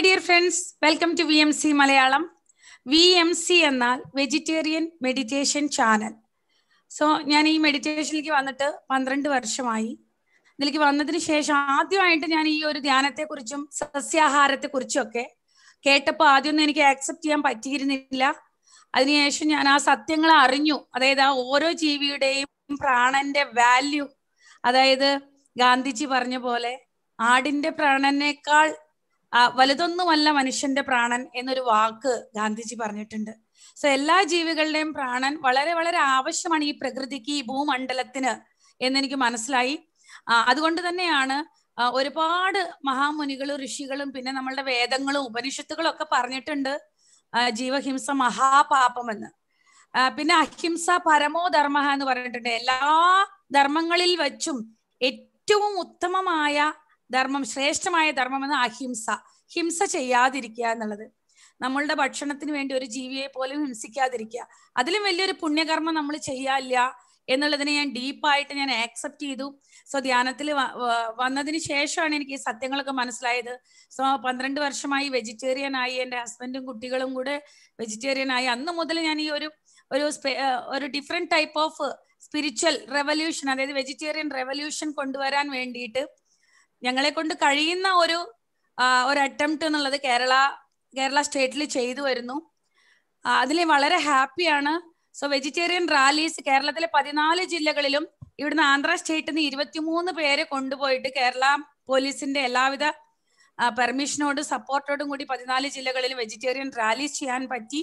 Dear friends welcome to V M C Malayalam V M C എന്നാൽ vegetarian meditation channel so ഞാൻ ഈ മെഡിറ്റേഷനിലേക്ക് വന്നിട്ട് പന്ത്രണ്ട് വർഷമായി ഇതിലേക്ക് വന്നതിന് ശേഷം ആദ്യമായിട്ട് ഞാൻ ഈ ഒരു ധ്യാനത്തെക്കുറിച്ചും സസ്യാഹാരത്തെക്കുറിച്ചും ഒക്കെ കേട്ടപ്പോൾ ആദ്യമൊന്നും എനിക്ക് ആക്സെപ്റ്റ് ചെയ്യാൻ പറ്റിയിരുന്നില്ല അതിനുശേഷം ഞാൻ ആ സത്യങ്ങൾ അറിഞ്ഞു അതായത് ആ ഓരോ ജീവിയുടെയും പ്രാണന്റെ വാല്യൂ അതായത് ഗാന്ധിജി പറഞ്ഞ പോലെ ആടിന്റെ പ്രാണനേക്കാൾ വലുതൊന്നുമല്ല മനുഷ്യന്റെ പ്രാണൻ എന്നൊരു വാക്ക് ഗാന്ധിജി പറഞ്ഞിട്ടുണ്ട് സോ എല്ലാ ജീവികളുടെയും പ്രാണൻ വളരെ വളരെ ആവശ്യമാണ് ഈ പ്രകൃതിക്ക് ഈ ഭൂമണ്ഡലത്തിന് എന്നെനിക്ക് മനസ്സിലായി അതുകൊണ്ട് തന്നെയാണ് ഒരുപാട് മഹാമുനികളും ഋഷികളും പിന്നെ നമ്മളുടെ വേദങ്ങളും ഉപനിഷത്തുകളും ഒക്കെ പറഞ്ഞിട്ടുണ്ട് ജീവഹിംസ മഹാപാപമെന്ന് പിന്നെ അഹിംസ പരമോ ധർമ്മ എന്ന് പറഞ്ഞിട്ടുണ്ട് എല്ലാ ധർമ്മങ്ങളിൽ വെച്ചും ഏറ്റവും ഉത്തമമായ ധർമ്മം ശ്രേഷ്ഠമായ ധർമ്മം എന്ന അഹിംസ ഹിംസ ചെയ്യാതിരിക്കുക എന്നുള്ളത് നമ്മളുടെ ഭക്ഷണത്തിന് വേണ്ടി ഒരു ജീവിയെ പോലും ഹിംസിക്കാതിരിക്കുക അതിലും വലിയൊരു പുണ്യകർമ്മം നമ്മൾ ചെയ്യാനില്ല എന്നുള്ളതിനെ ഞാൻ ഡീപ്പായിട്ട് ഞാൻ ആക്സെപ്റ്റ് ചെയ്തു സോ ധ്യാനത്തിൽ വന്നതിന് ശേഷമാണ് എനിക്ക് ഈ സത്യങ്ങളൊക്കെ മനസ്സിലായത് സോ പന്ത്രണ്ട് വർഷമായി വെജിറ്റേറിയൻ ആയി എൻ്റെ ഹസ്ബൻഡും കുട്ടികളും കൂടെ വെജിറ്റേറിയൻ ആയി അന്ന് മുതൽ ഞാൻ ഈ ഒരു ഒരു ഒരു different type of spiritual revolution അതായത് വെജിറ്റേറിയൻ റെവല്യൂഷൻ കൊണ്ടുവരാൻ വേണ്ടിയിട്ട് ഞങ്ങളെ കൊണ്ട് കഴിയുന്ന ഒരു ഒരു അറ്റംപ്റ്റ് എന്നുള്ളത് കേരള കേരള സ്റ്റേറ്റിൽ ചെയ്തു വരുന്നു അതിൽ വളരെ ഹാപ്പിയാണ് സോ വെജിറ്റേറിയൻ റാലീസ് കേരളത്തിലെ പതിനാല് ജില്ലകളിലും ഇവിടുന്ന് ആന്ധ്ര സ്റ്റേറ്റിൽ നിന്ന് ഇരുപത്തിമൂന്ന് പേരെ കൊണ്ടുപോയിട്ട് കേരള പോലീസിന്റെ എല്ലാവിധ പെർമിഷനോടും സപ്പോർട്ടോടും കൂടി പതിനാല് ജില്ലകളിൽ വെജിറ്റേറിയൻ റാലീസ് ചെയ്യാൻ പറ്റി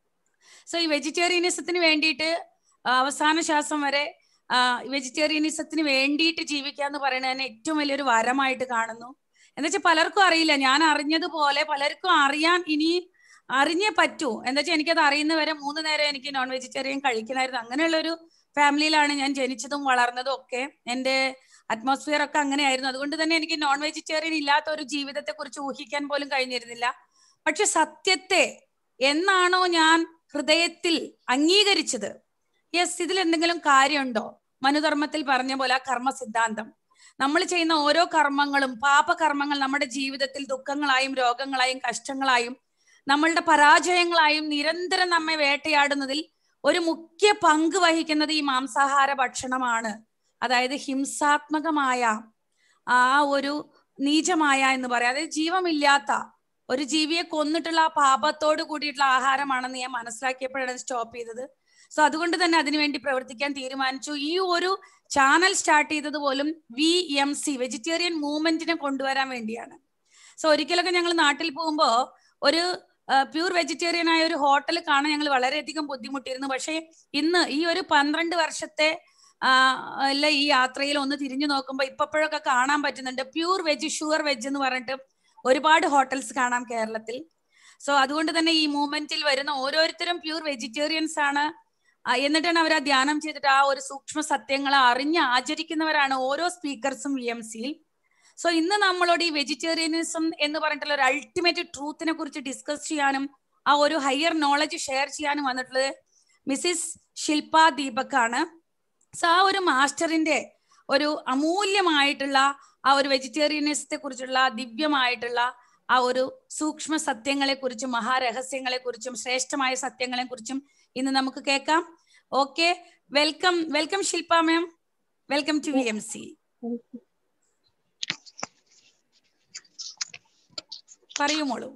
സോ ഈ വെജിറ്റേറിയനിസത്തിന് വേണ്ടിയിട്ട് അവസാന ശ്വാസം വരെ വെജിറ്റേറിയനിസത്തിന് വേണ്ടിയിട്ട് ജീവിക്കുക എന്ന് പറയുന്നത് ഏറ്റവും വലിയൊരു വരമായിട്ട് കാണുന്നു എന്താ വെച്ചാൽ പലർക്കും അറിയില്ല ഞാൻ അറിഞ്ഞതുപോലെ പലർക്കും അറിയാൻ ഇനി അറിഞ്ഞേ പറ്റൂ എന്താ വെച്ചാൽ എനിക്കത് അറിയുന്നവരെ മൂന്ന് നേരം എനിക്ക് നോൺ വെജിറ്റേറിയൻ കഴിക്കണമായിരുന്നു അങ്ങനെയുള്ള ഒരു ഫാമിലിയിലാണ് ഞാൻ ജനിച്ചതും വളർന്നതും ഒക്കെ എൻ്റെ അറ്റ്മോസ്ഫിയർ ഒക്കെ അങ്ങനെയായിരുന്നു അതുകൊണ്ട് തന്നെ എനിക്ക് നോൺ വെജിറ്റേറിയൻ ഇല്ലാത്ത ഒരു ജീവിതത്തെ കുറിച്ച് ഊഹിക്കാൻ പോലും കഴിഞ്ഞിരുന്നില്ല പക്ഷെ സത്യത്തെ എന്നാണോ ഞാൻ ഹൃദയത്തിൽ അംഗീകരിച്ചത് യെസ് ഇതിൽ എന്തെങ്കിലും കാര്യമുണ്ടോ മനുധർമ്മത്തിൽ പറഞ്ഞ പോലെ ആ കർമ്മ സിദ്ധാന്തം നമ്മൾ ചെയ്യുന്ന ഓരോ കർമ്മങ്ങളും പാപകർമ്മങ്ങൾ നമ്മുടെ ജീവിതത്തിൽ ദുഃഖങ്ങളായും രോഗങ്ങളായും കഷ്ടങ്ങളായും നമ്മളുടെ പരാജയങ്ങളായും നിരന്തരം നമ്മെ വേട്ടയാടുന്നതിൽ ഒരു മുഖ്യ പങ്ക് വഹിക്കുന്നത് ഈ മാംസാഹാര ഭക്ഷണമാണ് അതായത് ഹിംസാത്മകമായ ആ ഒരു നീചമായ എന്ന് പറയാം അതായത് ജീവമില്ലാത്ത ഒരു ജീവിയെ കൊന്നിട്ടുള്ള ആ പാപത്തോട് കൂടിയിട്ടുള്ള ആഹാരമാണെന്ന് ഞാൻ മനസ്സിലാക്കിയപ്പോഴാണ് സ്റ്റോപ്പ് ചെയ്തത് സോ അതുകൊണ്ട് തന്നെ അതിനുവേണ്ടി പ്രവർത്തിക്കാൻ തീരുമാനിച്ചു ഈ ഒരു ചാനൽ സ്റ്റാർട്ട് ചെയ്തത് പോലും വി എം സി വെജിറ്റേറിയൻ മൂവ്മെന്റിനെ കൊണ്ടുവരാൻ വേണ്ടിയാണ് സോ ഒരിക്കലൊക്കെ ഞങ്ങൾ നാട്ടിൽ പോകുമ്പോൾ ഒരു പ്യൂർ വെജിറ്റേറിയൻ ആയ ഒരു ഹോട്ടൽ കാണാൻ ഞങ്ങൾ വളരെയധികം ബുദ്ധിമുട്ടിയിരുന്നു പക്ഷേ ഇന്ന് ഈ ഒരു പന്ത്രണ്ട് വർഷത്തെ അല്ല ഈ യാത്രയിൽ ഒന്ന് തിരിഞ്ഞു നോക്കുമ്പോൾ ഇപ്പോഴൊക്കെ കാണാൻ പറ്റുന്നുണ്ട് പ്യൂർ വെജ് ഷുവർ വെജ് എന്ന് പറഞ്ഞിട്ട് ഒരുപാട് ഹോട്ടൽസ് കാണാം കേരളത്തിൽ സോ അതുകൊണ്ട് തന്നെ ഈ മൂവ്മെന്റിൽ വരുന്ന ഓരോരുത്തരും പ്യൂർ വെജിറ്റേറിയൻസ് ആണ് എന്നിട്ടാണ് അവർ ആ ധ്യാനം ചെയ്തിട്ട് ആ ഒരു സൂക്ഷ്മ സത്യങ്ങളെ അറിഞ്ഞ് ആചരിക്കുന്നവരാണ് ഓരോ സ്പീക്കർസും വി എം സിയിൽ സോ ഇന്ന് നമ്മളോട് ഈ വെജിറ്റേറിയനിസം എന്ന് പറഞ്ഞിട്ടുള്ള ഒരു അൾട്ടിമേറ്റ് ട്രൂത്തിനെ കുറിച്ച് ഡിസ്കസ് ചെയ്യാനും ആ ഒരു ഹയർ നോളജ് ഷെയർ ചെയ്യാനും വന്നിട്ടുള്ളത് മിസ്സിസ് ശില്പ ദീപക് ആണ് സോ ആ ഒരു മാസ്റ്ററിന്റെ ഒരു അമൂല്യമായിട്ടുള്ള ആ ഒരു വെജിറ്റേറിയനിസത്തെ കുറിച്ചുള്ള ദിവ്യമായിട്ടുള്ള ആ ഒരു സൂക്ഷ്മ സത്യങ്ങളെ കുറിച്ചും മഹാരഹസ്യങ്ങളെ കുറിച്ചും ശ്രേഷ്ഠമായ സത്യങ്ങളെ കുറിച്ചും ഇന്ന് നമുക്ക് കേൾക്കാം okay welcome welcome Shilpa ma'am welcome to V M C പറയൂ മോളൂ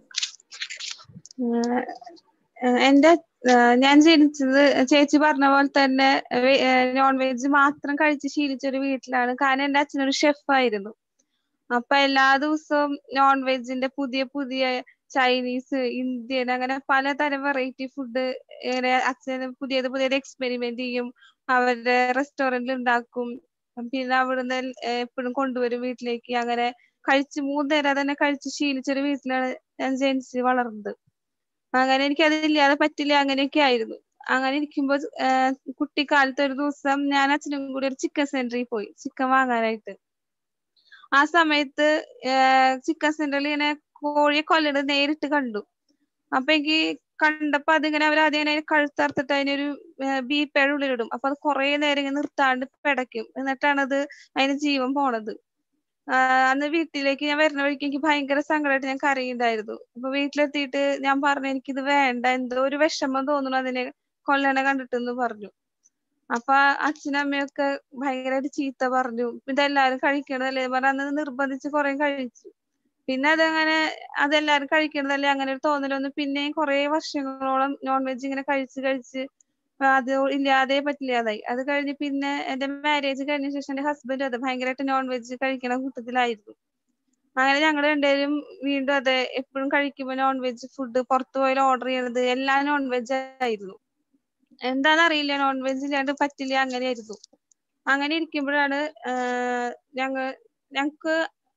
എന്റെ ഞാൻ ജനിച്ചത് ചേച്ചി പറഞ്ഞ പോലെ തന്നെ നോൺ വെജ് മാത്രം കഴിച്ച് ശീലിച്ച ഒരു വീട്ടിലാണ് കാരണം എന്റെ അച്ഛനൊരു ഷെഫായിരുന്നു അപ്പൊ എല്ലാ ദിവസവും നോൺ വെജിന്റെ പുതിയ പുതിയ ചൈനീസ് ഇന്ത്യൻ അങ്ങനെ പലതരം വെറൈറ്റി ഫുഡ് ഇങ്ങനെ അച്ഛന് പുതിയത് പുതിയത് എക്സ്പെരിമെന്റ് ചെയ്യും അവരുടെ റെസ്റ്റോറന്റിൽ ഉണ്ടാക്കും പിന്നെ അവിടുന്ന് എപ്പോഴും കൊണ്ടുവരും വീട്ടിലേക്ക് അങ്ങനെ കഴിച്ച് മൂന്ന് നേരം തന്നെ കഴിച്ച് ശീലിച്ചൊരു വീട്ടിലാണ് ഞാൻ ജനിച്ച് വളർന്നത് അങ്ങനെ എനിക്ക് അതില്ലാതെ പറ്റില്ല അങ്ങനെയൊക്കെ ആയിരുന്നു അങ്ങനെ ഇരിക്കുമ്പോ കുട്ടിക്കാലത്ത് ഒരു ദിവസം ഞാൻ അച്ഛനും കൂടി ഒരു ചിക്കൻ സെന്ററിൽ പോയി ചിക്കൻ വാങ്ങാനായിട്ട് ആ സമയത്ത് ചിക്കൻ സെന്ററിൽ ഇങ്ങനെ കോഴിയെ കൊല്ലണത് നേരിട്ട് കണ്ടു അപ്പൊ എനിക്ക് കണ്ടപ്പോ അതിങ്ങനെ അവർ ആദ്യം അതിനെ കഴുത്തറുത്തിട്ട് അതിനൊരു ബീപ്പയുടെ ഉള്ളിലിടും അപ്പൊ അത് കുറെ നേരം ഇങ്ങനെ നിർത്താണ്ട് പിടയ്ക്കും എന്നിട്ടാണ് അത് അതിന് ജീവൻ പോണത് ആഹ് അന്ന് വീട്ടിലേക്ക് ഞാൻ വരുന്ന വഴിക്ക് എനിക്ക് ഭയങ്കര സങ്കടമായിട്ട് ഞാൻ കരയുണ്ടായിരുന്നു അപ്പൊ വീട്ടിലെത്തിയിട്ട് ഞാൻ പറഞ്ഞു എനിക്കിത് വേണ്ട എന്തോ ഒരു വിഷമം തോന്നുന്നു അതിനെ കൊല്ലണ കണ്ടിട്ടെന്ന് പറഞ്ഞു അപ്പൊ അച്ഛനും അമ്മയൊക്കെ ഭയങ്കരമായിട്ട് ചീത്ത പറഞ്ഞു ഇതെല്ലാരും കഴിക്കണതല്ലേ പറഞ്ഞ് അന്ന് നിർബന്ധിച്ച് കുറെ കഴിച്ചു പിന്നെ അതങ്ങനെ അതെല്ലാരും കഴിക്കണതല്ലേ അങ്ങനെ ഒരു തോന്നലൊന്ന് പിന്നെയും കുറെ വർഷങ്ങളോളം നോൺ വെജ് ഇങ്ങനെ കഴിച്ച് കഴിച്ച് അത് ഇല്ലാതെ പറ്റില്ലാതായി അത് കഴിഞ്ഞ് പിന്നെ എന്റെ മാരേജ് കഴിഞ്ഞ ശേഷം എന്റെ ഹസ്ബൻഡ് അതെ ഭയങ്കരമായിട്ട് നോൺ വെജ് കഴിക്കണ കൂട്ടത്തിലായിരുന്നു അങ്ങനെ ഞങ്ങൾ രണ്ടുപേരും വീണ്ടും അതെ എപ്പോഴും കഴിക്കുമ്പോൾ നോൺ വെജ് ഫുഡ് പുറത്തു പോയാൽ ഓർഡർ ചെയ്യണത് എല്ലാം നോൺ വെജ് ആയിരുന്നു എന്താണെന്ന് അറിയില്ല നോൺ വെജ് ഇല്ലാണ്ട് പറ്റില്ല അങ്ങനെയായിരുന്നു അങ്ങനെ ഇരിക്കുമ്പോഴാണ് ഞങ്ങ ഞങ്ങക്ക്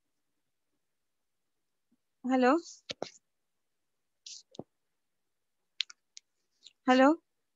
ഹലോ ഹലോ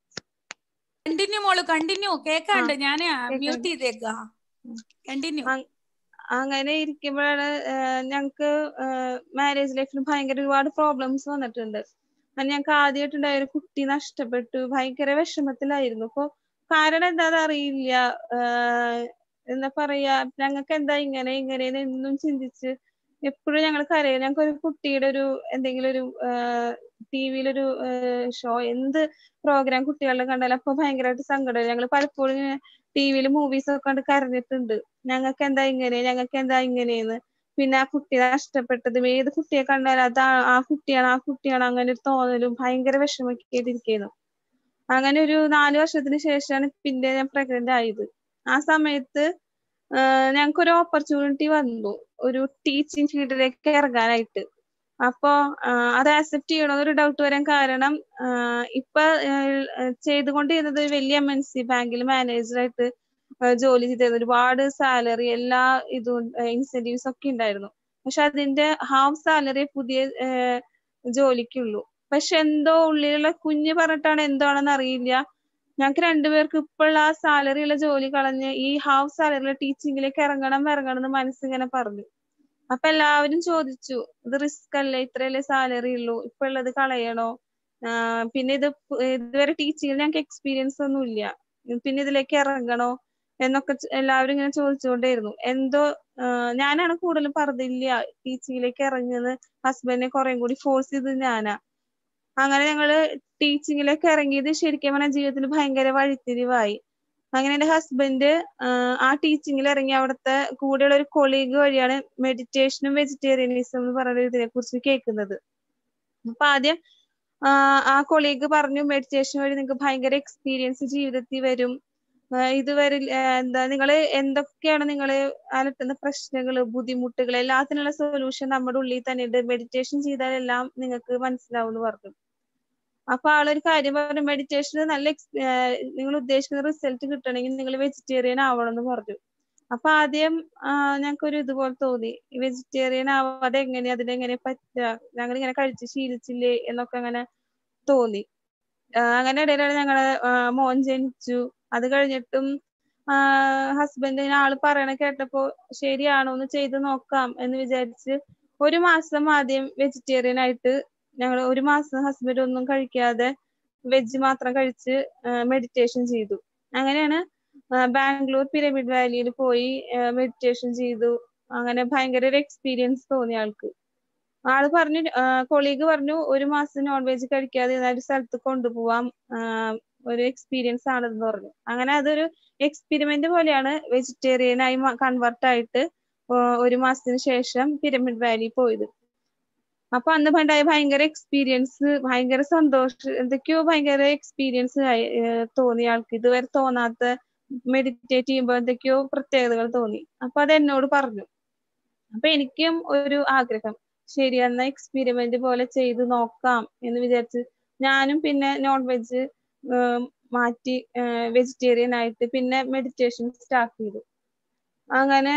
കണ്ടിന്യൂ മോള് കണ്ടിന്യൂ കേക്കാണ്ട് ആ, ഞാൻ കേക്കാണ്ട്. മ്യൂട്ട് ചെയ്തേക്കാ കണ്ടിന്യൂ അ- അങ്ങനെ ഇരിക്കുമ്പോഴാണ് ഞങ്ങക്ക് മാരേജ് ലൈഫിൽ ഭയങ്കര ഒരുപാട് പ്രോബ്ലംസ് വന്നിട്ടുണ്ട് അത് ഞങ്ങക്ക് ആദ്യമായിട്ടുണ്ടായ ഒരു കുട്ടി നഷ്ടപ്പെട്ടു ഭയങ്കര വിഷമത്തിലായിരുന്നു അപ്പൊ കാരണം എന്താന്ന് അറിയില്ല ആഹ് എന്താ പറയാ ഞങ്ങൾക്ക് എന്താ ഇങ്ങനെ ഇങ്ങനെ എന്നും ചിന്തിച്ച് എപ്പോഴും ഞങ്ങൾ കരയും ഞങ്ങൾക്ക് ഒരു കുട്ടിയുടെ ഒരു എന്തെങ്കിലും ഒരു ടി വിയിലൊരു ഷോ എന്ത് പ്രോഗ്രാം കുട്ടികളുടെ കണ്ടാലും അപ്പൊ ഭയങ്കരമായിട്ട് സങ്കടം ഞങ്ങൾ പലപ്പോഴും ഇങ്ങനെ ടി വിയിൽ മൂവീസ് ഒക്കെ കണ്ട് കരഞ്ഞിട്ടുണ്ട് ഞങ്ങൾക്ക് എന്താ ഇങ്ങനെ ഞങ്ങൾക്ക് എന്താ ഇങ്ങനെയെന്ന് പിന്നെ ആ കുട്ടിയെ നഷ്ടപ്പെട്ടതും ഏത് കുട്ടിയെ കണ്ടാലും അത് ആ കുട്ടിയാണ് ആ കുട്ടിയാണ് അങ്ങനെ ഒരു തോന്നലും ഭയങ്കര വിഷമക്കേണ്ടിയിരിക്കുന്നു അങ്ങനെ ഒരു നാല് വർഷത്തിന് ശേഷമാണ് പിന്നെ ഞാൻ പ്രഗ്നന്റ് ആയത് ആ സമയത്ത് ഞങ്ങൾക്ക് ഒരു ഓപ്പർച്യൂണിറ്റി വന്നു ഒരു ടീച്ചിങ് ഫീൽഡിലേക്ക് ഇറങ്ങാനായിട്ട് അപ്പോ അത് ആക്സെപ്റ്റ് ചെയ്യണമെന്നൊരു ഡൗട്ട് വരാൻ കാരണം ഇപ്പൊ ചെയ്തുകൊണ്ടിരുന്നത് വലിയ എം എൻ സി ബാങ്കിൽ മാനേജറായിട്ട് ജോലി ചെയ്തിരുന്നു ഒരുപാട് സാലറി എല്ലാ ഇതും ഇൻസെന്റീവ്സ് ഒക്കെ ഉണ്ടായിരുന്നു പക്ഷെ അതിന്റെ ഹാഫ് സാലറി പുതിയ ജോലിക്കുള്ളൂ പക്ഷെ എന്തോ ഉള്ളിലുള്ള കുഞ്ഞ് പറഞ്ഞിട്ടാണ് എന്താണെന്ന് അറിയില്ല ഞങ്ങൾക്ക് രണ്ടുപേർക്ക് ഇപ്പോഴുള്ള ആ സാലറി ഉള്ള ജോലി കളഞ്ഞ് ഈ ഹാഫ് സാലറിയിലെ ടീച്ചിങ്ങിലേക്ക് ഇറങ്ങണം ഇറങ്ങണം എന്ന് മനസ്സിങ്ങനെ പറഞ്ഞു അപ്പൊ എല്ലാവരും ചോദിച്ചു ഇത് റിസ്ക് അല്ലേ ഇത്രയല്ലേ സാലറി ഉള്ളൂ ഇപ്പൊ ഉള്ളത് കളയണോ പിന്നെ ഇത് ഇതുവരെ ടീച്ചിങ്ങിൽ ഞങ്ങൾക്ക് എക്സ്പീരിയൻസ് ഒന്നും ഇല്ല പിന്നെ ഇതിലേക്ക് ഇറങ്ങണോ എന്നൊക്കെ എല്ലാവരും ഇങ്ങനെ ചോദിച്ചുകൊണ്ടേയിരുന്നു എന്തോ ഞാനാണ് കൂടുതലും പറഞ്ഞില്ല ടീച്ചിങ്ങിലേക്ക് ഇറങ്ങുന്നത് ഹസ്ബൻഡിനെ കുറേ കൂടി ഫോഴ്സ് ചെയ്തത് ഞാനാ അങ്ങനെ ഞങ്ങള് ടീച്ചിങ്ങിലേക്ക് ഇറങ്ങിയത് ശരിക്കും പറഞ്ഞാൽ ജീവിതത്തിൽ ഭയങ്കര വഴിത്തിരിവായി അങ്ങനെ എന്റെ ഹസ്ബൻഡ് ആ ടീച്ചിങ്ങിൽ ഇറങ്ങി അവിടുത്തെ കൂടെയുള്ള ഒരു കൊളീഗ് വഴിയാണ് മെഡിറ്റേഷനും വെജിറ്റേറിയനിസം എന്ന് പറയുന്ന ഇതിനെ കുറിച്ച് കേൾക്കുന്നത് അപ്പൊ ആദ്യം ആ കൊളീഗ് പറഞ്ഞു മെഡിറ്റേഷൻ വഴി നിങ്ങൾക്ക് ഭയങ്കര എക്സ്പീരിയൻസ് ജീവിതത്തിൽ വരും ഇതുവരെ എന്താ നിങ്ങൾ എന്തൊക്കെയാണ് നിങ്ങൾ അലട്ടുന്ന പ്രശ്നങ്ങൾ ബുദ്ധിമുട്ടുകൾ എല്ലാത്തിനുള്ള സൊല്യൂഷൻ നമ്മുടെ ഉള്ളിൽ തന്നെ ഉണ്ട് മെഡിറ്റേഷൻ ചെയ്താൽ എല്ലാം നിങ്ങൾക്ക് മനസ്സിലാവും എന്ന് പറഞ്ഞു അപ്പൊ ആളൊരു കാര്യം പറഞ്ഞു മെഡിറ്റേഷന് നല്ല നിങ്ങൾ ഉദ്ദേശിക്കുന്ന റിസൾട്ട് കിട്ടണമെങ്കിൽ നിങ്ങൾ വെജിറ്റേറിയൻ ആവണം എന്ന് പറഞ്ഞു അപ്പൊ ആദ്യം ഞങ്ങൾക്കൊരു ഇതുപോലെ തോന്നി വെജിറ്റേറിയൻ ആവാതെ എങ്ങനെ അതിനെങ്ങനെ പറ്റുക ഞങ്ങൾ ഇങ്ങനെ കഴിച്ച് ശീലിച്ചില്ലേ എന്നൊക്കെ അങ്ങനെ തോന്നി അങ്ങനെ ഇടയിലാണ് ഞങ്ങളെ മോൻ ജനിച്ചു അത് കഴിഞ്ഞിട്ടും ഹസ്ബൻഡിന് ആള് പറയണ കേട്ടപ്പോ ശരിയാണോ ഒന്ന് ചെയ്ത് നോക്കാം എന്ന് വിചാരിച്ച് ഒരു മാസം ആദ്യം വെജിറ്റേറിയൻ ആയിട്ട് ഞങ്ങൾ ഒരു മാസം ഹസ്ബൻഡ് ഒന്നും കഴിക്കാതെ വെജ് മാത്രം കഴിച്ച് മെഡിറ്റേഷൻ ചെയ്തു അങ്ങനെയാണ് ബാംഗ്ലൂർ പിരമിഡ് വാലിയിൽ പോയി മെഡിറ്റേഷൻ ചെയ്തു അങ്ങനെ ഭയങ്കര ഒരു എക്സ്പീരിയൻസ് തോന്നി ആൾക്ക് ആള് പറഞ്ഞു കൊളീഗ് പറഞ്ഞു ഒരു മാസം നോൺ വെജ് കഴിക്കാതെ ഒരു സ്ഥലത്ത് കൊണ്ടുപോവാം ഒരു എക്സ്പീരിയൻസ് ആണെന്ന് പറഞ്ഞു അങ്ങനെ അതൊരു എക്സ്പെരിമെന്റ് പോലെയാണ് വെജിറ്റേറിയൻ ആയി കൺവേർട്ട് ആയിട്ട് ഒരു മാസത്തിന് ശേഷം പിരമിഡ് വാലി പോയത് അപ്പൊ അന്ന് ഉണ്ടായ ഭയങ്കര എക്സ്പീരിയൻസ് ഭയങ്കര സന്തോഷം എന്തൊക്കെയോ ഭയങ്കര എക്സ്പീരിയൻസ് ആയി തോന്നി ആൾക്ക് ഇതുവരെ തോന്നാത്ത മെഡിറ്റേറ്റ് ചെയ്യുമ്പോൾ എന്തൊക്കെയോ പ്രത്യേകതകൾ തോന്നി അപ്പൊ അത് എന്നോട് പറഞ്ഞു അപ്പൊ എനിക്കും ഒരു ആഗ്രഹം ശരി എന്നാ എക്സ്പെരിമെന്റ് പോലെ ചെയ്ത് നോക്കാം എന്ന് വിചാരിച്ച് ഞാനും പിന്നെ നോൺ വെജ് മാറ്റി വെജിറ്റേറിയൻ ആയിട്ട് പിന്നെ മെഡിറ്റേഷൻ സ്റ്റാർട്ട് ചെയ്തു അങ്ങനെ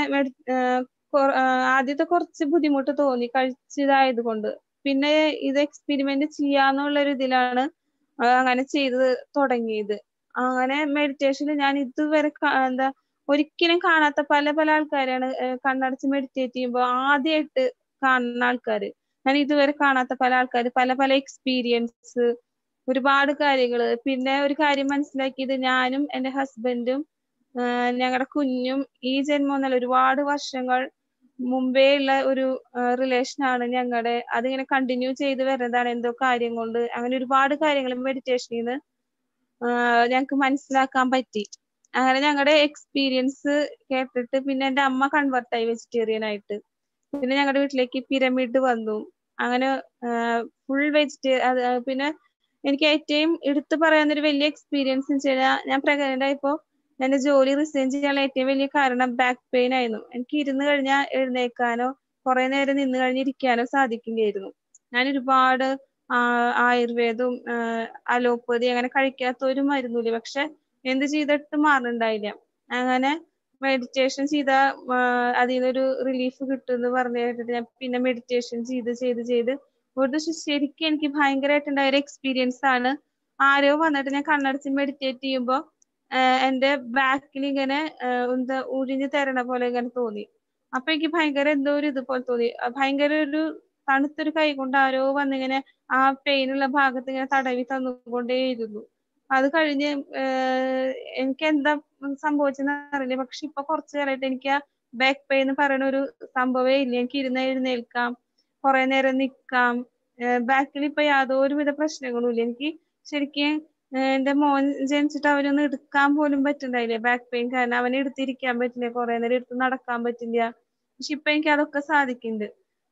ആദ്യത്തെ കുറച്ച് ബുദ്ധിമുട്ട് തോന്നി കഴിച്ചതായത് കൊണ്ട് പിന്നെ ഇത് എക്സ്പെരിമെന്റ് ചെയ്യാന്നുള്ള ഒരു ഇതിലാണ് അങ്ങനെ ചെയ്ത് തുടങ്ങിയത് അങ്ങനെ മെഡിറ്റേഷനിൽ ഞാൻ ഇതുവരെ എന്താ ഒരിക്കലും കാണാത്ത പല പല ആൾക്കാരാണ് കണ്ണടച്ച് മെഡിറ്റേറ്റ് ചെയ്യുമ്പോൾ ആദ്യമായിട്ട് കാണുന്ന ആൾക്കാര് ഞാൻ ഇതുവരെ കാണാത്ത പല ആൾക്കാർ പല പല എക്സ്പീരിയൻസ് ഒരുപാട് കാര്യങ്ങള് പിന്നെ ഒരു കാര്യം മനസ്സിലാക്കിയത് ഞാനും എന്റെ ഹസ്ബൻഡും ഞങ്ങളുടെ കുഞ്ഞും ഈ ജന്മം എന്നല്ല ഒരുപാട് വർഷങ്ങൾ മുമ്പേ ഉള്ള ഒരു റിലേഷൻ ആണ് ഞങ്ങളുടെ അതിങ്ങനെ കണ്ടിന്യൂ ചെയ്ത് വരുന്നതാണ് എന്തോ കാര്യം കൊണ്ട് അങ്ങനെ ഒരുപാട് കാര്യങ്ങൾ മെഡിറ്റേഷനിൽ നിന്ന് ഞങ്ങൾക്ക് മനസ്സിലാക്കാൻ പറ്റി അങ്ങനെ ഞങ്ങളുടെ എക്സ്പീരിയൻസ് കേട്ടിട്ട് പിന്നെ എൻ്റെ അമ്മ കൺവേർട്ടായി വെജിറ്റേറിയൻ ആയിട്ട് പിന്നെ ഞങ്ങളുടെ വീട്ടിലേക്ക് പിരമിഡ് വന്നു അങ്ങനെ ഫുൾ വെജിറ്റേ അത് പിന്നെ എനിക്ക് ഏറ്റവും എടുത്തു പറയാവുന്ന ഒരു വലിയ എക്സ്പീരിയൻസ് എന്ന് വെച്ചാൽ ഞാൻ പ്രഗ്നന്റ് ആയപ്പോ എന്റെ ജോലി റിസൈൻ ചെയ്യാനുള്ള ഏറ്റവും വലിയ കാരണം ബാക്ക് പെയിൻ ആയിരുന്നു എനിക്ക് ഇരുന്ന് കഴിഞ്ഞാൽ എഴുന്നേക്കാനോ കുറെ നേരം നിന്ന് കഴിഞ്ഞിരിക്കാനോ സാധിക്കില്ലായിരുന്നു ഞാൻ ഒരുപാട് ആയുർവേദവും അലോപ്പതി അങ്ങനെ കഴിക്കാത്ത ഒരു മരുന്നില്ല പക്ഷെ എന്ത് ചെയ്തിട്ട് മാറുന്നുണ്ടായില്ല അങ്ങനെ മെഡിറ്റേഷൻ ചെയ്ത അതിൽ നിന്നൊരു റിലീഫ് കിട്ടും എന്ന് പറഞ്ഞു കേട്ടിട്ട് ഞാൻ പിന്നെ മെഡിറ്റേഷൻ ചെയ്ത് ചെയ്ത് ചെയ്ത് ഒരു ദിവസം ശരിക്കും എനിക്ക് ഭയങ്കരമായിട്ടുണ്ടായ ഒരു എക്സ്പീരിയൻസ് ആണ് ആരോ വന്നിട്ട് ഞാൻ കണ്ണടച്ച് മെഡിറ്റേറ്റ് ചെയ്യുമ്പോൾ എന്റെ ബാക്കിൽ ഇങ്ങനെ എന്താ ഉഴിഞ്ഞു തരണ പോലെ ഇങ്ങനെ തോന്നി അപ്പൊ എനിക്ക് ഭയങ്കര എന്തോ ഒരു ഇതുപോലെ തോന്നി ഭയങ്കര ഒരു തണുത്തൊരു കൈ കൊണ്ട് ആരോ വന്നിങ്ങനെ ആ പെയിനുള്ള ഭാഗത്ത് ഇങ്ങനെ തടവി തന്നുകൊണ്ടേയിരുന്നു അത് കഴിഞ്ഞ് എനിക്ക് എന്താ സംഭവിച്ചെന്ന് അറിയില്ല പക്ഷെ ഇപ്പൊ കുറച്ചു കാലമായിട്ട് എനിക്ക് ആ ബാക്ക് പെയിൻ എന്ന് പറയുന്ന ഒരു സംഭവമേ ഇല്ല എനിക്ക് ഇരുന്ന് എഴുന്നേൽക്കാം കുറെ നേരം നിൽക്കാം ബാക്കിൽ ഇപ്പൊ യാതൊരുവിധ പ്രശ്നങ്ങളും ഇല്ല എനിക്ക് ശരിക്കും എന്റെ മോൻ ജനിച്ചിട്ട് അവനൊന്നും എടുക്കാൻ പോലും പറ്റുണ്ടായില്ല ബാക്ക് പെയിൻ കാരണം അവനെ എടുത്തിരിക്കാൻ പറ്റില്ല കുറെ നേരം എടുത്ത് നടക്കാൻ പറ്റില്ല പക്ഷെ ഇപ്പൊ എനിക്ക് അതൊക്കെ സാധിക്കുന്നുണ്ട്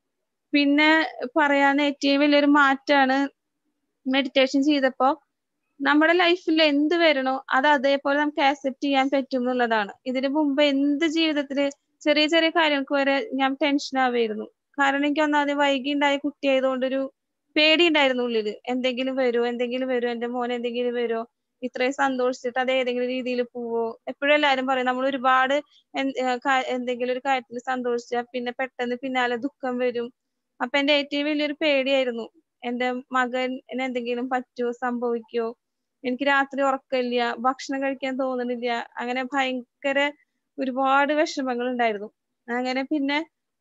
പിന്നെ പറയാൻ ഏറ്റവും വലിയൊരു മാറ്റാണ് മെഡിറ്റേഷൻ ചെയ്തപ്പോ നമ്മുടെ ലൈഫിൽ എന്ത് വരണോ അത് അതേപോലെ നമുക്ക് ആക്സെപ്റ്റ് ചെയ്യാൻ പറ്റും എന്നുള്ളതാണ് ഇതിനു മുമ്പ് എന്ത് ജീവിതത്തില് ചെറിയ ചെറിയ കാര്യങ്ങൾക്ക് വരെ ഞാൻ ടെൻഷൻ ആവായിരുന്നു കാരണം എനിക്ക് ഒന്നാമത് വൈകി ഉണ്ടായ കുട്ടിയായതുകൊണ്ടൊരു പേടി ഉണ്ടായിരുന്നു ഉള്ളില് എന്തെങ്കിലും വരുമോ എന്തെങ്കിലും വരുമോ എന്റെ മോൻ എന്തെങ്കിലും വരുമോ ഇത്രയും സന്തോഷിച്ചിട്ട് അത് ഏതെങ്കിലും രീതിയിൽ പോവോ എപ്പോഴും എല്ലാരും പറയും നമ്മൾ ഒരുപാട് എന്തെങ്കിലും ഒരു കാര്യത്തിൽ സന്തോഷിച്ചാൽ പിന്നെ പെട്ടെന്ന് പിന്നാലെ ദുഃഖം വരും അപ്പൊ എന്റെ ഏറ്റവും വലിയൊരു പേടിയായിരുന്നു എന്റെ മകന് എന്തെങ്കിലും പറ്റുമോ സംഭവിക്കോ എനിക്ക് രാത്രി ഉറക്കമില്ല ഭക്ഷണം കഴിക്കാൻ തോന്നണില്ല അങ്ങനെ ഭയങ്കര ഒരുപാട് വിഷമങ്ങൾ ഉണ്ടായിരുന്നു അങ്ങനെ പിന്നെ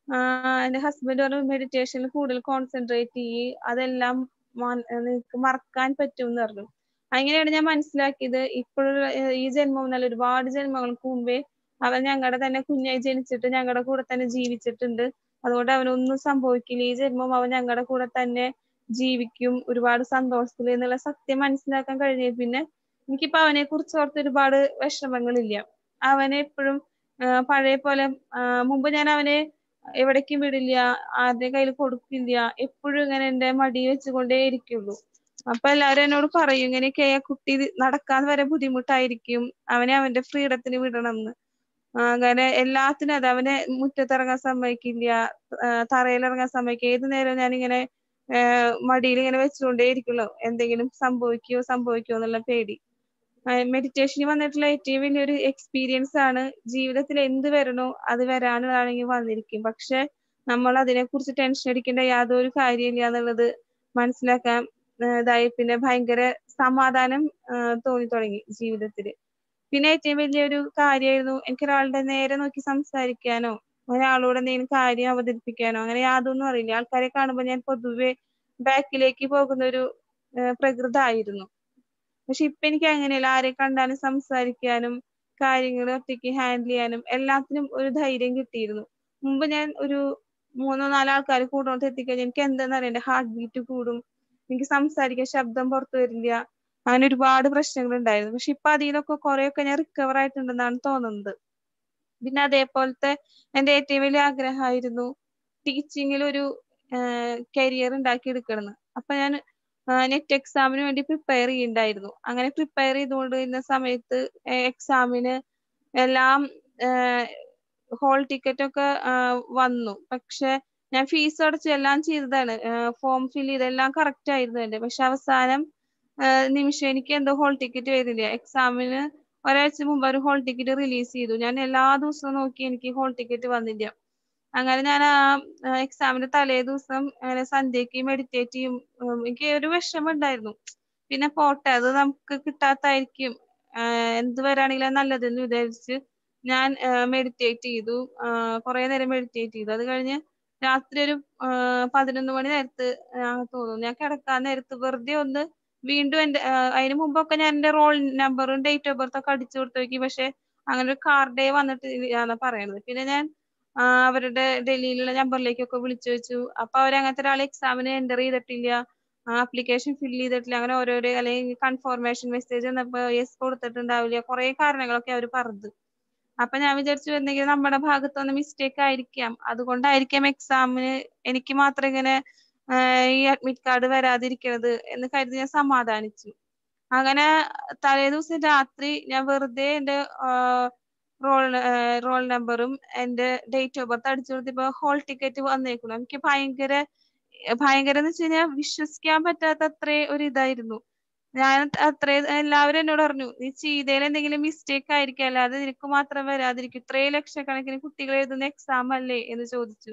എന്റെ ഹസ്ബൻഡ് പറഞ്ഞു മെഡിറ്റേഷനിൽ കൂടുതൽ കോൺസെൻട്രേറ്റ് ചെയ്യ് അതെല്ലാം നിനക്ക് മറക്കാൻ പറ്റും എന്ന് പറഞ്ഞു അങ്ങനെയാണ് ഞാൻ മനസ്സിലാക്കിയത് ഇപ്പോഴുള്ള ഈ ജന്മം എന്നല്ല ഒരുപാട് ജന്മങ്ങൾക്ക് മുമ്പേ അവൻ ഞങ്ങളുടെ തന്നെ കുഞ്ഞായി ജനിച്ചിട്ട് ഞങ്ങളുടെ കൂടെ തന്നെ ജീവിച്ചിട്ടുണ്ട് അതുകൊണ്ട് അവനൊന്നും സംഭവിക്കില്ല ഈ ജന്മം അവൻ ഞങ്ങളുടെ കൂടെ തന്നെ ജീവിക്കും ഒരുപാട് സന്തോഷത്തിൽ എന്നുള്ള സത്യം മനസ്സിലാക്കാൻ കഴിഞ്ഞ പിന്നെ എനിക്കിപ്പോ അവനെ കുറിച്ച് ഓർത്ത് ഒരുപാട് വിഷമങ്ങളില്ല അവനെ എപ്പോഴും പഴയ പോലെ മുമ്പ് ഞാൻ അവനെ എവിടേക്കും വിടില്ല ആരുടെ കയ്യിൽ കൊടുക്കില്ല എപ്പോഴും ഇങ്ങനെ എന്റെ മടി വെച്ചുകൊണ്ടേ ഇരിക്കുള്ളൂ അപ്പൊ എല്ലാവരും എന്നോട് പറയും ഇങ്ങനെയൊക്കെ കുട്ടി നടക്കാൻ വരെ ബുദ്ധിമുട്ടായിരിക്കും അവനെ അവന്റെ ഫ്രീഡത്തിന് വിടണം എന്ന് അങ്ങനെ എല്ലാത്തിനും അത് അവനെ മുറ്റത്തിറങ്ങാൻ സമ്മതിക്കില്ല തറയിലിറങ്ങാൻ സമ്മതിക്കില്ല ഏത് നേരം ഞാനിങ്ങനെ മടിയിൽ ഇങ്ങനെ വെച്ചുകൊണ്ടേ ഇരിക്കുള്ളൂ എന്തെങ്കിലും സംഭവിക്കുമോ സംഭവിക്കുമോ എന്നുള്ള പേടി മെഡിറ്റേഷനിൽ വന്നിട്ടുള്ള ഏറ്റവും വലിയൊരു എക്സ്പീരിയൻസ് ആണ് ജീവിതത്തിൽ എന്ത് വരണോ അത് വരാനുള്ളതാണെങ്കിൽ വന്നിരിക്കും പക്ഷെ നമ്മൾ അതിനെ കുറിച്ച് ടെൻഷൻ അടിക്കേണ്ട യാതൊരു കാര്യമില്ല എന്നുള്ളത് മനസ്സിലാക്കാൻ ഇതായി പിന്നെ ഭയങ്കര സമാധാനം തോന്നി തുടങ്ങി ജീവിതത്തില് പിന്നെ ഏറ്റവും വലിയൊരു കാര്യമായിരുന്നു എനിക്ക് ഒരാളുടെ നേരെ നോക്കി സംസാരിക്കാനോ ഒരാളോട് എന്തെങ്കിലും കാര്യം അവതരിപ്പിക്കാനോ അങ്ങനെ യാതൊന്നും അറിയില്ല ആൾക്കാരെ കാണുമ്പോൾ ഞാൻ പൊതുവെ ബാക്കിലേക്ക് പോകുന്ന ഒരു പ്രകൃതമായിരുന്നു പക്ഷെ ഇപ്പൊ എനിക്ക് അങ്ങനെയല്ല ആരെ കണ്ടാലും സംസാരിക്കാനും കാര്യങ്ങൾ ഒറ്റയ്ക്ക് ഹാൻഡിൽ ചെയ്യാനും എല്ലാത്തിനും ഒരു ധൈര്യം കിട്ടിയിരുന്നു മുമ്പ് ഞാൻ ഒരു മൂന്നോ നാലോ ആൾക്കാർ കൂടോട്ട് എത്തിക്കഴിഞ്ഞാൽ എനിക്ക് എന്താണെന്ന് അറിയാം എന്റെ ഹാർട്ട് ബീറ്റ് കൂടും എനിക്ക് സംസാരിക്കാൻ ശബ്ദം പുറത്തു വരില്ല അങ്ങനെ ഒരുപാട് പ്രശ്നങ്ങൾ ഉണ്ടായിരുന്നു പക്ഷെ ഇപ്പൊ അതിൽ നിന്നൊക്കെ കുറെയൊക്കെ ഞാൻ റിക്കവർ ആയിട്ടുണ്ടെന്നാണ് തോന്നുന്നത് പിന്നെ അതേപോലത്തെ എന്റെ ഏറ്റവും വലിയ ആഗ്രഹമായിരുന്നു ടീച്ചിങ്ങിൽ ഒരു കരിയർ ഉണ്ടാക്കി എടുക്കണമെന്ന് അപ്പൊ ഞാൻ നെറ്റ് എക്സാമിന് വേണ്ടി പ്രിപ്പയർ ചെയ്യുന്നുണ്ടായിരുന്നു അങ്ങനെ പ്രിപ്പയർ ചെയ്തുകൊണ്ടിരുന്ന സമയത്ത് എക്സാമിന് എല്ലാം ഹോൾ ടിക്കറ്റ് ഒക്കെ വന്നു പക്ഷെ ഞാൻ ഫീസ് അടച്ച് എല്ലാം ചെയ്തതാണ് ഫോം ഫിൽ ചെയ്തെല്ലാം കറക്റ്റ് ആയിരുന്നു എന്റെ പക്ഷെ അവസാനം നിമിഷം എനിക്ക് എന്തോ ഹോൾ ടിക്കറ്റ് വരുന്നില്ല എക്സാമിന് ഒരാഴ്ച മുമ്പ് ഒരു ഹോൾ ടിക്കറ്റ് റിലീസ് ചെയ്തു ഞാൻ എല്ലാ ദിവസവും നോക്കി എനിക്ക് ഹോൾ ടിക്കറ്റ് വന്നില്ല അങ്ങനെ ഞാൻ ആ എക്സാമിന്റെ തലേ ദിവസം അങ്ങനെ സന്ധ്യക്ക് മെഡിറ്റേറ്റ് ചെയ്യും എനിക്ക് ഒരു വിഷമം ഉണ്ടായിരുന്നു പിന്നെ പോട്ടെ അത് നമുക്ക് കിട്ടാത്തായിരിക്കും എന്ത് വരാണെങ്കിലും നല്ലതെന്ന് വിചാരിച്ച് ഞാൻ മെഡിറ്റേറ്റ് ചെയ്തു കുറെ നേരം മെഡിറ്റേറ്റ് ചെയ്തു അത് കഴിഞ്ഞ് രാത്രി ഒരു പതിനൊന്ന് മണി നേരത്ത് തോന്നുന്നു ഞാൻ കിടക്കാൻ നേരത്ത് വെറുതെ ഒന്ന് വീണ്ടും എന്റെ അതിന് മുമ്പൊക്കെ ഞാൻ എന്റെ റോൾ നമ്പറും ഡേറ്റ് ഓഫ് ബർത്ത് ഒക്കെ അടിച്ചു കൊടുത്തു നോക്കി പക്ഷെ അങ്ങനെ ഒരു കാർഡേ വന്നിട്ട് ആണ് പറയണത് പിന്നെ ഞാൻ ആ, അവരുടെ ഡൽഹിയിലുള്ള നമ്പറിലേക്കൊക്കെ വിളിച്ചു വെച്ചു അപ്പൊ അവർ അങ്ങനത്തെ ഒരാൾ എക്സാമിന് എൻ്റർ ചെയ്തിട്ടില്ല ആപ്ലിക്കേഷൻ ഫില്ല് ചെയ്തിട്ടില്ല അങ്ങനെ ഓരോരോ അല്ലെങ്കിൽ കൺഫർമേഷൻ മെസ്സേജ് വന്നപ്പോ യെസ് കൊടുത്തിട്ടുണ്ടാവില്ല കുറെ കാരണങ്ങളൊക്കെ അവർ പറഞ്ഞു അപ്പൊ ഞാൻ വിചാരിച്ചു എന്തെങ്കിലും നമ്മുടെ ഭാഗത്തുനിന്ന് മിസ്റ്റേക്ക് ആയിരിക്കാം അതുകൊണ്ടായിരിക്കാം എക്സാമിന് എനിക്ക് മാത്രം ഇങ്ങനെ ആഹ് ഈ അഡ്മിറ്റ് കാർഡ് വരാതിരിക്കണത് എന്ന് കരുതി ഞാൻ സമാധാനിച്ചു അങ്ങനെ തലേ ദിവസം രാത്രി ഞാൻ വെറുതെ എന്റെ റോൾ റോൾ നമ്പറും എന്റെ ഡേറ്റ് ഓഫ് ബർത്ത് അടിച്ചു കൊടുത്തപ്പോ ഹോൾ ടിക്കറ്റ് വന്നേക്കുന്നു എനിക്ക് ഭയങ്കര ഭയങ്കര എന്ന് വെച്ച് കഴിഞ്ഞാൽ വിശ്വസിക്കാൻ പറ്റാത്ത അത്ര ഒരു ഇതായിരുന്നു ഞാൻ അത്ര എല്ലാവരും എന്നോട് പറഞ്ഞു നീ ചെയ്തതിൽ എന്തെങ്കിലും മിസ്റ്റേക്ക് ആയിരിക്കും അല്ലാതെ നിനക്ക് മാത്രം വരാതിരിക്കും ഇത്രയും ലക്ഷക്കണക്കിന് കുട്ടികൾ എഴുതുന്ന എക്സാം അല്ലേ എന്ന് ചോദിച്ചു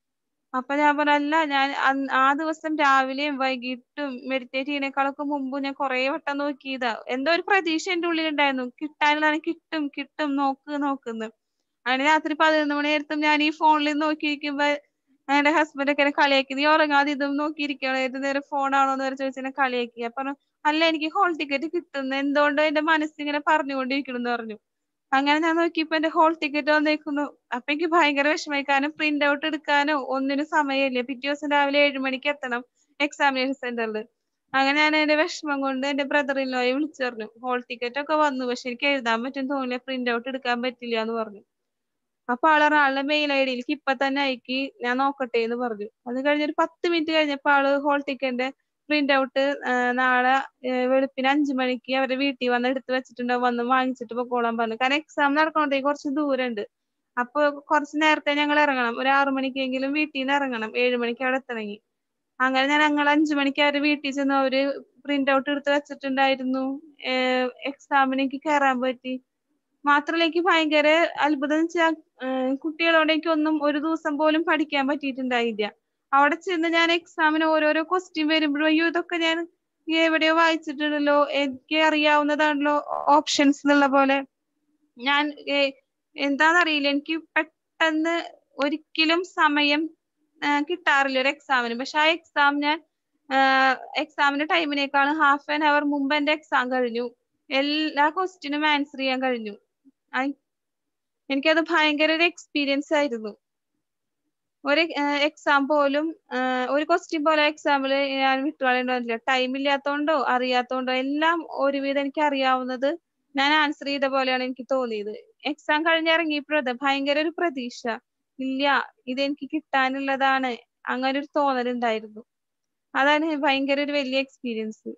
അപ്പൊ ഞാൻ പറഞ്ഞു അല്ല ഞാൻ അന്ന് ആ ദിവസം രാവിലെയും വൈകിട്ടും മെഡിറ്റേറ്റ് ചെയ്യണേക്കാളൊക്കെ മുമ്പ് ഞാൻ കുറെ വട്ടം നോക്കിയതാ എന്തോ ഒരു പ്രതീക്ഷ എന്റെ ഉള്ളിൽ ഉണ്ടായിരുന്നു കിട്ടാനുള്ളതാണ് കിട്ടും കിട്ടും നോക്ക് നോക്കുന്നു അങ്ങനെ രാത്രി പതിനൊന്ന് മണി നേരത്തും ഞാൻ ഈ ഫോണിൽ നോക്കിയിരിക്കുമ്പോ എന്റെ ഹസ്ബൻഡ് ഒക്കെ എന്നെ കളിയാക്കി നീ ഉറങ്ങാതെ ഇതും നോക്കിയിരിക്കണം ഏത് നേരം ഫോണാണോ എന്ന് വരെ ചോദിച്ച് എന്നെ കളിയാക്കി അപ്പൊ പറഞ്ഞു അല്ല എനിക്ക് ഹോൾ ടിക്കറ്റ് കിട്ടുന്നു എന്തുകൊണ്ട് എന്റെ മനസ്സിങ്ങനെ പറഞ്ഞുകൊണ്ടിരിക്കണം എന്ന് പറഞ്ഞു അങ്ങനെ ഞാൻ നോക്കിയപ്പോ എന്റെ ഹോൾ ടിക്കറ്റ് വന്നേക്കുന്നു അപ്പൊ എനിക്ക് ഭയങ്കര വിഷമായി കാരണം പ്രിന്റ് ഔട്ട് എടുക്കാനോ ഒന്നിനും സമയമില്ല പിറ്റേ ദിവസം രാവിലെ ഏഴ് മണിക്ക് എത്തണം എക്സാമിനേഷൻ സെന്ററിൽ അങ്ങനെ ഞാൻ എന്റെ വിഷമം കൊണ്ട് എന്റെ ബ്രദർ ഇല്ലോയെ വിളിച്ചു പറഞ്ഞു ഹോൾ ടിക്കറ്റ് ഒക്കെ വന്നു പക്ഷെ എനിക്ക് എഴുതാൻ പറ്റും തോന്നില്ല പ്രിന്റ് ഔട്ട് എടുക്കാൻ പറ്റില്ല എന്ന് പറഞ്ഞു അപ്പൊ ആള് പറഞ്ഞു ആളുടെ മെയിൽ ഐ ഡിയിലേക്ക് ഇപ്പൊ തന്നെ അയക്കി ഞാൻ നോക്കട്ടെ എന്ന് പറഞ്ഞു അത് കഴിഞ്ഞ് ഒരു പത്ത് മിനിറ്റ് കഴിഞ്ഞപ്പോ ആള് ഹോൾ ടിക്കറ്റിന്റെ പ്രിന്റ് ഔട്ട് നാളെ ഏഹ് വെളുപ്പിന് അഞ്ചു മണിക്ക് അവരുടെ വീട്ടിൽ വന്ന് എടുത്ത് വെച്ചിട്ടുണ്ടാവും വന്ന് വാങ്ങിച്ചിട്ട് പൊക്കോളാൻ പറഞ്ഞു കാരണം എക്സാം നടക്കണോണ്ടേ കുറച്ച് ദൂരമുണ്ട് അപ്പൊ കുറച്ച് നേരത്തെ ഞങ്ങൾ ഇറങ്ങണം ഒരു ആറു മണിക്കെങ്കിലും വീട്ടിൽ നിന്ന് ഇറങ്ങണം ഏഴു മണിക്ക് അവിടെ എത്തണമെങ്കിൽ അങ്ങനെ ഞാൻ ഞങ്ങൾ അഞ്ചു മണിക്ക് അവരുടെ വീട്ടിൽ ചെന്ന് അവര് പ്രിന്റ് ഔട്ട് എടുത്ത് വെച്ചിട്ടുണ്ടായിരുന്നു എക്സാമിന് എനിക്ക് കയറാൻ പറ്റി മാത്രമല്ല എനിക്ക് ഭയങ്കര അത്ഭുതം എന്ന് വെച്ചാൽ കുട്ടികളോട് എനിക്കൊന്നും ഒരു ദിവസം പോലും പഠിക്കാൻ പറ്റിയിട്ടുണ്ടായില്ല അവിടെ ചെന്ന് ഞാൻ എക്സാമിന് ഓരോരോ ക്വസ്റ്റ്യൻ വരുമ്പോഴും അയ്യോ ഇതൊക്കെ ഞാൻ എവിടെയോ വായിച്ചിട്ടുണ്ടല്ലോ എനിക്ക് അറിയാവുന്നതാണല്ലോ ഓപ്ഷൻസ് എന്നുള്ള പോലെ ഞാൻ ഏഹ് എന്താന്നറിയില്ല എനിക്ക് പെട്ടെന്ന് ഒരിക്കലും സമയം ആഹ് കിട്ടാറില്ല ഒരു എക്സാമിന് പക്ഷെ ആ എക്സാം ഞാൻ എക്സാമിന്റെ ടൈമിനേക്കാളും ഹാഫ് ആൻ അവർ മുമ്പ് എന്റെ എക്സാം കഴിഞ്ഞു എല്ലാ ക്വസ്റ്റ്യനും ആൻസർ ചെയ്യാൻ കഴിഞ്ഞു ആ- എനിക്കത് ഭയങ്കര ഒരു എക്സ്പീരിയൻസ് ആയിരുന്നു ഒരു എക്സാം പോലും ആഹ് ഒരു ക്വസ്റ്റ്യൻ പോലെ എക്സാമിൽ ഞാൻ വിട്ടുകളയേണ്ടി വന്നില്ല ടൈം ഇല്ലാത്തോണ്ടോ അറിയാത്തോണ്ടോ എല്ലാം ഒരുവിധം എനിക്ക് അറിയാവുന്നത് ഞാൻ ആൻസർ ചെയ്ത പോലെയാണ് എനിക്ക് തോന്നിയത് എക്സാം കഴിഞ്ഞിറങ്ങിയപ്പോഴത് ഭയങ്കര ഒരു പ്രതീക്ഷ ഇല്ല ഇതെനിക്ക് കിട്ടാനുള്ളതാണ് അങ്ങനെ ഒരു തോന്നലുണ്ടായിരുന്നു അതാണ് ഭയങ്കര ഒരു വലിയ എക്സ്പീരിയൻസ്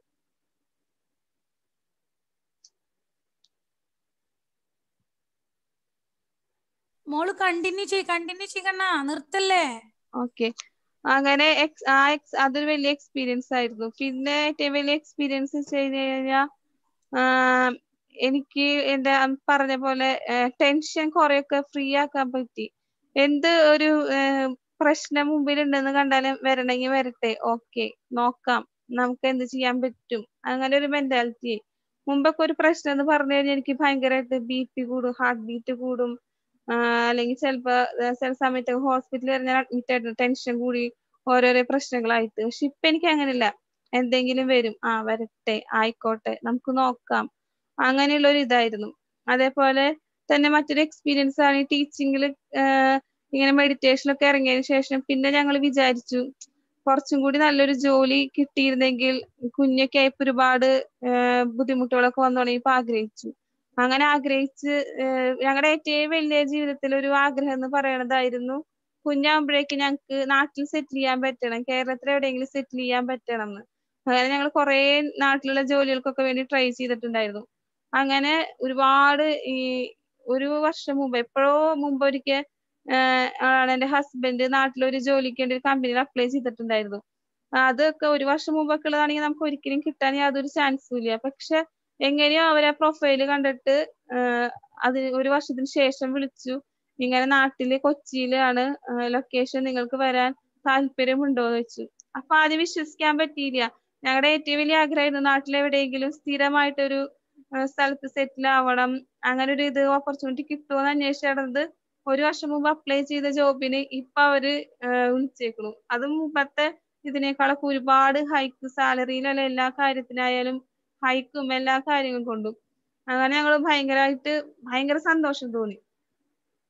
മോള് കണ്ടിന്യൂ ചെയ് കണ്ടിന്യൂ ചെയ്യണ നിർത്തല്ലേ ഓക്കെ അങ്ങനെ എക്സ് ആ എക്സ് അതൊരു വലിയ എക്സ്പീരിയൻസ് ആയിരുന്നു പിന്നെ ഏറ്റവും വലിയ എക്സ്പീരിയൻസ് വെച്ച് കഴിഞ്ഞ് കഴിഞ്ഞാൽ എനിക്ക് എന്റെ അന്ന് പറഞ്ഞ പോലെ ടെൻഷൻ കുറെയൊക്കെ ഫ്രീ ആക്കാൻ പറ്റി എന്ത് ഒരു ഏഹ്, പ്രശ്നം മുമ്പിലുണ്ടെന്ന് കണ്ടാലും വരണമെങ്കിൽ വരട്ടെ ഓക്കെ നോക്കാം നമുക്ക് എന്ത് ചെയ്യാൻ പറ്റും അങ്ങനെ ഒരു മെന്റാലിറ്റി മുമ്പൊക്കെ ഒരു പ്രശ്നം എന്ന് പറഞ്ഞു കഴിഞ്ഞാൽ എനിക്ക് ഭയങ്കരമായിട്ട് ബി പി കൂടും ഹാർട്ട് ബീറ്റ് കൂടും ആഹ് അല്ലെങ്കിൽ ചിലപ്പോ ഏഹ് ചില സമയത്ത് ഹോസ്പിറ്റലിൽ വരെ ഞാൻ അഡ്മിറ്റ് ആയിരുന്നു ടെൻഷൻ കൂടി ഓരോരോ പ്രശ്നങ്ങളായിട്ട് പക്ഷെ ഇപ്പൊ എനിക്ക് അങ്ങനെയില്ല എന്തെങ്കിലും വരും ആ വരട്ടെ ആയിക്കോട്ടെ നമുക്ക് നോക്കാം അങ്ങനെയുള്ള ഒരു ഇതായിരുന്നു അതേപോലെ തന്നെ മറ്റൊരു എക്സ്പീരിയൻസ് ആണ് ഈ ടീച്ചിങ്ങിൽ ഇങ്ങനെ മെഡിറ്റേഷനൊക്കെ ഇറങ്ങിയതിന് ശേഷം പിന്നെ ഞങ്ങൾ വിചാരിച്ചു കുറച്ചും കൂടി നല്ലൊരു ജോലി കിട്ടിയിരുന്നെങ്കിൽ കുഞ്ഞൊക്കെ ആയപ്പോ ഒരുപാട് ഏഹ് ബുദ്ധിമുട്ടുകളൊക്കെ വന്നു തുടങ്ങിയപ്പോ ആഗ്രഹിച്ചു അങ്ങനെ ആഗ്രഹിച്ച് ഞങ്ങളുടെ ഏറ്റവും വലിയ ജീവിതത്തിൽ ഒരു ആഗ്രഹം എന്ന് പറയണതായിരുന്നു കുഞ്ഞാകുമ്പോഴേക്ക് ഞങ്ങൾക്ക് നാട്ടിൽ സെറ്റിൽ ചെയ്യാൻ പറ്റണം കേരളത്തിൽ എവിടെയെങ്കിലും സെറ്റിൽ ചെയ്യാൻ പറ്റണം എന്ന് അങ്ങനെ ഞങ്ങൾ കുറേ നാട്ടിലുള്ള ജോലികൾക്കൊക്കെ വേണ്ടി ട്രൈ ചെയ്തിട്ടുണ്ടായിരുന്നു അങ്ങനെ ഒരുപാട് ഈ ഒരു വർഷം മുമ്പ് എപ്പോഴോ മുമ്പ് ഒരിക്കൽ ആണ് എന്റെ ഹസ്ബൻഡ് നാട്ടിലൊരു ജോലിക്ക് വേണ്ടി ഒരു കമ്പനിയിൽ അപ്ലൈ ചെയ്തിട്ടുണ്ടായിരുന്നു അതൊക്കെ ഒരു വർഷം മുമ്പൊക്കെ ഉള്ളതാണെങ്കിൽ നമുക്ക് ഒരിക്കലും കിട്ടാൻ യാതൊരു ചാൻസും ഇല്ല പക്ഷെ എങ്ങനെയോ അവരെ പ്രൊഫൈല് കണ്ടിട്ട് ആഹ് അത് ഒരു വർഷത്തിന് ശേഷം വിളിച്ചു ഇങ്ങനെ നാട്ടില് കൊച്ചിയിലാണ് ലൊക്കേഷൻ നിങ്ങൾക്ക് വരാൻ താല്പര്യമുണ്ടോ എന്ന് വെച്ചു അപ്പൊ ആദ്യം വിശ്വസിക്കാൻ പറ്റിയില്ല ഞങ്ങളുടെ ഏറ്റവും വലിയ ആഗ്രഹമായിരുന്നു നാട്ടിൽ എവിടെയെങ്കിലും സ്ഥിരമായിട്ടൊരു ആഹ് സ്ഥലത്ത് സെറ്റിൽ ആവണം അങ്ങനെ ഒരു ഇത് ഓപ്പർച്യൂണിറ്റി കിട്ടുമോ എന്ന് അന്വേഷിച്ച് നടന്നത് ഒരു വർഷം മുമ്പ് അപ്ലൈ ചെയ്ത ജോബിന് ഇപ്പൊ അവര് ആഹ് വിളിച്ചേക്കണു അതും മുമ്പത്തെ ഇതിനേക്കാളൊക്കെ ഒരുപാട് ഹൈക്ക് സാലറിയിലല്ല എല്ലാ കാര്യത്തിനായാലും ഹൈക്കും എല്ലാ കാര്യങ്ങളും കൊണ്ടും അങ്ങനെ ഞങ്ങൾ ഭയങ്കരമായിട്ട് ഭയങ്കര സന്തോഷം തോന്നി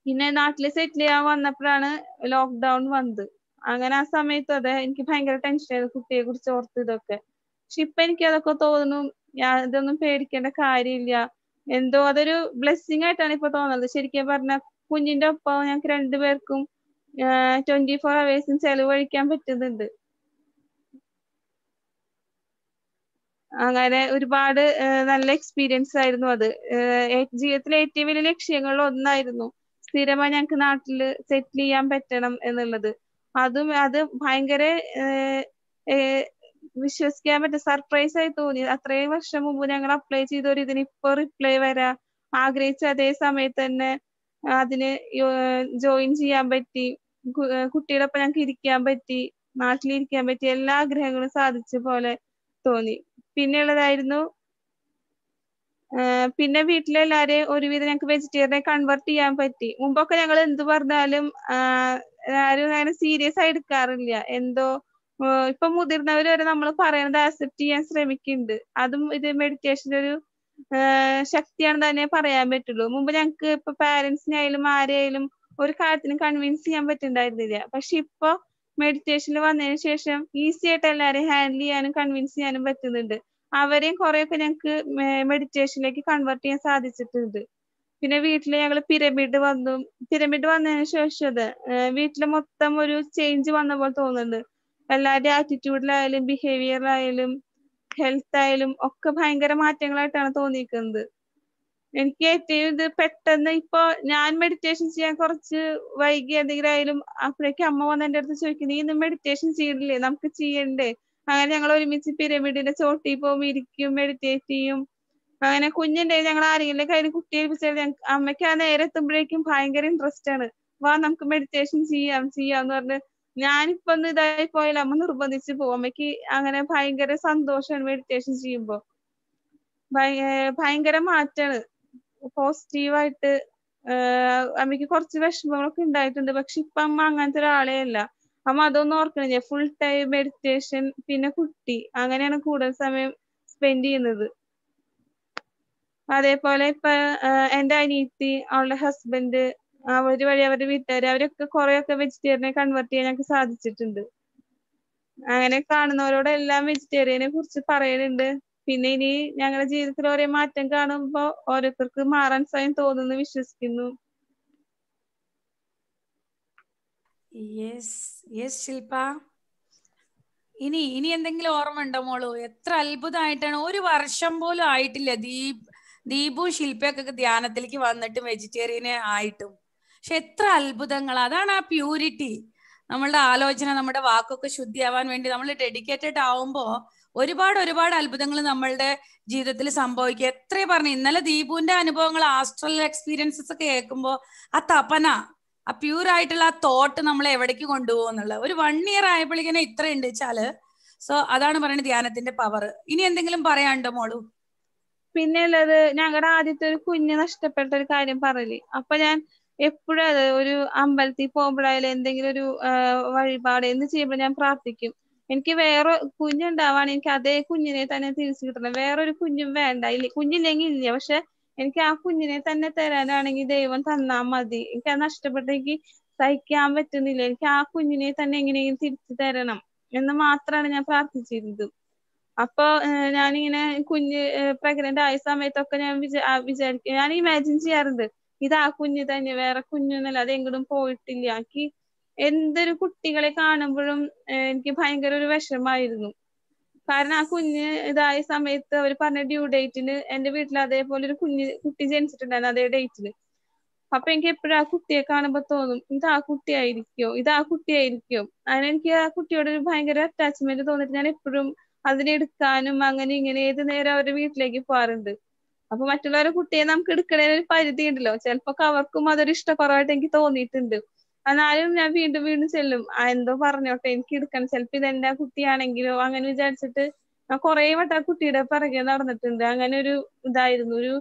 പിന്നെ നാട്ടില് സെറ്റിൽ ചെയ്യാൻ വന്നപ്പോഴാണ് ലോക്ക്ഡൌൺ വന്നത് അങ്ങനെ ആ സമയത്ത് അതെ എനിക്ക് ഭയങ്കര ടെൻഷനായിരുന്നു കുട്ടിയെ കുറിച്ച് ഓർത്ത് ഇതൊക്കെ പക്ഷെ ഇപ്പൊ എനിക്ക് അതൊക്കെ തോന്നുന്നു ഞാൻ ഇതൊന്നും പേടിക്കേണ്ട കാര്യമില്ല എന്തോ അതൊരു ബ്ലെസ്സിങ് ആയിട്ടാണ് ഇപ്പൊ തോന്നുന്നത് ശരിക്കും പറഞ്ഞ കുഞ്ഞിന്റെ ഒപ്പം ഞങ്ങൾക്ക് രണ്ടുപേർക്കും ട്വന്റി ഫോർ അവേഴ്സും ചെലവഴിക്കാൻ പറ്റുന്നുണ്ട് അങ്ങനെ ഒരുപാട് നല്ല എക്സ്പീരിയൻസ് ആയിരുന്നു അത് ജീവിതത്തിലെ ഏറ്റവും വലിയ ലക്ഷ്യങ്ങളിൽ ഒന്നായിരുന്നു സ്ഥിരമായി ഞങ്ങൾക്ക് നാട്ടില് സെറ്റിൽ ചെയ്യാൻ പറ്റണം എന്നുള്ളത് അതും അത് ഭയങ്കര വിശ്വസിക്കാൻ പറ്റും സർപ്രൈസ് ആയി തോന്നി അത്രയും വർഷം മുമ്പ് ഞങ്ങൾ അപ്ലൈ ചെയ്ത ഒരു ഇതിന് ഇപ്പൊ റിപ്ലൈ വരാ ആഗ്രഹിച്ച അതേ സമയത്ത് തന്നെ അതിന് ജോയിൻ ചെയ്യാൻ പറ്റി കുട്ടിയുടെ ഒപ്പം ഞങ്ങൾക്ക് ഇരിക്കാൻ പറ്റി നാട്ടിലിരിക്കാൻ പറ്റി എല്ലാ ആഗ്രഹങ്ങളും സാധിച്ച പോലെ തോന്നി പിന്നെയുള്ളതായിരുന്നു പിന്നെ വീട്ടിലെല്ലാരെയും ഒരുവിധം ഞങ്ങൾക്ക് വെജിറ്റേറിയനെ കൺവേർട്ട് ചെയ്യാൻ പറ്റി മുമ്പൊക്കെ ഞങ്ങൾ എന്ത് പറഞ്ഞാലും ആരും അങ്ങനെ സീരിയസ് ആയി എടുക്കാറില്ല എന്തോ ഇപ്പൊ മുതിർന്നവർ വരെ നമ്മൾ പറയുന്നത് ആക്സെപ്റ്റ് ചെയ്യാൻ ശ്രമിക്കുന്നുണ്ട് അതും ഇത് മെഡിറ്റേഷൻ്റെ ഒരു ശക്തിയാണെന്ന് തന്നെ പറയാൻ പറ്റുള്ളൂ മുമ്പ് ഞങ്ങൾക്ക് ഇപ്പൊ പാരന്റ്സിനായാലും ആരെയായാലും ഒരു കാര്യത്തിനും കൺവിൻസ് ചെയ്യാൻ പറ്റുന്നുണ്ടായിരുന്നില്ല പക്ഷെ ഇപ്പൊ മെഡിറ്റേഷനിൽ വന്നതിന് ശേഷം ഈസി ആയിട്ട് എല്ലാവരെയും ഹാൻഡിൽ ചെയ്യാനും കൺവിൻസ് ചെയ്യാനും പറ്റുന്നുണ്ട് അവരെയും കുറെയൊക്കെ ഞങ്ങൾക്ക് മെഡിറ്റേഷനിലേക്ക് കൺവേർട്ട് ചെയ്യാൻ സാധിച്ചിട്ടുണ്ട് പിന്നെ വീട്ടില് ഞങ്ങൾ പിരമിഡ് വന്നു പിരമിഡ് വന്നതിന് ശേഷം അത് വീട്ടില് മൊത്തം ഒരു ചേഞ്ച് വന്ന പോലെ തോന്നുന്നുണ്ട് എല്ലാവരുടെയും ആറ്റിറ്റ്യൂഡിലായാലും ബിഹേവിയറിലായാലും ഹെൽത്ത് ആയാലും ഒക്കെ ഭയങ്കര മാറ്റങ്ങളായിട്ടാണ് തോന്നിയിരിക്കുന്നത് എനിക്ക് ഏറ്റവും ഇത് പെട്ടെന്ന് ഇപ്പൊ ഞാൻ മെഡിറ്റേഷൻ ചെയ്യാൻ കുറച്ച് വൈകി എന്തെങ്കിലും ആയാലും അപ്പോഴേക്കും അമ്മ വന്ന് എൻ്റെ അടുത്ത് ചോദിക്കും നീ ഇന്ന് മെഡിറ്റേഷൻ ചെയ്യണില്ലേ നമുക്ക് ചെയ്യണ്ടേ അങ്ങനെ ഞങ്ങൾ ഒരുമിച്ച് പിരമിഡിന്റെ ചോട്ടിൽ പോകും ഇരിക്കും മെഡിറ്റേറ്റ് ചെയ്യും അങ്ങനെ കുഞ്ഞുണ്ടെ ഞങ്ങൾ ആരെങ്കിലും കയ്യിൽ കുട്ടി ഏൽപ്പിച്ചാൽ അമ്മയ്ക്ക് ആ നേരെ എത്തുമ്പോഴേക്കും ഭയങ്കര ഇൻട്രസ്റ്റ് ആണ് വാ നമുക്ക് മെഡിറ്റേഷൻ ചെയ്യാം ചെയ്യാന്ന് പറഞ്ഞ് ഞാനിപ്പോ ഒന്ന് ഇതായി പോയാൽ അമ്മ നിർബന്ധിച്ച് പോകും അമ്മയ്ക്ക് അങ്ങനെ ഭയങ്കര സന്തോഷമാണ് മെഡിറ്റേഷൻ ചെയ്യുമ്പോ ഭയങ്കര മാറ്റാണ് പോസിറ്റീവായിട്ട് അമ്മയ്ക്ക് കുറച്ച് വിഷമങ്ങളൊക്കെ ഉണ്ടായിട്ടുണ്ട് പക്ഷെ ഇപ്പൊ അമ്മ അങ്ങനത്തെ ഒരാളെ അല്ല അമ്മ അതൊന്നും ഓർക്കണില്ല ഫുൾ ടൈം മെഡിറ്റേഷൻ പിന്നെ കുട്ടി അങ്ങനെയാണ് കൂടുതൽ സമയം സ്പെൻഡ് ചെയ്യുന്നത് അതേപോലെ ഇപ്പൊ എന്റെ അനിയത്തി അവളുടെ ഹസ്ബൻഡ് അവര് വഴി അവരുടെ വീട്ടുകാർ അവരൊക്കെ കുറെയൊക്കെ വെജിറ്റേറിയനെ കൺവേർട്ട് ചെയ്യാൻ ഞങ്ങൾക്ക് സാധിച്ചിട്ടുണ്ട് അങ്ങനെ കാണുന്നവരോടെല്ലാം വെജിറ്റേറിയനെ കുറിച്ച് പറയുന്നുണ്ട് പിന്നെ ഇനി ഞങ്ങളുടെ ജീവിതത്തിൽ ഓരോ മാറ്റം കാണുമ്പോ ഓരോരുത്തർക്ക് മാറാൻ സ്വയം തോന്നുന്നു വിശ്വസിക്കുന്നു യെസ് യെസ് ശില്പ ഇനി ഇനി എന്തെങ്കിലും ഓർമ്മ ഉണ്ടോ മോളു എത്ര അത്ഭുതമായിട്ടാണ് ഒരു വർഷം പോലും ആയിട്ടില്ല ദീപ് ദീപു ശില്പയൊക്കെ ധ്യാനത്തിലേക്ക് വന്നിട്ട് വെജിറ്റേറിയനെ ആയിട്ടും പക്ഷെ എത്ര അത്ഭുതങ്ങൾ അതാണ് ആ പ്യൂരിറ്റി നമ്മളുടെ ആലോചന നമ്മുടെ വാക്കൊക്കെ ശുദ്ധിയാവാൻ വേണ്ടി നമ്മൾ ഡെഡിക്കേറ്റഡ് ആവുമ്പോ ഒരുപാട് ഒരുപാട് അത്ഭുതങ്ങൾ നമ്മളുടെ ജീവിതത്തിൽ സംഭവിക്കുക എത്ര പറഞ്ഞു ഇന്നലെ ദീപുവിന്റെ അനുഭവങ്ങൾ ആസ്ട്രൽ എക്സ്പീരിയൻസസ് ഒക്കെ കേൾക്കുമ്പോൾ ആ തപന ആ പ്യൂർ ആയിട്ടുള്ള ആ തോട്ട് നമ്മളെ എവിടേക്ക് കൊണ്ടുപോകും എന്നുള്ളത് ഒരു വൺ ഇയർ ആയപ്പോഴേക്കിനെ ഇത്ര ഉണ്ട് വെച്ചാല് സോ അതാണ് പറയുന്നത് ധ്യാനത്തിന്റെ പവർ ഇനി എന്തെങ്കിലും പറയാനുണ്ടോ മോളു പിന്നെ ഉള്ളത് ഞങ്ങളുടെ ആദ്യത്തെ ഒരു കുഞ്ഞ് നഷ്ടപ്പെട്ട ഒരു കാര്യം പറയല് അപ്പൊ ഞാൻ എപ്പോഴും അത് ഒരു അമ്പലത്തിൽ പോകുമ്പോഴായാലും എന്തെങ്കിലും ഒരു വഴിപാട് എന്ത് ചെയ്യുമ്പോൾ ഞാൻ പ്രാർത്ഥിക്കും എനിക്ക് വേറെ കുഞ്ഞുണ്ടാവാണ് എനിക്ക് അതേ കുഞ്ഞിനെ തന്നെ തിരിച്ചു കിട്ടണം വേറൊരു കുഞ്ഞും വേണ്ട ഇല്ല കുഞ്ഞില്ലെങ്കിൽ ഇല്ല പക്ഷെ എനിക്ക് ആ കുഞ്ഞിനെ തന്നെ തരാനാണെങ്കിൽ ദൈവം തന്നാ മതി എനിക്ക് അത് നഷ്ടപ്പെട്ട എനിക്ക് സഹിക്കാൻ പറ്റുന്നില്ല എനിക്ക് ആ കുഞ്ഞിനെ തന്നെ എങ്ങനെയെങ്കിലും തിരിച്ചു തരണം എന്ന് മാത്രമാണ് ഞാൻ പ്രാർത്ഥിച്ചിരുന്നത് അപ്പൊ ഞാനിങ്ങനെ കുഞ്ഞ് പ്രഗ്നന്റ് ആയ സമയത്തൊക്കെ ഞാൻ വിചാ വിചാരിക്കും ഞാൻ ഇമാജിൻ ചെയ്യാറുണ്ട് ഇത് ആ കുഞ്ഞ് തന്നെ വേറെ കുഞ്ഞൊന്നല്ല അത് എങ്ങോട്ടും പോയിട്ടില്ല എനിക്ക് എന്തൊരു കുട്ടികളെ കാണുമ്പോഴും എനിക്ക് ഭയങ്കര ഒരു വിഷമായിരുന്നു കാരണം ആ കുഞ്ഞ് ഇതായ സമയത്ത് അവർ പറഞ്ഞ ഡ്യൂ ഡേറ്റിന് എന്റെ വീട്ടിൽ അതേപോലെ ഒരു കുഞ്ഞ് കുട്ടി ജനിച്ചിട്ടുണ്ടായിരുന്നു അതേ ഡേറ്റില് അപ്പൊ എനിക്ക് എപ്പോഴും ആ കുട്ടിയെ കാണുമ്പോ തോന്നും ഇത് ആ കുട്ടിയായിരിക്കോ ഇത് ആ കുട്ടിയായിരിക്കോ അങ്ങനെ എനിക്ക് ആ കുട്ടിയോട് ഒരു ഭയങ്കര അറ്റാച്ച്മെന്റ് തോന്നിട്ട് ഞാൻ എപ്പോഴും അതിനെടുക്കാനും അങ്ങനെ ഇങ്ങനെ ഏത് നേരം അവരുടെ വീട്ടിലേക്ക് പോകാറുണ്ട് അപ്പൊ മറ്റുള്ളവരുടെ കുട്ടിയെ നമുക്ക് എടുക്കണേന് ഒരു പരിധി ഉണ്ടല്ലോ ചിലപ്പോ അവർക്കും അതൊരു ഇഷ്ടക്കുറവായിട്ട് എനിക്ക് തോന്നിയിട്ടുണ്ട് എന്നാലും ഞാൻ വീണ്ടും വീണ്ടും ചെല്ലും ആ എന്തോ പറഞ്ഞോട്ടെ എനിക്ക് എടുക്കണം ചിലപ്പോ ഇത് എന്റെ കുട്ടിയാണെങ്കിലോ അങ്ങനെ വിചാരിച്ചിട്ട് ഞാൻ കുറെ വട്ടം ആ കുട്ടിയുടെ പിറകെ നടന്നിട്ടുണ്ട് അങ്ങനെ ഒരു ഇതായിരുന്നു ഒരു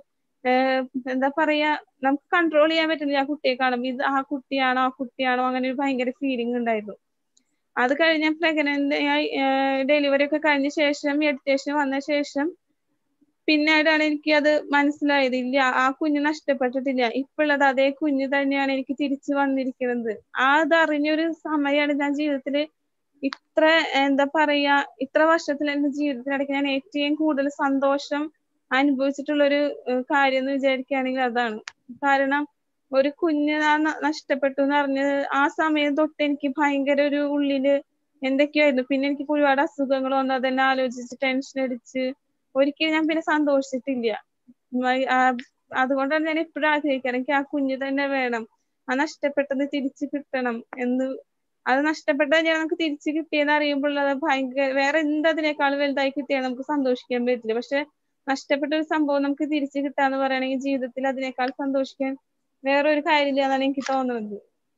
എന്താ പറയാ നമുക്ക് കൺട്രോൾ ചെയ്യാൻ പറ്റുന്നില്ല ആ കുട്ടിയെ കാണുമ്പോൾ ഇത് ആ കുട്ടിയാണോ ആ കുട്ടിയാണോ അങ്ങനെ ഒരു ഭയങ്കര ഫീലിംഗ് ഉണ്ടായിരുന്നു അത് കഴിഞ്ഞ് പ്രഗ്നന്റ് ആയി ഡെലിവറി ഒക്കെ കഴിഞ്ഞ ശേഷം മെഡിറ്റേഷൻ വന്ന ശേഷം പിന്നീടാണ് എനിക്ക് അത് മനസ്സിലായത് ഇല്ല ആ കുഞ്ഞ് നഷ്ടപ്പെട്ടിട്ടില്ല ഇപ്പോഴുള്ളത് അതേ കുഞ്ഞ് തന്നെയാണ് എനിക്ക് തിരിച്ചു വന്നിരിക്കുന്നത് ആ അതറിഞ്ഞൊരു സമയമാണ് ഞാൻ ജീവിതത്തില് ഇത്ര എന്താ പറയാ ഇത്ര വർഷത്തിൽ എന്റെ ജീവിതത്തിനിടയ്ക്ക് ഞാൻ ഏറ്റവും കൂടുതൽ സന്തോഷം അനുഭവിച്ചിട്ടുള്ള ഒരു കാര്യം എന്ന് വിചാരിക്കുകയാണെങ്കിൽ അതാണ് കാരണം ഒരു കുഞ്ഞ് ആ നഷ്ടപ്പെട്ടു എന്ന് അറിഞ്ഞത് ആ സമയം തൊട്ട് എനിക്ക് ഭയങ്കര ഒരു ഉള്ളില് എന്തൊക്കെയായിരുന്നു പിന്നെ എനിക്ക് ഒരുപാട് അസുഖങ്ങൾ വന്നു അതെന്നെ ആലോചിച്ച് ടെൻഷൻ അടിച്ച് ഒരിക്കലും ഞാൻ പിന്നെ സന്തോഷിച്ചിട്ടില്ല അതുകൊണ്ടാണ് ഞാൻ എപ്പോഴും ആഗ്രഹിക്കാറ് എനിക്ക് ആ കുഞ്ഞ് തന്നെ വേണം ആ നഷ്ടപ്പെട്ടത് തിരിച്ചു കിട്ടണം എന്ന് അത് നഷ്ടപ്പെട്ടത് ഞാൻ നമുക്ക് തിരിച്ചു കിട്ടിയെന്ന് അറിയുമ്പോൾ അത് ഭയങ്കര വേറെ എന്തതിനേക്കാളും വലുതായി കിട്ടിയാൽ നമുക്ക് സന്തോഷിക്കാൻ പറ്റില്ല പക്ഷെ നഷ്ടപ്പെട്ട ഒരു സംഭവം നമുക്ക് തിരിച്ചു കിട്ടാന്ന് പറയുകയാണെങ്കിൽ ജീവിതത്തിൽ അതിനേക്കാൾ സന്തോഷിക്കാൻ വേറെ ഒരു കാര്യമില്ല എന്നാണ് എനിക്ക് തോന്നുന്നത്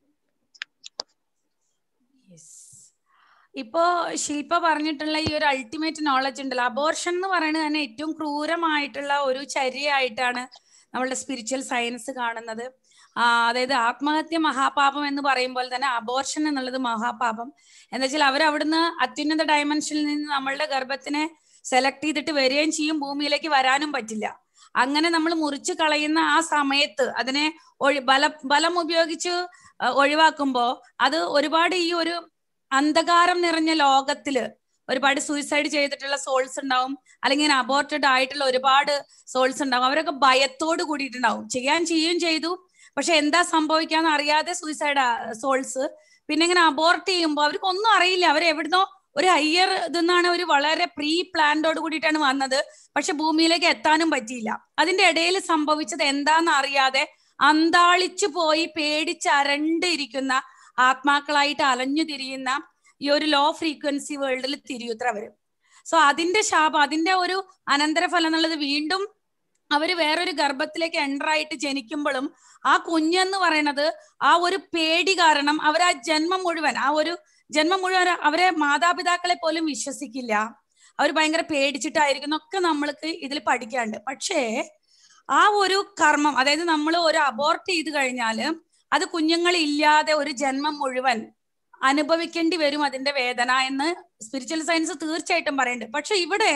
ഇപ്പോ ശില്പ പറഞ്ഞിട്ടുള്ള ഈ ഒരു അൾട്ടിമേറ്റ് നോളജ് ഉണ്ടല്ലോ അബോർഷൻ എന്ന് പറയുന്നത് തന്നെ ഏറ്റവും ക്രൂരമായിട്ടുള്ള ഒരു ചര്യയായിട്ടാണ് നമ്മളുടെ സ്പിരിച്വൽ സയൻസ് കാണുന്നത് അതായത് ആത്മഹത്യ മഹാപാപം എന്ന് പറയുമ്പോൾ തന്നെ അബോർഷൻ എന്നുള്ളത് മഹാപാപം എന്താ വെച്ചാൽ അവർ അവിടുന്ന് അത്യുന്നത ഡയമെൻഷനിൽ നിന്ന് നമ്മളുടെ ഗർഭത്തിനെ സെലക്ട് ചെയ്തിട്ട് വരികയും ചെയ്യും ഭൂമിയിലേക്ക് വരാനും പറ്റില്ല അങ്ങനെ നമ്മൾ മുറിച്ചു കളയുന്ന ആ സമയത്ത് അതിനെ ഒഴി ബല ബലം ഉപയോഗിച്ച് ഒഴിവാക്കുമ്പോൾ അത് ഒരുപാട് ഈ ഒരു അന്ധകാരം നിറഞ്ഞ ലോകത്തില് ഒരുപാട് സൂയിസൈഡ് ചെയ്തിട്ടുള്ള സോൾസ് ഉണ്ടാവും അല്ലെങ്കിൽ അബോർട്ടഡ് ആയിട്ടുള്ള ഒരുപാട് സോൾസ് ഉണ്ടാവും അവരൊക്കെ ഭയത്തോട് കൂടിയിട്ടുണ്ടാവും ചെയ്യാൻ ചെയ്യുകയും ചെയ്തു പക്ഷെ എന്താ സംഭവിക്കാന്ന് അറിയാതെ സൂയിസൈഡ് സോൾസ് പിന്നെ ഇങ്ങനെ അബോർട്ട് ചെയ്യുമ്പോൾ അവർക്ക് ഒന്നും അറിയില്ല അവർ എവിടുന്നോ ഒരു ഹയർ ഇതെന്നാണ് ഒരു വളരെ പ്രീ പ്ലാൻഡോട് കൂടിയിട്ടാണ് വന്നത് പക്ഷെ ഭൂമിയിലേക്ക് എത്താനും പറ്റിയില്ല അതിന്റെ ഇടയിൽ സംഭവിച്ചത് എന്താന്ന് അറിയാതെ അന്താളിച്ചു പോയി പേടിച്ച് അരണ്ടിരിക്കുന്ന ആത്മാക്കളായിട്ട് അലഞ്ഞു തിരിയുന്ന ഈ ഒരു ലോ ഫ്രീക്വൻസി വേൾഡിൽ തിരിയുത്ര അവര് സോ അതിന്റെ ശാപം അതിന്റെ ഒരു അനന്തരഫലം എന്നുള്ളത് വീണ്ടും അവര് വേറൊരു ഗർഭത്തിലേക്ക് എൻ്റർ ആയിട്ട് ജനിക്കുമ്പോഴും ആ കുഞ്ഞെന്ന് പറയണത് ആ ഒരു പേടി കാരണം അവർ ആ ജന്മം മുഴുവൻ ആ ഒരു ജന്മം മുഴുവൻ അവരെ മാതാപിതാക്കളെ പോലും വിശ്വസിക്കില്ല അവർ ഭയങ്കര പേടിച്ചിട്ടായിരിക്കും ഒക്കെ നമ്മൾക്ക് ഇതിൽ പഠിക്കാണ്ട് പക്ഷേ ആ ഒരു കർമ്മം അതായത് നമ്മൾ ഒരു അബോർട്ട് ചെയ്ത് കഴിഞ്ഞാല് അത് കുഞ്ഞുങ്ങളില്ലാതെ ഒരു ജന്മം മുഴുവൻ അനുഭവിക്കേണ്ടി വരും അതിന്റെ വേദന എന്ന് സ്പിരിച്വൽ സയൻസ് തീർച്ചയായിട്ടും പറയുന്നുണ്ട് പക്ഷെ ഇവിടെ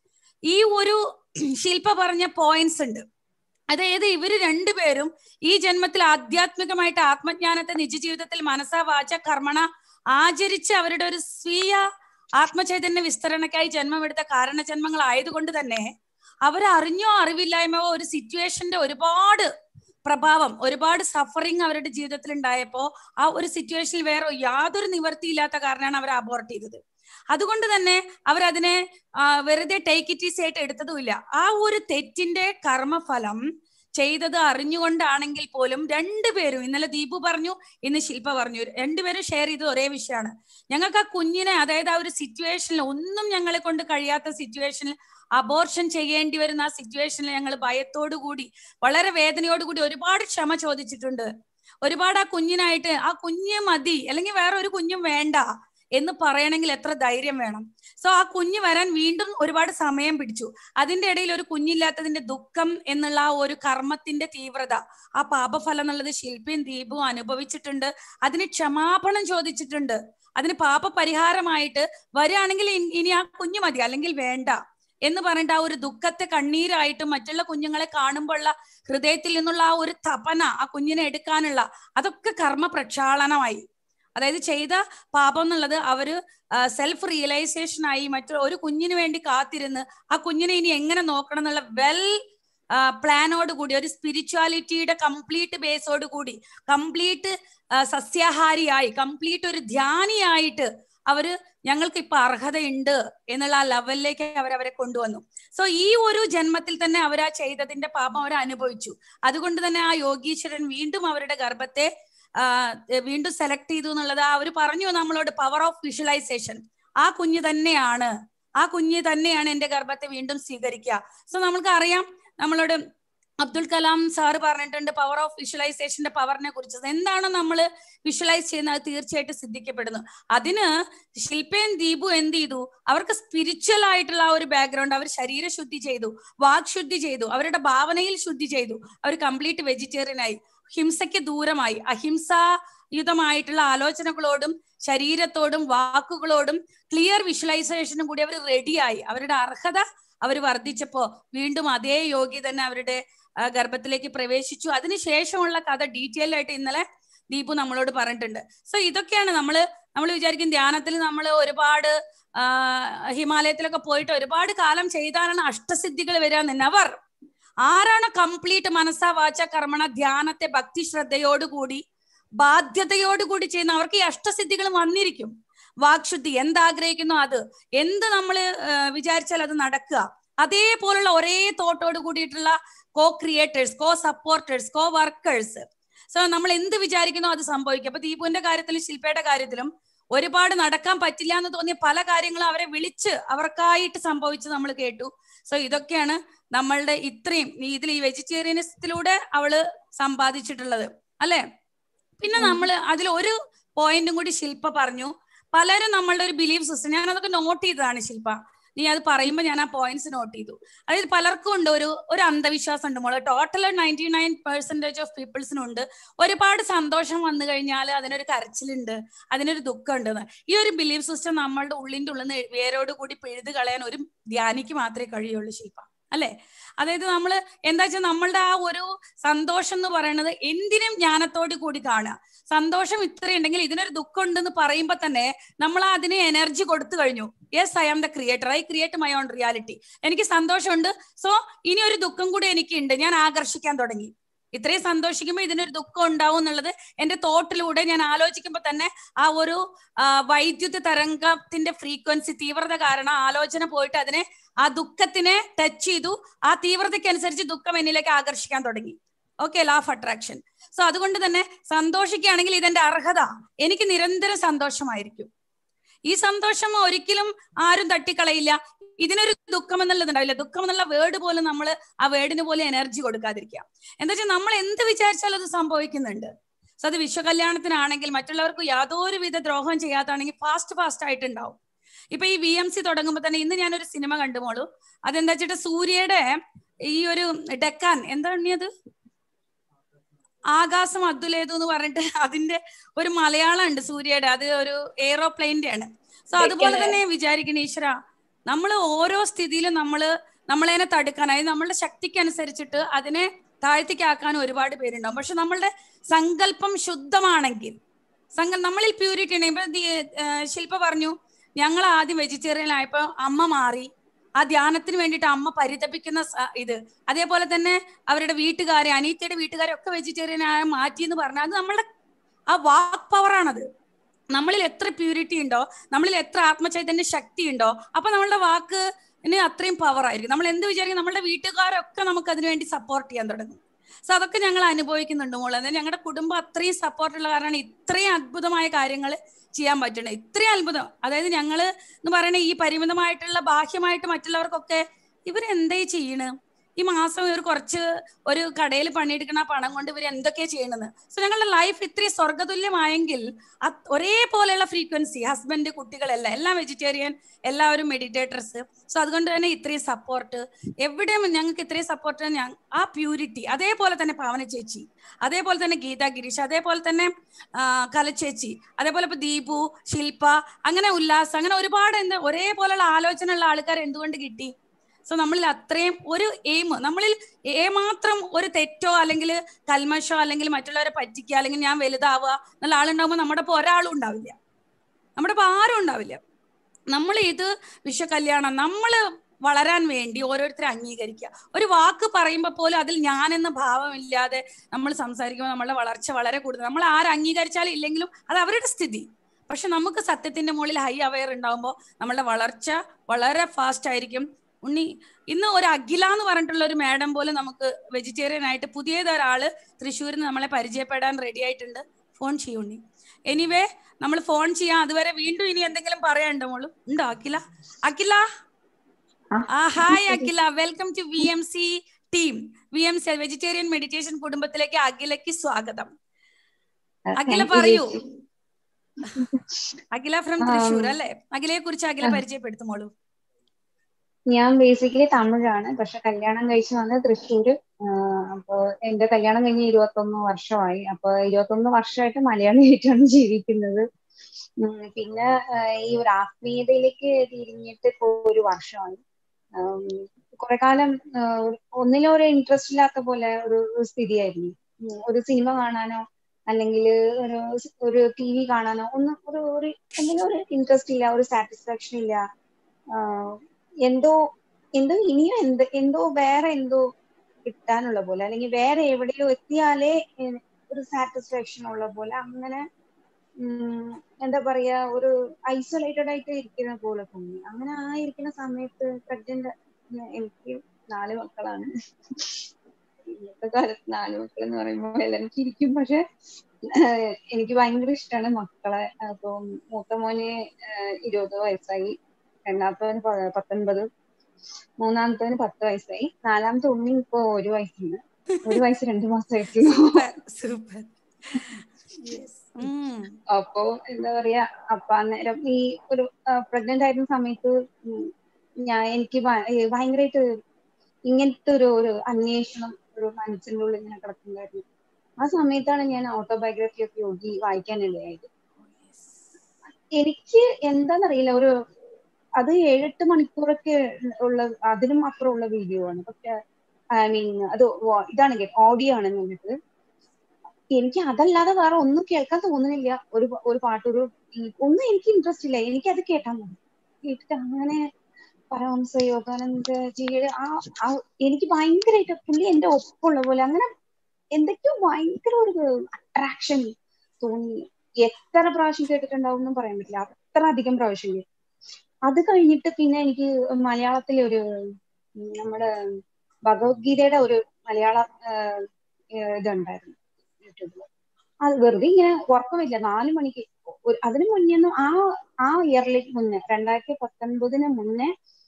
ഈ ഒരു ശില്പ പറഞ്ഞ പോയിന്റ്സ് ഉണ്ട് അതായത് ഇവര് രണ്ടുപേരും ഈ ജന്മത്തിൽ ആധ്യാത്മികമായിട്ട് ആത്മജ്ഞാനത്തെ നിജജീവിതത്തിൽ മനസ്സാ വാച കർമ്മണ ആചരിച്ച് അവരുടെ ഒരു സ്വീയ ആത്മചൈതന്യ വിസ്തരണക്കായി ജന്മമെടുത്ത കാരണജന്മങ്ങൾ ആയതുകൊണ്ട് തന്നെ അവരറിഞ്ഞോ അറിവില്ലായ്മയോ ഒരു സിറ്റുവേഷന്റെ ഒരുപാട് പ്രഭാവം ഒരുപാട് സഫറിങ് അവരുടെ ജീവിതത്തിൽ ഉണ്ടായപ്പോ ആ ഒരു സിറ്റുവേഷനിൽ വേറെ യാതൊരു നിവർത്തിയില്ലാത്ത കാരണമാണ് അവർ അബോർട്ട് ചെയ്തത് അതുകൊണ്ട് തന്നെ അവരതിനെ വെറുതെ ടേക്ക് ഇറ്റ് ഈസി ആയിട്ട് എടുത്തതുമില്ല ആ ഒരു തെറ്റിന്റെ കർമ്മഫലം ചെയ്തത് അറിഞ്ഞുകൊണ്ടാണെങ്കിൽ പോലും രണ്ടുപേരും ഇന്നലെ ദീപു പറഞ്ഞു ഇന്ന് ശില്പ പറഞ്ഞു രണ്ടുപേരും ഷെയർ ചെയ്തത് ഒരേ വിഷയമാണ് ഞങ്ങൾക്ക് ആ കുഞ്ഞിനെ അതായത് ആ ഒരു സിറ്റുവേഷനിൽ ഒന്നും ഞങ്ങളെ കൊണ്ട് കഴിയാത്ത സിറ്റുവേഷനിൽ അബോർഷൻ ചെയ്യേണ്ടി വരുന്ന ആ സിറ്റുവേഷനിൽ ഞങ്ങൾ ഭയത്തോടു കൂടി വളരെ വേദനയോട് കൂടി ഒരുപാട് ക്ഷമ ചോദിച്ചിട്ടുണ്ട് ഒരുപാട് ആ കുഞ്ഞിനായിട്ട് ആ കുഞ്ഞ് മതി അല്ലെങ്കിൽ വേറെ ഒരു കുഞ്ഞും വേണ്ട എന്ന് പറയണമെങ്കിൽ എത്ര ധൈര്യം വേണം സോ ആ കുഞ്ഞ് വരാൻ വീണ്ടും ഒരുപാട് സമയം പിടിച്ചു അതിന്റെ ഇടയിൽ ഒരു കുഞ്ഞില്ലാത്തതിന്റെ ദുഃഖം എന്നുള്ള ആ ഒരു കർമ്മത്തിന്റെ തീവ്രത ആ പാപഫലം എന്നുള്ളത് ശില്പിയും ദീപവും അനുഭവിച്ചിട്ടുണ്ട് അതിന് ക്ഷമാപണം ചോദിച്ചിട്ടുണ്ട് അതിന് പാപ പരിഹാരമായിട്ട് വരികയാണെങ്കിൽ ഇനി ആ കുഞ്ഞു മതി അല്ലെങ്കിൽ വേണ്ട എന്ന് പറഞ്ഞിട്ട് ആ ഒരു ദുഃഖത്തെ കണ്ണീരായിട്ടും മറ്റുള്ള കുഞ്ഞുങ്ങളെ കാണുമ്പോഴുള്ള ഹൃദയത്തിൽ നിന്നുള്ള ആ ഒരു തപന ആ കുഞ്ഞിനെ എടുക്കാനുള്ള അതൊക്കെ കർമ്മ പ്രക്ഷാളനമായി അതായത് ചെയ്ത പാപം എന്നുള്ളത് അവര് സെൽഫ് റിയലൈസേഷൻ ആയി മറ്റു ഒരു കുഞ്ഞിന് വേണ്ടി കാത്തിരുന്ന് ആ കുഞ്ഞിനെ ഇനി എങ്ങനെ നോക്കണം എന്നുള്ള വെൽ പ്ലാനോട് കൂടി ഒരു സ്പിരിച്വാലിറ്റിയുടെ കംപ്ലീറ്റ് ബേസോട് കൂടി കംപ്ലീറ്റ് സസ്യാഹാരിയായി കംപ്ലീറ്റ് ഒരു ധ്യാനിയായിട്ട് അവര് ഞങ്ങൾക്ക് ഇപ്പൊ അർഹതയുണ്ട് എന്നുള്ള ആ ലെവലിലേക്ക് അവർ അവരെ കൊണ്ടുവന്നു സോ ഈ ഒരു ജന്മത്തിൽ തന്നെ അവർ ആ ചെയ്തതിന്റെ പാപം അവർ അനുഭവിച്ചു അതുകൊണ്ട് തന്നെ ആ യോഗീശ്വരൻ വീണ്ടും അവരുടെ ഗർഭത്തെ വീണ്ടും സെലക്ട് ചെയ്തു എന്നുള്ളത് അവർ പറഞ്ഞു നമ്മളോട് പവർ ഓഫ് വിഷ്വലൈസേഷൻ ആ കുഞ്ഞ് തന്നെയാണ് ആ കുഞ്ഞ് തന്നെയാണ് എന്റെ ഗർഭത്തെ വീണ്ടും സ്വീകരിക്കുക സോ നമ്മൾക്ക് അറിയാം നമ്മളോട് അബ്ദുൽ കലാം സാറ് പറഞ്ഞിട്ടുണ്ട് പവർ ഓഫ് വിഷ്വലൈസേഷന്റെ പവറിനെ കുറിച്ച് എന്താണോ നമ്മൾ വിഷ്വലൈസ് ചെയ്യുന്നത് അത് തീർച്ചയായിട്ടും സിദ്ധിക്കപ്പെടുന്നു അതിന് ശില്പയും ദീപു എന്ത് ചെയ്തു അവർക്ക് സ്പിരിച്വൽ ആയിട്ടുള്ള ആ ഒരു ബാക്ക്ഗ്രൗണ്ട് അവർ ശരീരശുദ്ധി ചെയ്തു വാക് ശുദ്ധി ചെയ്തു അവരുടെ ഭാവനയിൽ ശുദ്ധി ചെയ്തു അവർ കംപ്ലീറ്റ് വെജിറ്റേറിയൻ ആയി ഹിംസയ്ക്ക് ദൂരമായി അഹിംസായുധമായിട്ടുള്ള ആലോചനകളോടും ശരീരത്തോടും വാക്കുകളോടും ക്ലിയർ വിഷ്വലൈസേഷനും കൂടി അവർ റെഡിയായി അവരുടെ അർഹത അവർ വർദ്ധിച്ചപ്പോ വീണ്ടും അതേ യോഗി തന്നെ അവരുടെ ആ, ഗർഭത്തിലേക്ക് പ്രവേശിച്ചു അതിനുശേഷമുള്ള കഥ ഡീറ്റെയിൽ ആയിട്ട് ഇന്നലെ ദീപു നമ്മളോട് പറഞ്ഞിട്ടുണ്ട് സോ ഇതൊക്കെയാണ് നമ്മള് നമ്മൾ വിചാരിക്കും ധ്യാനത്തിൽ നമ്മൾ ഒരുപാട് ആ, ഹിമാലയത്തിലൊക്കെ പോയിട്ട് ഒരുപാട് കാലം ചെയ്താലാണ് അഷ്ടസിദ്ധികൾ വരിക നെവർ ആരാണ് കംപ്ലീറ്റ് മനസ്സാ വാച കർമ്മണ ധ്യാനത്തെ ഭക്തി ശ്രദ്ധയോടുകൂടി ബാധ്യതയോടുകൂടി ചെയ്യുന്ന അവർക്ക് ഈ അഷ്ടസിദ്ധികൾ വന്നിരിക്കും വാക്ശുദ്ധി എന്താഗ്രഹിക്കുന്നു അത് എന്ത് നമ്മൾ വിചാരിച്ചാൽ അത് നടക്കുക അതേപോലുള്ള ഒരേ തോട്ടോട് കൂടിയിട്ടുള്ള co creators co supporters co workers so നമ്മൾ എന്ത് വിചാരിക്കുന്നോ അത് സംഭവിക്കും അപ്പൊ ദീപുവിന്റെ കാര്യത്തിലും ശില്പയുടെ കാര്യത്തിലും ഒരുപാട് നടക്കാൻ പറ്റില്ല എന്ന് തോന്നിയ പല കാര്യങ്ങളും അവരെ വിളിച്ച് അവർക്കായിട്ട് സംഭവിച്ച് നമ്മൾ കേട്ടു സോ ഇതൊക്കെയാണ് നമ്മളുടെ ഇത്രയും ഈ- ഇതിൽ ഈ വെജിറ്റേറിയനിസത്തിലൂടെ അവള് സമ്പാദിച്ചിട്ടുള്ളത് അല്ലെ പിന്നെ നമ്മൾ അതിൽ ഒരു പോയിന്റും കൂടി ശില്പ പറഞ്ഞു പലരും നമ്മളുടെ ഒരു ബിലീഫ് സിസ്റ്റം ഞാൻ അതൊക്കെ നോട്ട് ചെയ്തതാണ് ശില്പ നീ അത് പറയുമ്പോൾ ഞാൻ ആ പോയിന്റ്സ് നോട്ട് ചെയ്തു അതായത് പലർക്കും ഉണ്ട് ഒരു ഒരു അന്ധവിശ്വാസം ഉണ്ട് മോളെ total ninety nine percentage of പീപ്പിൾസിനുണ്ട് ഒരുപാട് സന്തോഷം വന്നു കഴിഞ്ഞാൽ അതിനൊരു കരച്ചിലുണ്ട് അതിനൊരു ദുഃഖമുണ്ട് ഈ ഒരു ബിലീഫ് സിസ്റ്റം നമ്മളുടെ ഉള്ളിന്റെ ഉള്ളിൽ നിന്ന് വേരോട് കൂടി പിഴുത് കളയാൻ ഒരു ധ്യാനിക്ക് മാത്രമേ കഴിയുള്ളൂ ശില്പ അല്ലെ അതായത് നമ്മൾ എന്താ വെച്ചാൽ നമ്മളുടെ ആ ഒരു സന്തോഷം എന്ന് പറയുന്നത് എന്തിനും ജ്ഞാനത്തോട് കൂടി കാണുക സന്തോഷം ഇത്രയുണ്ടെങ്കിൽ ഇതിനൊരു ദുഃഖം ഉണ്ടെന്ന് പറയുമ്പോൾ തന്നെ നമ്മൾ അതിന് എനർജി കൊടുത്തു കഴിഞ്ഞു yes I am the creator I create my own reality എനിക്ക് സന്തോഷമുണ്ട് സോ ഇനി ഒരു ദുഃഖം കൂടി എനിക്കുണ്ട് ഞാൻ ആകർഷിക്കാൻ തുടങ്ങി ഇത്രയും സന്തോഷിക്കുമ്പോൾ ഇതിനൊരു ദുഃഖം ഉണ്ടാവും എന്നുള്ളത് എന്റെ തോട്ടിലൂടെ ഞാൻ ആലോചിക്കുമ്പോൾ തന്നെ ആ ഒരു ആ, വൈദ്യുത തരംഗത്തിന്റെ ഫ്രീക്വൻസി തീവ്രത കാരണം ആലോചന പോയിട്ട് അതിനെ ആ ദുഃഖത്തിനെ ടച്ച് ചെയ്തു ആ തീവ്രതയ്ക്ക് അനുസരിച്ച് ദുഃഖം എന്നിലേക്ക് ആകർഷിക്കാൻ തുടങ്ങി ഓക്കെ ലാ ഓഫ് അട്രാക്ഷൻ സോ അതുകൊണ്ട് തന്നെ സന്തോഷിക്കുകയാണെങ്കിൽ ഇതെന്റെ അർഹത എനിക്ക് നിരന്തരം സന്തോഷമായിരിക്കും ഈ സന്തോഷം ഒരിക്കലും ആരും തട്ടിക്കളയില്ല ഇതിനൊരു ദുഃഖം എന്നുള്ളത് ഉണ്ടാവില്ല ദുഃഖം എന്നുള്ള വേർഡ് പോലും നമ്മൾ ആ വേർഡിന് പോലും എനർജി കൊടുക്കാതിരിക്കുക എന്താ വെച്ചാൽ നമ്മൾ എന്ത് വിചാരിച്ചാലും അത് സംഭവിക്കുന്നുണ്ട് സോ അത് വിശ്വകല്യാണത്തിനാണെങ്കിൽ മറ്റുള്ളവർക്ക് യാതൊരു വിധ ദ്രോഹം ചെയ്യാത്താണെങ്കിൽ ഫാസ്റ്റ് ഫാസ്റ്റ് ആയിട്ടുണ്ടാവും ഇപ്പൊ ഈ വി എം സി തുടങ്ങുമ്പോൾ തന്നെ ഇന്ന് ഞാനൊരു സിനിമ കണ്ടുമോളൂ അതെന്താ വെച്ചിട്ട് സൂര്യയുടെ ഈ ഒരു ഡെക്കാൻ എന്താ എണ്ണിയത് ആകാശം അദ്ദുലേതു എന്ന് പറഞ്ഞിട്ട് അതിന്റെ ഒരു മലയാളം ഉണ്ട് സൂര്യയുടെ അത് ഒരു എയ്റോപ്ലെയിന്റെ ആണ് സോ അതുപോലെ തന്നെ വിചാരിക്കണം ഈശ്വര നമ്മൾ ഓരോ സ്ഥിതിയിലും നമ്മള് നമ്മളതിനെ തടുക്കാൻ അതായത് നമ്മളുടെ ശക്തിക്ക് അനുസരിച്ചിട്ട് അതിനെ താഴ്ത്തിക്കാക്കാൻ ഒരുപാട് പേരുണ്ടാവും പക്ഷെ നമ്മളുടെ സങ്കല്പം ശുദ്ധമാണെങ്കിൽ സങ്ക നമ്മളിൽ പ്യൂരിറ്റി ഉണ്ട് ഇപ്പൊ ദി- ഏഹ് ശില്പ പറഞ്ഞു ഞങ്ങൾ ആദ്യം വെജിറ്റേറിയൻ ആയപ്പോ അമ്മ മാറി ആ ധ്യാനത്തിന് വേണ്ടിയിട്ട് അമ്മ പരിതപിക്കുന്ന സ- ഇത് അതേപോലെ തന്നെ അവരുടെ വീട്ടുകാരെ അനീറ്റയുടെ വീട്ടുകാരെ ഒക്കെ വെജിറ്റേറിയൻ ആയ മാറ്റി എന്ന് പറഞ്ഞാൽ അത് നമ്മളുടെ ആ വാക്ക് പവറാണത് നമ്മളിൽ എത്ര പ്യൂരിറ്റി ഉണ്ടോ നമ്മളിൽ എത്ര ആത്മചൈതന്യ ശക്തി ഉണ്ടോ അപ്പൊ നമ്മളുടെ വാക്ക് അത്രയും പവർ ആയിരിക്കും നമ്മൾ എന്ത് വിചാരിക്കും നമ്മളുടെ വീട്ടുകാരൊക്കെ നമുക്ക് അതിനു വേണ്ടി സപ്പോർട്ട് ചെയ്യാൻ തുടങ്ങും സോ അതൊക്കെ ഞങ്ങൾ അനുഭവിക്കുന്നുണ്ട് മോളെ അതായത് ഞങ്ങളുടെ കുടുംബം അത്രയും സപ്പോർട്ടുള്ള കാരണമാണ് ഇത്രയും അത്ഭുതമായ കാര്യങ്ങൾ ചെയ്യാൻ പറ്റണത് ഇത്രയും അത്ഭുതം അതായത് ഞങ്ങള് എന്ന് പറയണ ഈ പരിമിതമായിട്ടുള്ള ബാഹ്യമായിട്ട് മറ്റുള്ളവർക്കൊക്കെ ഇവരെന്തേ ചെയ്യണ് ഈ മാസം ഇവർ കുറച്ച് ഒരു കടയിൽ പണിയെടുക്കണ ആ പണം കൊണ്ട് ഇവർ എന്തൊക്കെയാ ചെയ്യണെന്ന് സോ ഞങ്ങളുടെ ലൈഫ് ഇത്രയും സ്വർഗതുല്യമായെങ്കിൽ അത് ഒരേപോലെയുള്ള ഫ്രീക്വൻസി ഹസ്ബൻഡ് കുട്ടികളെല്ലാം എല്ലാം വെജിറ്റേറിയൻ എല്ലാവരും മെഡിറ്റേറ്റേഴ്സ് സോ അതുകൊണ്ട് തന്നെ ഇത്രയും സപ്പോർട്ട് എവിടെയും ഞങ്ങൾക്ക് ഇത്രയും സപ്പോർട്ട് ആ പ്യൂരിറ്റി അതേപോലെ തന്നെ പാവന ചേച്ചി അതേപോലെ തന്നെ ഗീത ഗിരീഷ് അതേപോലെ തന്നെ ആ, കലച്ചേച്ചി അതേപോലെ ഇപ്പൊ ദീപു ശില്പ അങ്ങനെ ഉല്ലാസ് അങ്ങനെ ഒരുപാട് എന്താ ഒരേപോലെയുള്ള ആലോചന ഉള്ള ആൾക്കാർ എന്തുകൊണ്ട് കിട്ടി സോ നമ്മളിൽ അത്രയും ഒരു എയിം നമ്മളിൽ ഏമാത്രം ഒരു തെറ്റോ അല്ലെങ്കിൽ കൽമഷോ അല്ലെങ്കിൽ മറ്റുള്ളവരെ പറ്റിക്കുക അല്ലെങ്കിൽ ഞാൻ വലുതാവുക എന്നുള്ള ആളുണ്ടാവുമ്പോൾ നമ്മുടെ ഒപ്പം ഒരാളും ഉണ്ടാവില്ല നമ്മുടെ ഒപ്പം ആരും ഉണ്ടാവില്ല നമ്മൾ ഇത് വിശ്വകല്യാണം നമ്മൾ വളരാൻ വേണ്ടി ഓരോരുത്തരെ അംഗീകരിക്കുക ഒരു വാക്ക് പറയുമ്പോൾ പോലും അതിൽ ഞാനെന്ന ഭാവമില്ലാതെ നമ്മൾ സംസാരിക്കുമ്പോൾ നമ്മളുടെ വളർച്ച വളരെ കൂടുതൽ നമ്മൾ ആര് അംഗീകരിച്ചാലും ഇല്ലെങ്കിലും അത് അവരുടെ സ്ഥിതി പക്ഷെ നമുക്ക് സത്യത്തിന്റെ മുകളിൽ ഹൈ അവയർ ഉണ്ടാവുമ്പോൾ നമ്മളുടെ വളർച്ച വളരെ ഫാസ്റ്റ് ആയിരിക്കും ഉണ്ണി ഇന്ന് ഒരു അഖില എന്ന് പറഞ്ഞിട്ടുള്ള ഒരു മാഡം പോലും നമുക്ക് വെജിറ്റേറിയൻ ആയിട്ട് പുതിയതൊരാള് തൃശ്ശൂരിൽ നിന്ന് നമ്മളെ പരിചയപ്പെടാൻ റെഡി ആയിട്ടുണ്ട് ഫോൺ ചെയ്യും ഉണ്ണി എനിവേ നമ്മൾ ഫോൺ ചെയ്യാം അതുവരെ വീണ്ടും ഇനി എന്തെങ്കിലും പറയാനുണ്ടോ മോളു ഉണ്ടോ അഖില അഖില ആ hi Akhila welcome to V M C team V M C vegetarian meditation കുടുംബത്തിലേക്ക് അഖിലയ്ക്ക് സ്വാഗതം അഖില പറയൂ അഖില ഫ്രം തൃശ്ശൂർ അല്ലെ അഖിലയെ കുറിച്ച് അഖില പരിചയപ്പെടുത്തുമോളൂ ഞാൻ ബേസിക്കലി തമിഴാണ് പക്ഷെ കല്യാണം കഴിച്ചു വന്നത് തൃശ്ശൂര് ആഹ് അപ്പൊ എന്റെ കല്യാണം കഴിഞ്ഞ് ഇരുപത്തൊന്ന് വർഷമായി അപ്പൊ ഇരുപത്തൊന്ന് വർഷമായിട്ട് മലയാളിയായിട്ടാണ് ജീവിക്കുന്നത് ഉം പിന്നെ ആഹ് ഈ ഒരു ആത്മീയതയിലേക്ക് തിരിഞ്ഞിട്ട് ഇപ്പൊ ഒരു വർഷമായി കുറെ കാലം ഒന്നിലും ഒരു ഇൻട്രസ്റ്റ് ഇല്ലാത്ത പോലെ ഒരു സ്ഥിതിയായിരുന്നു ഒരു സിനിമ കാണാനോ അല്ലെങ്കിൽ ഒരു ഒരു ടി വി കാണാനോ ഒന്നും ഒരു ഒരു എന്തെങ്കിലും ഒരു ഇൻട്രസ്റ്റ് ഇല്ല ഒരു സാറ്റിസ്ഫാക്ഷൻ ഇല്ല എന്തോ എന്തോ ഇനിയും എന്ത് എന്തോ വേറെ എന്തോ കിട്ടാനുള്ള പോലെ അല്ലെങ്കിൽ വേറെ എവിടെയോ എത്തിയാലേ ഒരു സാറ്റിസ്ഫാക്ഷൻ ഉള്ള പോലെ അങ്ങനെ എന്താ പറയാ ഒരു ഐസൊലേറ്റഡ് ആയിട്ട് ഇരിക്കുന്ന പോലെ തോന്നി അങ്ങനെ ആ ഇരിക്കുന്ന സമയത്ത് പ്രഗ്നന്റ് എനിക്ക് നാല് മക്കളാണ് ഇന്നത്തെ കാലത്ത് നാല് മക്കൾ എന്ന് പറയുമ്പോൾ എല്ലാവരും ചിരിക്കും പക്ഷെ എനിക്ക് ഭയങ്കര ഇഷ്ടമാണ് മക്കളെ അപ്പൊ മൂത്ത മോന് ഇരുപത് വയസ്സായി രണ്ടാമത്തവന് പത്തൊൻപത് മൂന്നാമത്തവന് പത്ത് വയസ്സായി നാലാമത്തെ ഉണ്ണി ഇപ്പൊ ഒരു വയസ്സുണ്ട് ഒരു വയസ്സ് രണ്ടു മാസമായിട്ടുള്ളൂ അപ്പോ എന്താ പറയാ അപ്പൊ അന്നേരം ഈ ഒരു പ്രഗ്നന്റ് ആയിരുന്ന സമയത്ത് ഞാൻ എനിക്ക് ഭയങ്കരമായിട്ട് ഇങ്ങനത്തെ ഒരു ഒരു അന്വേഷണം ഒരു മനസ്സിൻ്റെ ഉള്ളിൽ ഇങ്ങനെ കിടക്കുന്നുണ്ടായിരുന്നു ആ സമയത്താണ് ഞാൻ ഓട്ടോബയോഗ്രഫി ഓഫ് യോഗി വായിക്കാനിടയായത് എനിക്ക് എന്താണെന്നറിയില്ല ഒരു അത് ഏഴെട്ട് മണിക്കൂറൊക്കെ ഉള്ള അതിനും അപ്പുറമുള്ള വീഡിയോ ആണ് പക്ഷെ ഐ മീൻ അത് ഇതാണ് ഓഡിയോ ആണ് എന്നിട്ട് എനിക്ക് അതല്ലാതെ വേറെ ഒന്നും കേൾക്കാൻ തോന്നുന്നില്ല ഒരു ഒരു പാട്ടൊരു ഒന്നും എനിക്ക് ഇൻട്രസ്റ്റ് ഇല്ല എനിക്ക് അത് കേട്ടാൽ മതി കേട്ടിട്ട് അങ്ങനെ പരമഹംസ യോഗാനന്ദ ജിയുടെ ആ എനിക്ക് ഭയങ്കരമായിട്ട് പുള്ളി എന്റെ ഒപ്പമുള്ള പോലെ അങ്ങനെ എന്തൊക്കെയോ ഭയങ്കര ഒരു അട്രാക്ഷൻ തോന്നി എത്ര പ്രാവശ്യം കേട്ടിട്ടുണ്ടാവും എന്നും പറയാൻ പറ്റില്ല അത്ര അധികം പ്രാവശ്യം കേട്ടു അത് കഴിഞ്ഞിട്ട് പിന്നെ എനിക്ക് മലയാളത്തിലെ ഒരു നമ്മുടെ ഭഗവത്ഗീതയുടെ ഒരു മലയാള ഇതുണ്ടായിരുന്നു യൂട്യൂബിൽ അത് വെറുതെ ഇങ്ങനെ ഉറക്കമില്ല നാല് മണിക്ക് അതിന് മുന്നേ ആ ആ ഇയറിലേക്ക് മുന്നേ രണ്ടായിരത്തി പത്തൊൻപതിന് മുന്നേ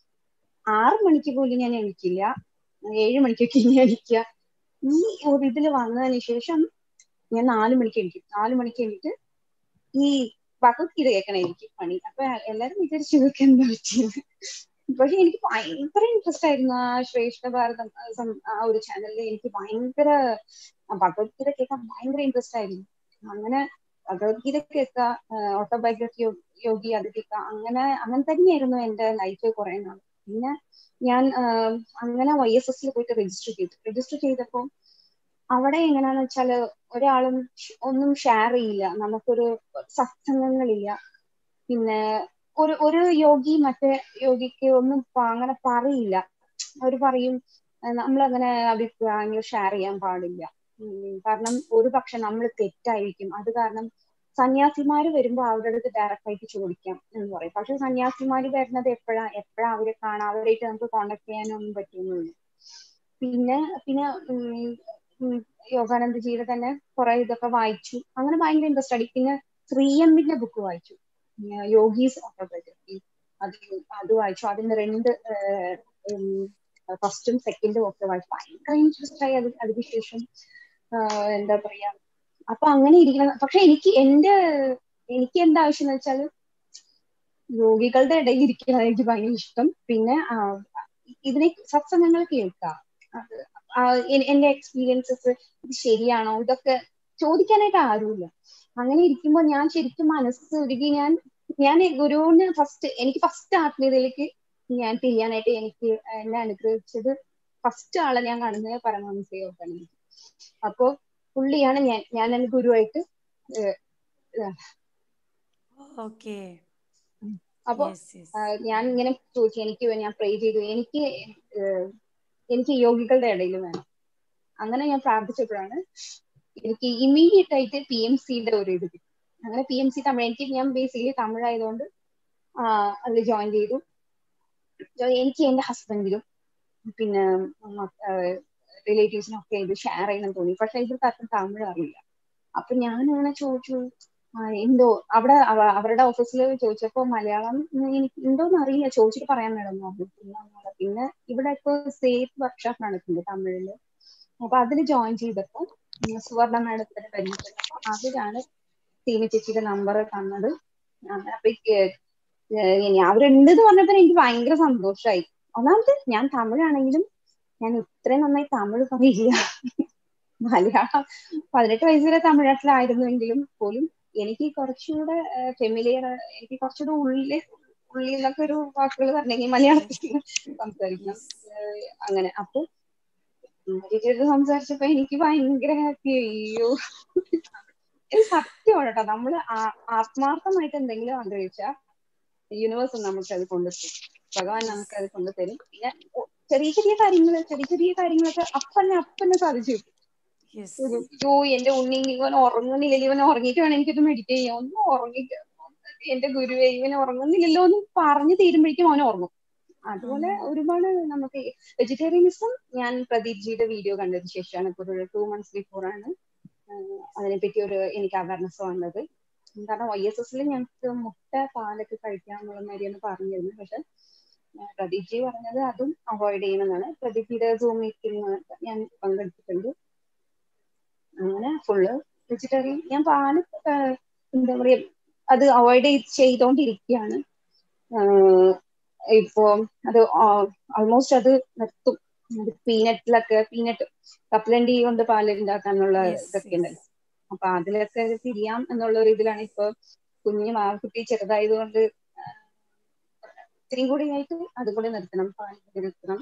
ആറ് മണിക്ക് പോലും ഞാൻ എണീക്കില്ല ഏഴ് മണിക്കൊക്കെ ഇനി എണീക്കുക ഈ ഒരു ഇതിൽ വന്നതിന് ശേഷം ഞാൻ നാല് മണിക്ക് എണീക്കും നാല് മണിക്ക് എണീറ്റ് ഈ ഭഗവത്ഗീത കേൾക്കണം എനിക്ക് പണി അപ്പൊ എല്ലാരും വിചാരിച്ചു ഇവർക്ക് എന്താ പറ്റിയത് പക്ഷെ എനിക്ക് ഭയങ്കര ഇൻട്രസ്റ്റ് ആയിരുന്നു ആ ശ്രേഷ്ഠ ഭാരതം ആ ഒരു ചാനലിൽ എനിക്ക് ഭയങ്കര ഭഗവത്ഗീത കേൾക്കാൻ ഭയങ്കര ഇൻട്രസ്റ്റ് ആയിരുന്നു അങ്ങനെ ഭഗവത്ഗീത കേൾക്കുക ഓട്ടോബയോഗ്രഫി യോഗി അത് കേൾക്കുക അങ്ങനെ അങ്ങനെ തന്നെയായിരുന്നു എന്റെ ലൈഫ് കുറെ നാൾ പിന്നെ ഞാൻ അങ്ങനെ വൈ എസ് എസിൽ പോയിട്ട് രജിസ്റ്റർ ചെയ്തു രജിസ്റ്റർ ചെയ്തപ്പോൾ അവിടെ എങ്ങനെയാന്ന് വെച്ചാല് ഒരാളും ഒന്നും ഷെയർ ചെയ്യില്ല നമുക്കൊരു സത്സംഗങ്ങളില്ല പിന്നെ ഒരു ഒരു യോഗി മറ്റേ യോഗിക്ക് ഒന്നും അങ്ങനെ പറയില്ല അവർ പറയും നമ്മളങ്ങനെ അഭിപ്രായങ്ങൾ ഷെയർ ചെയ്യാൻ പാടില്ല കാരണം ഒരു പക്ഷെ നമ്മൾ തെറ്റായിരിക്കും അത് കാരണം സന്യാസിമാര് വരുമ്പോൾ അവരുടെ അടുത്ത് ഡയറക്റ്റ് ആയിട്ട് ചോദിക്കാം എന്ന് പറയും പക്ഷെ സന്യാസിമാര് വരുന്നത് എപ്പോഴാ എപ്പോഴാ അവരെ കാണാം അവരായിട്ട് നമുക്ക് കോണ്ടാക്ട് ചെയ്യാനൊന്നും പറ്റുന്നില്ല പിന്നെ പിന്നെ യോഗാനന്ദജിയുടെ തന്നെ കുറെ ഇതൊക്കെ വായിച്ചു അങ്ങനെ ഭയങ്കര ഇൻട്രസ്റ്റ് ആയി പിന്നെ ശ്രീ എമ്മിന്റെ ബുക്ക് വായിച്ചു യോഗീസ് ഓട്ടോബയോഗ്രഫി അത് അത് വായിച്ചു അതിന്റെ രണ്ട് ഫസ്റ്റും സെക്കൻഡും ഒക്കെ വായിച്ചു ഭയങ്കര ഇൻട്രസ്റ്റ് ആയി അത് അതിനുശേഷം എന്താ പറയാ അപ്പൊ അങ്ങനെ ഇരിക്കണം പക്ഷെ എനിക്ക് എന്റെ എനിക്ക് എന്താ ആവശ്യം എന്ന് വെച്ചാൽ യോഗികളുടെ ഇടയിൽ ഇരിക്കുന്നത് എനിക്ക് ഭയങ്കര ഇഷ്ടം പിന്നെ ഇതിനെ സത്സംഗങ്ങൾ കേൾക്കാം എന്റെ എക്സ്പീരിയൻസസ് ഇത് ശരിയാണോ ഇതൊക്കെ ചോദിക്കാനായിട്ട് ആരുമില്ല അങ്ങനെ ഇരിക്കുമ്പോൾ ഞാൻ ശരിക്കും മനസ്സ് ഒരുക്കി ഞാൻ ഞാൻ ഗുരുവിന് ഫസ്റ്റ് എനിക്ക് ഫസ്റ്റ് ആത്മീയതയിലേക്ക് ഞാൻ തിരിയാനായിട്ട് എനിക്ക് എന്നെ അനുഗ്രഹിച്ചത് ഫസ്റ്റ് ആളെ ഞാൻ കാണുന്നത് പരമഹംസ യോഗാണ് അപ്പോ പുള്ളിയാണ് ഞാൻ ഞാൻ എന്റെ ഗുരുവായിട്ട് ഓക്കെ അപ്പൊ ഞാൻ ഇങ്ങനെ ചോദിച്ചു എനിക്ക് ഞാൻ പ്രേ ചെയ്തു എനിക്ക് എനിക്ക് യോഗികളുടെ ഇടയിൽ വേണം അങ്ങനെ ഞാൻ പ്രാർത്ഥിച്ചപ്പോഴാണ് എനിക്ക് ഇമ്മീഡിയറ്റ് ആയിട്ട് പി എം സിയുടെ ഒരു ഇത് കിട്ടി അങ്ങനെ പി എം സി തമിഴ് എനിക്ക് ഞാൻ ബേസിക്കലി തമിഴ് ആയതുകൊണ്ട് അതിൽ ജോയിൻ ചെയ്തു എനിക്ക് എന്റെ ഹസ്ബൻഡിലും പിന്നെ റിലേറ്റീവ്സിനും ഒക്കെ ഇത് ഷെയർ ചെയ്യണം തോന്നി പക്ഷെ ഇതിൽ തർക്കം തമിഴ് അറിയില്ല അപ്പൊ ഞാൻ അങ്ങനെ ചോദിച്ചു എന്തോ അവിടെ അവരുടെ ഓഫീസിൽ ചോദിച്ചപ്പോ മലയാളം എനിക്ക് എന്തോന്ന് അറിയില്ല ചോദിച്ചിട്ട് പറയാൻ മേഡം പിന്നെ ഇവിടെ ഇപ്പൊ സ്റ്റേറ്റ് വർക്ക്ഷോപ്പ് നടക്കുന്നുണ്ട് തമിഴില് അപ്പൊ അതിൽ ജോയിൻ ചെയ്തപ്പോ സുവർണ മാഡത്തിന് പരിചയപ്പെട്ടപ്പോ അതിലാണ് സീനി ചേച്ചിയുടെ നമ്പർ തന്നത് അപ്പൊ അവരുണ്ട് എന്ന് പറഞ്ഞപ്പോ എനിക്ക് ഭയങ്കര സന്തോഷമായി ഒന്നാമത് ഞാൻ തമിഴാണെങ്കിലും ഞാൻ ഇത്രയും നന്നായി തമിഴ് പറയില്ല മലയാളം പതിനെട്ട് വയസ്സ് വരെ തമിഴ്നാട്ടിലായിരുന്നുവെങ്കിലും പോലും എനിക്ക് കുറച്ചുകൂടെ ഫെമിലിയർ എനിക്ക് കുറച്ചുകൂടെ ഉള്ളിൽ പുള്ളി എന്നൊക്കെ ഒരു വാക്കുകൾ പറഞ്ഞെങ്കിൽ മലയാളത്തിൽ സംസാരിക്കണം ഏഹ് അങ്ങനെ അപ്പൊ ചേച്ചിയോട് സംസാരിച്ചപ്പോ എനിക്ക് ഭയങ്കര ഹാപ്പി അയ്യോ ഇത് സത്യമാണ് കേട്ടോ നമ്മള് ആ- ആത്മാർത്ഥമായിട്ട് എന്തെങ്കിലും ആഗ്രഹിച്ചാൽ യൂണിവേഴ്സ് നമുക്ക് അത് കൊണ്ടുതരും ഭഗവാൻ നമുക്ക് അത് കൊണ്ടുതരും പിന്നെ ഒ- ചെറിയ ചെറിയ കാര്യങ്ങള് ചെറിയ ചെറിയ കാര്യങ്ങളൊക്കെ അപ്പന്നെ അപ്പന്നെ സാധിച്ചു കിട്ടും. യെസ് ഒരു യോ എന്റെ ഉണ്ണി ഇവൻ ഉറങ്ങുന്നില്ലല്ലോ ഇവൻ ഉറങ്ങിയിട്ട് വേണം എനിക്കൊന്ന് മെഡിറ്റേറ്റ് ചെയ്യാം ഒന്ന് ഉറങ്ങിട്ട് എന്റെ ഗുരുവേ ഇവൻ ഉറങ്ങുന്നില്ലല്ലോ എന്ന് പറഞ്ഞു തീരുമ്പോഴേക്കും അവൻ ഉറങ്ങും അതുപോലെ ഒരുപാട് നമുക്ക് വെജിറ്റേറിയനിസം ഞാൻ പ്രദീപ് ജിയുടെ വീഡിയോ കണ്ടതിന് ശേഷമാണ് ഇപ്പൊ ഒരു ടു മന്ത്സ് ബിഫോർ ആണ് ആഹ് അതിനെപ്പറ്റി ഒരു എനിക്ക് അവയർനെസ് വന്നത് കാരണം വൈ എസ് എസിൽ ഞങ്ങൾക്ക് മുട്ട പാലൊക്കെ കഴിക്കാന്നുള്ള കാര്യമാണ് പറഞ്ഞിരുന്നത് പക്ഷെ ആഹ് പ്രദീപ് ജി പറഞ്ഞത് അതും അവോയ്ഡ് ചെയ്യണമെന്നാണ് പ്രദീപ് ജിയുടെ സൂം മീറ്റിംഗ് ഞാൻ പങ്കെടുത്തിട്ടുണ്ട് അങ്ങനെ ഫുള്ള് വെജിറ്റേറിയൻ ഞാൻ പാല് ആഹ് എന്താ പറയാ അത് അവോയ്ഡ് ചെയ്തോണ്ടിരിക്കുകയാണ് ആഹ് ഇപ്പൊ അത് ഓൾമോസ്റ്റ് അത് നിർത്തും പീനട്ടിലൊക്കെ പീനട്ട് കപ്പലണ്ടി കൊണ്ട് പാല് ഉണ്ടാക്കാനുള്ള യെസ് ഇതൊക്കെ ഉണ്ടല്ലോ അപ്പൊ അതിലൊക്കെ തിരിയാം എന്നുള്ള ഒരു ഇതിലാണ് ഇപ്പൊ കുഞ്ഞു മാക്കുട്ടി ചെറുതായതുകൊണ്ട് ഇത്തിരിയും കൂടി ആയിട്ട് അതും കൂടി നിർത്തണം പാൽ കൂടി നിർത്തണം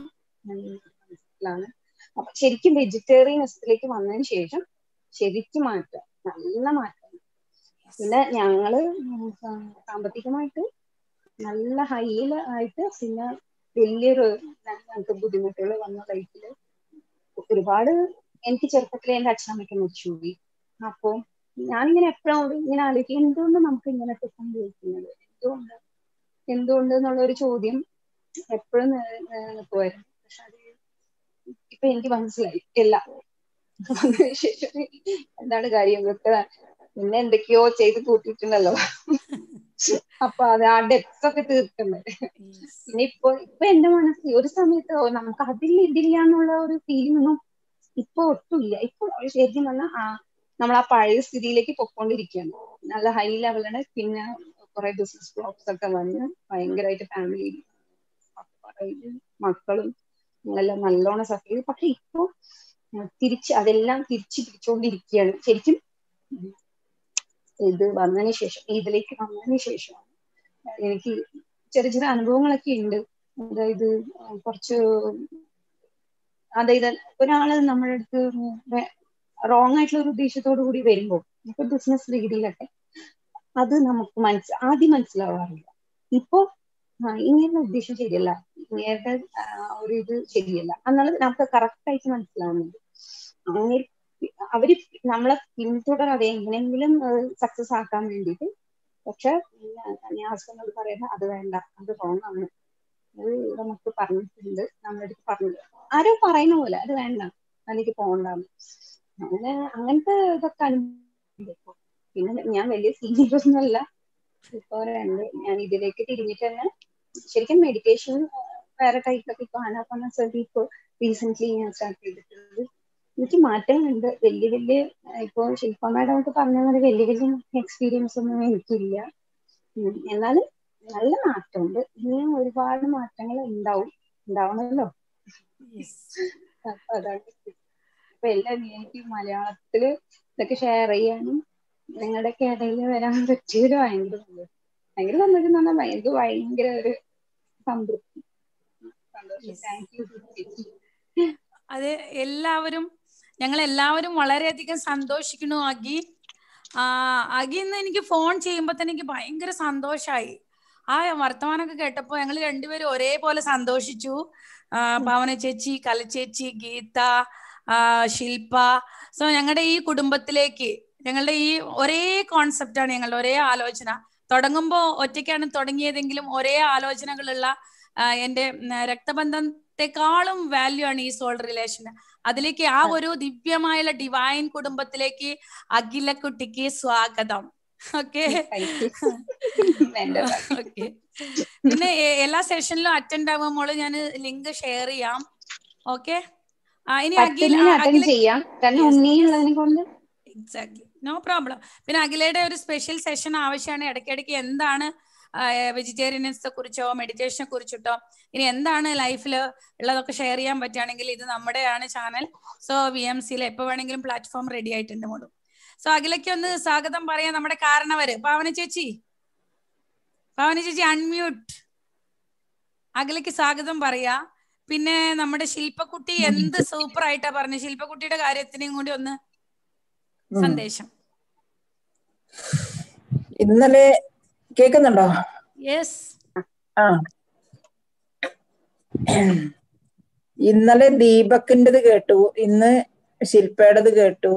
ാണ് അപ്പൊ ശരിക്കും വെജിറ്റേറിയനിസത്തിലേക്ക് വന്നതിന് ശേഷം ശരിക്കും മാറ്റം നല്ല മാറ്റം പിന്നെ ഞങ്ങള് സാ- സാമ്പത്തികമായിട്ട് നല്ല ഹൈയിൽ ആയിട്ട് പിന്നെ വലിയൊരു ഞങ്ങൾക്ക് ബുദ്ധിമുട്ടുകൾ വന്ന ലൈഫില് ഒരുപാട് എനിക്ക് ചെറുപ്പത്തിലെ എന്റെ അച്ഛനമ്മയ്ക്ക് മരിച്ചുപോയി അപ്പൊ ഞാനിങ്ങനെ എപ്പോഴും ഇങ്ങനെ ആലോചിക്കും എന്തുകൊണ്ട് നമുക്ക് ഇങ്ങനെയൊക്കെ സംഭവിക്കുന്നത് എന്തുകൊണ്ട് എന്തുകൊണ്ട് എന്നുള്ള ഒരു ചോദ്യം എപ്പോഴും നിൽക്കുമായിരുന്നു പക്ഷെ അത് ഇപ്പൊ എനിക്ക് മനസ്സിലായി എല്ലാം വന്നതിന് ശേഷം എന്താണ് കാര്യം ഇതൊക്കെ പിന്നെ എന്തൊക്കെയോ ചെയ്ത് കൂട്ടിയിട്ടുണ്ടല്ലോ അപ്പൊ അത് ആ ഡെപ്സ് ഒക്കെ തീർക്കണ്ടേ പിന്നെ ഇപ്പൊ ഇപ്പൊ എന്റെ മനസ്സിൽ ഒരു സമയത്ത് ഓ, നമുക്ക് അതിൽ ഇതില്ല എന്നുള്ള ഒരു ഫീലിംഗ് ഒന്നും ഇപ്പൊ ഒട്ടുമില്ല ഇപ്പൊ ശരിക്കും പറഞ്ഞാൽ ആ നമ്മൾ ആ പഴയ സ്ഥിതിയിലേക്ക് പൊക്കോണ്ടിരിക്കുകയാണ് നല്ല ഹൈ ലെവലാണ് പിന്നെ കുറെ ബിസിനസ് ബ്ലോഗ്സ് ഒക്കെ വന്ന് ഭയങ്കരമായിട്ട് ഫാമിലി മക്കളും എല്ലാം നല്ലോണം സഫർ ചെയ്തു പക്ഷെ ഇപ്പൊ തിരിച്ച് അതെല്ലാം തിരിച്ച് പിടിച്ചുകൊണ്ടിരിക്കുകയാണ് ശരിക്കും ഇത് വന്നതിന് ശേഷം ഇതിലേക്ക് വന്നതിന് ശേഷം എനിക്ക് ചെറിയ ചെറിയ അനുഭവങ്ങളൊക്കെ ഉണ്ട് അതായത് കുറച്ച് അതായത് ഒരാള് നമ്മുടെ അടുത്ത് റോങ് ആയിട്ടുള്ള ഒരു ഉദ്ദേശത്തോടു കൂടി വരുമ്പോൾ ഇപ്പൊ ബിസിനസ് രീതിയിലൊക്കെ അത് നമുക്ക് മനസ്സി ആദ്യം മനസ്സിലാവാറില്ല ഇപ്പൊ ആ, ഇങ്ങനെ ഉദ്ദേശം ശരിയല്ല ഇങ്ങനത്തെ ആ, ഒരു ഇത് ശരിയല്ല എന്നാലും നമുക്ക് കറക്റ്റ് ആയിട്ട് മനസ്സിലാവുന്നുണ്ട് അങ്ങനെ അവര് നമ്മളെ പിന്തുടരാതെ എങ്ങനെയെങ്കിലും സക്സസ് ആക്കാൻ വേണ്ടിയിട്ട് പക്ഷെ ഞാൻ- ഞാൻ ഹസ്ബൻഡോട് പറയുന്നത് അത് വേണ്ട അത് റോങ് ആണ് അത് നമുക്ക് പറഞ്ഞിട്ടുണ്ട് നമ്മുടെ അടുത്ത് പറഞ്ഞു ആരോ പറയുന്ന പോലെ അത് വേണ്ട അതിലേക്ക് പോകണ്ടാന്ന് അങ്ങനെ അങ്ങനത്തെ ഇതൊക്കെ അനുഭവം ഇപ്പൊ. പിന്നെ ഞാൻ വലിയ സീനിയർ ഒന്നുമല്ല ഇപ്പൊ രണ്ട് ഞാൻ ഇതിലേക്ക് തിരിഞ്ഞിട്ട് തന്നെ ശരിക്കും മെഡിറ്റേഷൻ വേറെ ടൈപ്പൊക്കെ ഇപ്പൊ ആനാപാനസതി ഇപ്പൊ റീസെന്റ് ഞാൻ സ്റ്റാർട്ട് ചെയ്തിട്ടുണ്ട് എനിക്ക് മാറ്റങ്ങളുണ്ട് വലിയ വലിയ ഇപ്പൊ ശില്പ മാഡം ഒക്കെ പറഞ്ഞ പോലെ വലിയ വലിയ എക്സ്പീരിയൻസ് ഒന്നും എനിക്കില്ല ഉം. എന്നാലും നല്ല മാറ്റമുണ്ട് ഇനിയും ഒരുപാട് മാറ്റങ്ങൾ ഉണ്ടാവും ഉണ്ടാവണമല്ലോ അപ്പൊ അതാണ് അപ്പൊ എല്ലാം എനിക്ക് മലയാളത്തില് ഇതൊക്കെ ഷെയർ ചെയ്യാനും നിങ്ങളുടെയൊക്കെ ഇടയിൽ വരാൻ പറ്റിയതിൽ ഭയങ്കര സന്തോഷം. ഭയങ്കര സന്തോഷം എന്ന് പറഞ്ഞാൽ എനിക്ക് ഭയങ്കര ഒരു സംതൃപ്തി സന്തോഷം Yes. താങ്ക് യു അത് എല്ലാവരും ഞങ്ങൾ എല്ലാവരും വളരെയധികം സന്തോഷിക്കുന്നു അഗി ആ അഗി ഇന്ന് എനിക്ക് ഫോൺ ചെയ്യുമ്പോൾ തന്നെ എനിക്ക് ഭയങ്കര സന്തോഷായി ആ വർത്തമാനമൊക്കെ കേട്ടപ്പോൾ ഞങ്ങൾ രണ്ടുപേരും ഒരേപോലെ സന്തോഷിച്ചു ആ, പാവന ചേച്ചി കലച്ചേച്ചി ഗീത ആ, ശില്പ സോ ഞങ്ങളുടെ ഈ കുടുംബത്തിലേക്ക് ഞങ്ങളുടെ ഈ ഒരേ കോൺസെപ്റ്റാണ് ഞങ്ങളുടെ ഒരേ ആലോചന തുടങ്ങുമ്പോൾ ഒറ്റയ്ക്കാണ് തുടങ്ങിയതെങ്കിലും ഒരേ ആലോചനകളുള്ള ആ, എൻ്റെ ഉം, രക്തബന്ധത്തെക്കാളും വാല്യൂ ആണ് ഈ സോൾ റിലേഷൻ അതിലേക്ക് ആ ഒരു ദിവ്യമായുള്ള ഡിവൈൻ കുടുംബത്തിലേക്ക് അഖിലക്കുട്ടിക്ക് സ്വാഗതം ഓക്കെ താങ്ക് യു എന്റെ ഭാഗ്യം. ഓക്കെ പിന്നെ എ- എല്ലാ സെഷനിലും അറ്റൻഡ് ആകുമ്പോൾ ഞാൻ ലിങ്ക് ഷെയർ ചെയ്യാം ഓക്കെ ഇനി അഖിൽ പറ്റുന്ന അറ്റൻഡ് അഖില ചെയ്യാം കാരണം Yes, ഉണ്ണി yes. ഉള്ളതിനെ കൊണ്ട് എക്സാക്ട്ലി നോ പ്രോബ്ലം പിന്നെ അഖിലയുടെ ഒരു സ്പെഷ്യൽ സെഷൻ ആവശ്യമാണ് ഇടയ്ക്കിടയ്ക്ക് എന്താണ് വെജിറ്റേറിയനിസത്തെ കുറിച്ചോ മെഡിറ്റേഷനെ കുറിച്ചിട്ടോ ഇനി എന്താണ് ലൈഫിൽ ഉള്ളതൊക്കെ ഷെയർ ചെയ്യാൻ പറ്റുകയാണെങ്കിൽ ഇത് നമ്മുടെയാണ് ചാനൽ സോ വി എം സിയിൽ എപ്പോൾ വേണമെങ്കിലും പ്ലാറ്റ്ഫോം റെഡി ആയിട്ടുണ്ട് മോളു സോ അഖിലയ്ക്ക് ഒന്ന് സ്വാഗതം പറയാൻ നമ്മുടെ കാരണവര് പാവന ചേച്ചി ഭാവന ചേച്ചി അൺമ്യൂട്ട് അഖിലയ്ക്ക് സ്വാഗതം പറയാ പിന്നെ നമ്മുടെ ശില്പക്കുട്ടി എന്ത് സൂപ്പർ ആയിട്ടാ പറഞ്ഞു ശില്പക്കുട്ടിയുടെ കാര്യത്തിനെയും കൂടി ഒന്ന് ഉം. സന്ദേശം ഇന്നലെ കേൾക്കുന്നുണ്ടോ യെസ് ആ ഇന്നലെ ദീപക്കിൻ്റെത് കേട്ടു ഇന്ന് ശില്പയുടേത് കേട്ടു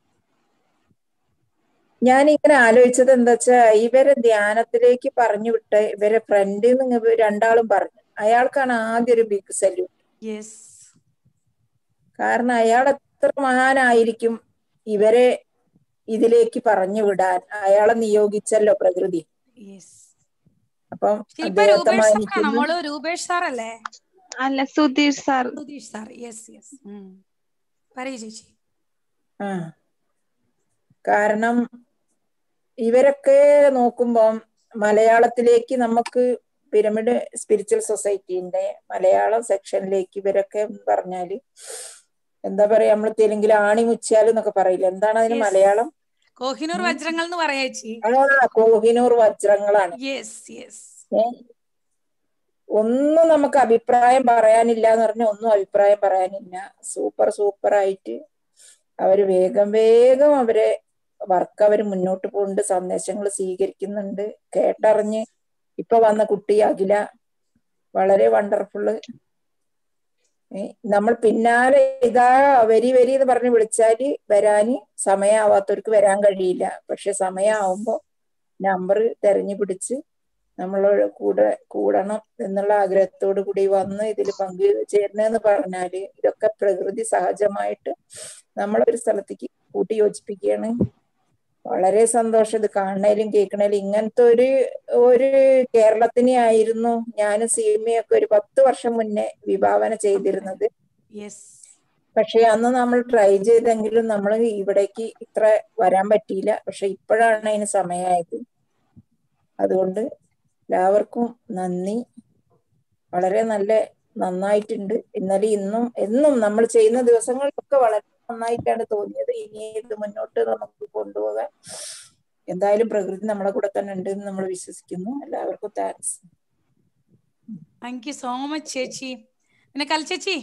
ഞാൻ ഇങ്ങനെ ആലോചിച്ചത് എന്താ വെച്ചാ ഇവരെ ധ്യാനത്തിലേക്ക് പറഞ്ഞു വിട്ട് ഇവരെ ഫ്രണ്ട് രണ്ടാളും പറഞ്ഞു അയാൾക്കാണ് ആദ്യം ഒരു ബിഗ് സല്യൂട്ട് യെസ് കാരണം അയാൾ എത്ര മഹാനായിരിക്കും ഇവരെ ഇതിലേക്ക് പറഞ്ഞു വിടാൻ അയാളെ നിയോഗിച്ചല്ലോ പ്രകൃതി യെസ് അപ്പം ശില്പ അദ്ദേഹത്തെ രൂപേഷ് സാറാണോ മാനിക്കുന്നു മോള് രൂപേഷ് സാർ അല്ലേ അല്ല Sudheer sir Sudheesh sir yes yes പറയൂ ചേച്ചി ആ കാരണം ഇവരൊക്കെ നോക്കുമ്പം മലയാളത്തിലേക്ക് നമുക്ക് പിരമിഡ് സ്പിരിച്വൽ സൊസൈറ്റീന്റെ മലയാളം സെക്ഷനിലേക്ക് ഇവരൊക്കെ പറഞ്ഞാല് എന്താ പറയാ നമ്മൾ തെലുങ്കിൽ ആണി മുച്ചാൽ എന്നൊക്കെ പറയില്ല എന്താണ് അതിന് Yes. മലയാളം കോഹിനൂർ വജ്രങ്ങൾ എന്ന് പറയാ ചേച്ചി അതാണ് കോഹിനൂർ വജ്രങ്ങളാണ് യെസ് യെസ് ഏ? ഒന്നും നമുക്ക് അഭിപ്രായം പറയാനില്ല എന്ന് പറഞ്ഞാൽ ഒന്നും അഭിപ്രായം പറയാനില്ല സൂപ്പർ സൂപ്പർ ആയിട്ട് അവര് വേഗം വേഗം അവരെ വർക്ക് അവര് മുന്നോട്ട് പോകുന്നുണ്ട് സന്ദേശങ്ങൾ സ്വീകരിക്കുന്നുണ്ട് കേട്ടറിഞ്ഞ് ഇപ്പൊ വന്ന കുട്ടി അഖില വളരെ വണ്ടർഫുള്ള് നമ്മൾ പിന്നാലെ ഇതാ വരി വരി എന്ന് പറഞ്ഞ് വിളിച്ചാല് വരാന് സമയമാവാത്തവർക്ക് വരാൻ കഴിയില്ല പക്ഷെ സമയമാവുമ്പോ നമ്പർ തെരഞ്ഞു പിടിച്ച് നമ്മളോട് കൂടെ കൂടണം എന്നുള്ള ആഗ്രഹത്തോടു കൂടി വന്ന് ഇതിൽ പങ്കു ചേരണമെന്ന് പറഞ്ഞാല് ഇതൊക്കെ പ്രകൃതി സഹജമായിട്ട് നമ്മളൊരു സ്ഥലത്തേക്ക് കൂട്ടി യോജിപ്പിക്കുകയാണ് വളരെ സന്തോഷം ഇത് കാണണേലും കേൾക്കണേലും ഇങ്ങനത്തെ ഒരു ഒരു കേരളത്തിനെ ആയിരുന്നു ഞാനും സീമയൊക്കെ ഒരു പത്ത് വർഷം മുന്നേ വിഭാവന ചെയ്തിരുന്നത് യെസ് പക്ഷെ അന്ന് നമ്മൾ ട്രൈ ചെയ്തെങ്കിലും നമ്മൾ ഇവിടേക്ക് ഇത്ര വരാൻ പറ്റിയില്ല പക്ഷെ ഇപ്പോഴാണ് അതിന് സമയമായത് അതുകൊണ്ട് എല്ലാവർക്കും നന്ദി വളരെ നല്ല നന്നായിട്ടുണ്ട് ഇന്നലെ ഇന്നും എന്നും നമ്മൾ ചെയ്യുന്ന ദിവസങ്ങളിലൊക്കെ വളരെ നന്നായിട്ടാണ് തോന്നിയത് ഇനി ഇത് മുന്നോട്ട് നമുക്ക് കൊണ്ടുപോകാൻ എന്തായാലും പ്രകൃതി നമ്മളെ കൂടെ തന്നെ ഉണ്ട് എന്ന് നമ്മൾ വിശ്വസിക്കുന്നു എല്ലാവർക്കും thanks thank you so much ചേച്ചി പിന്നെ കൽച്ചേച്ചി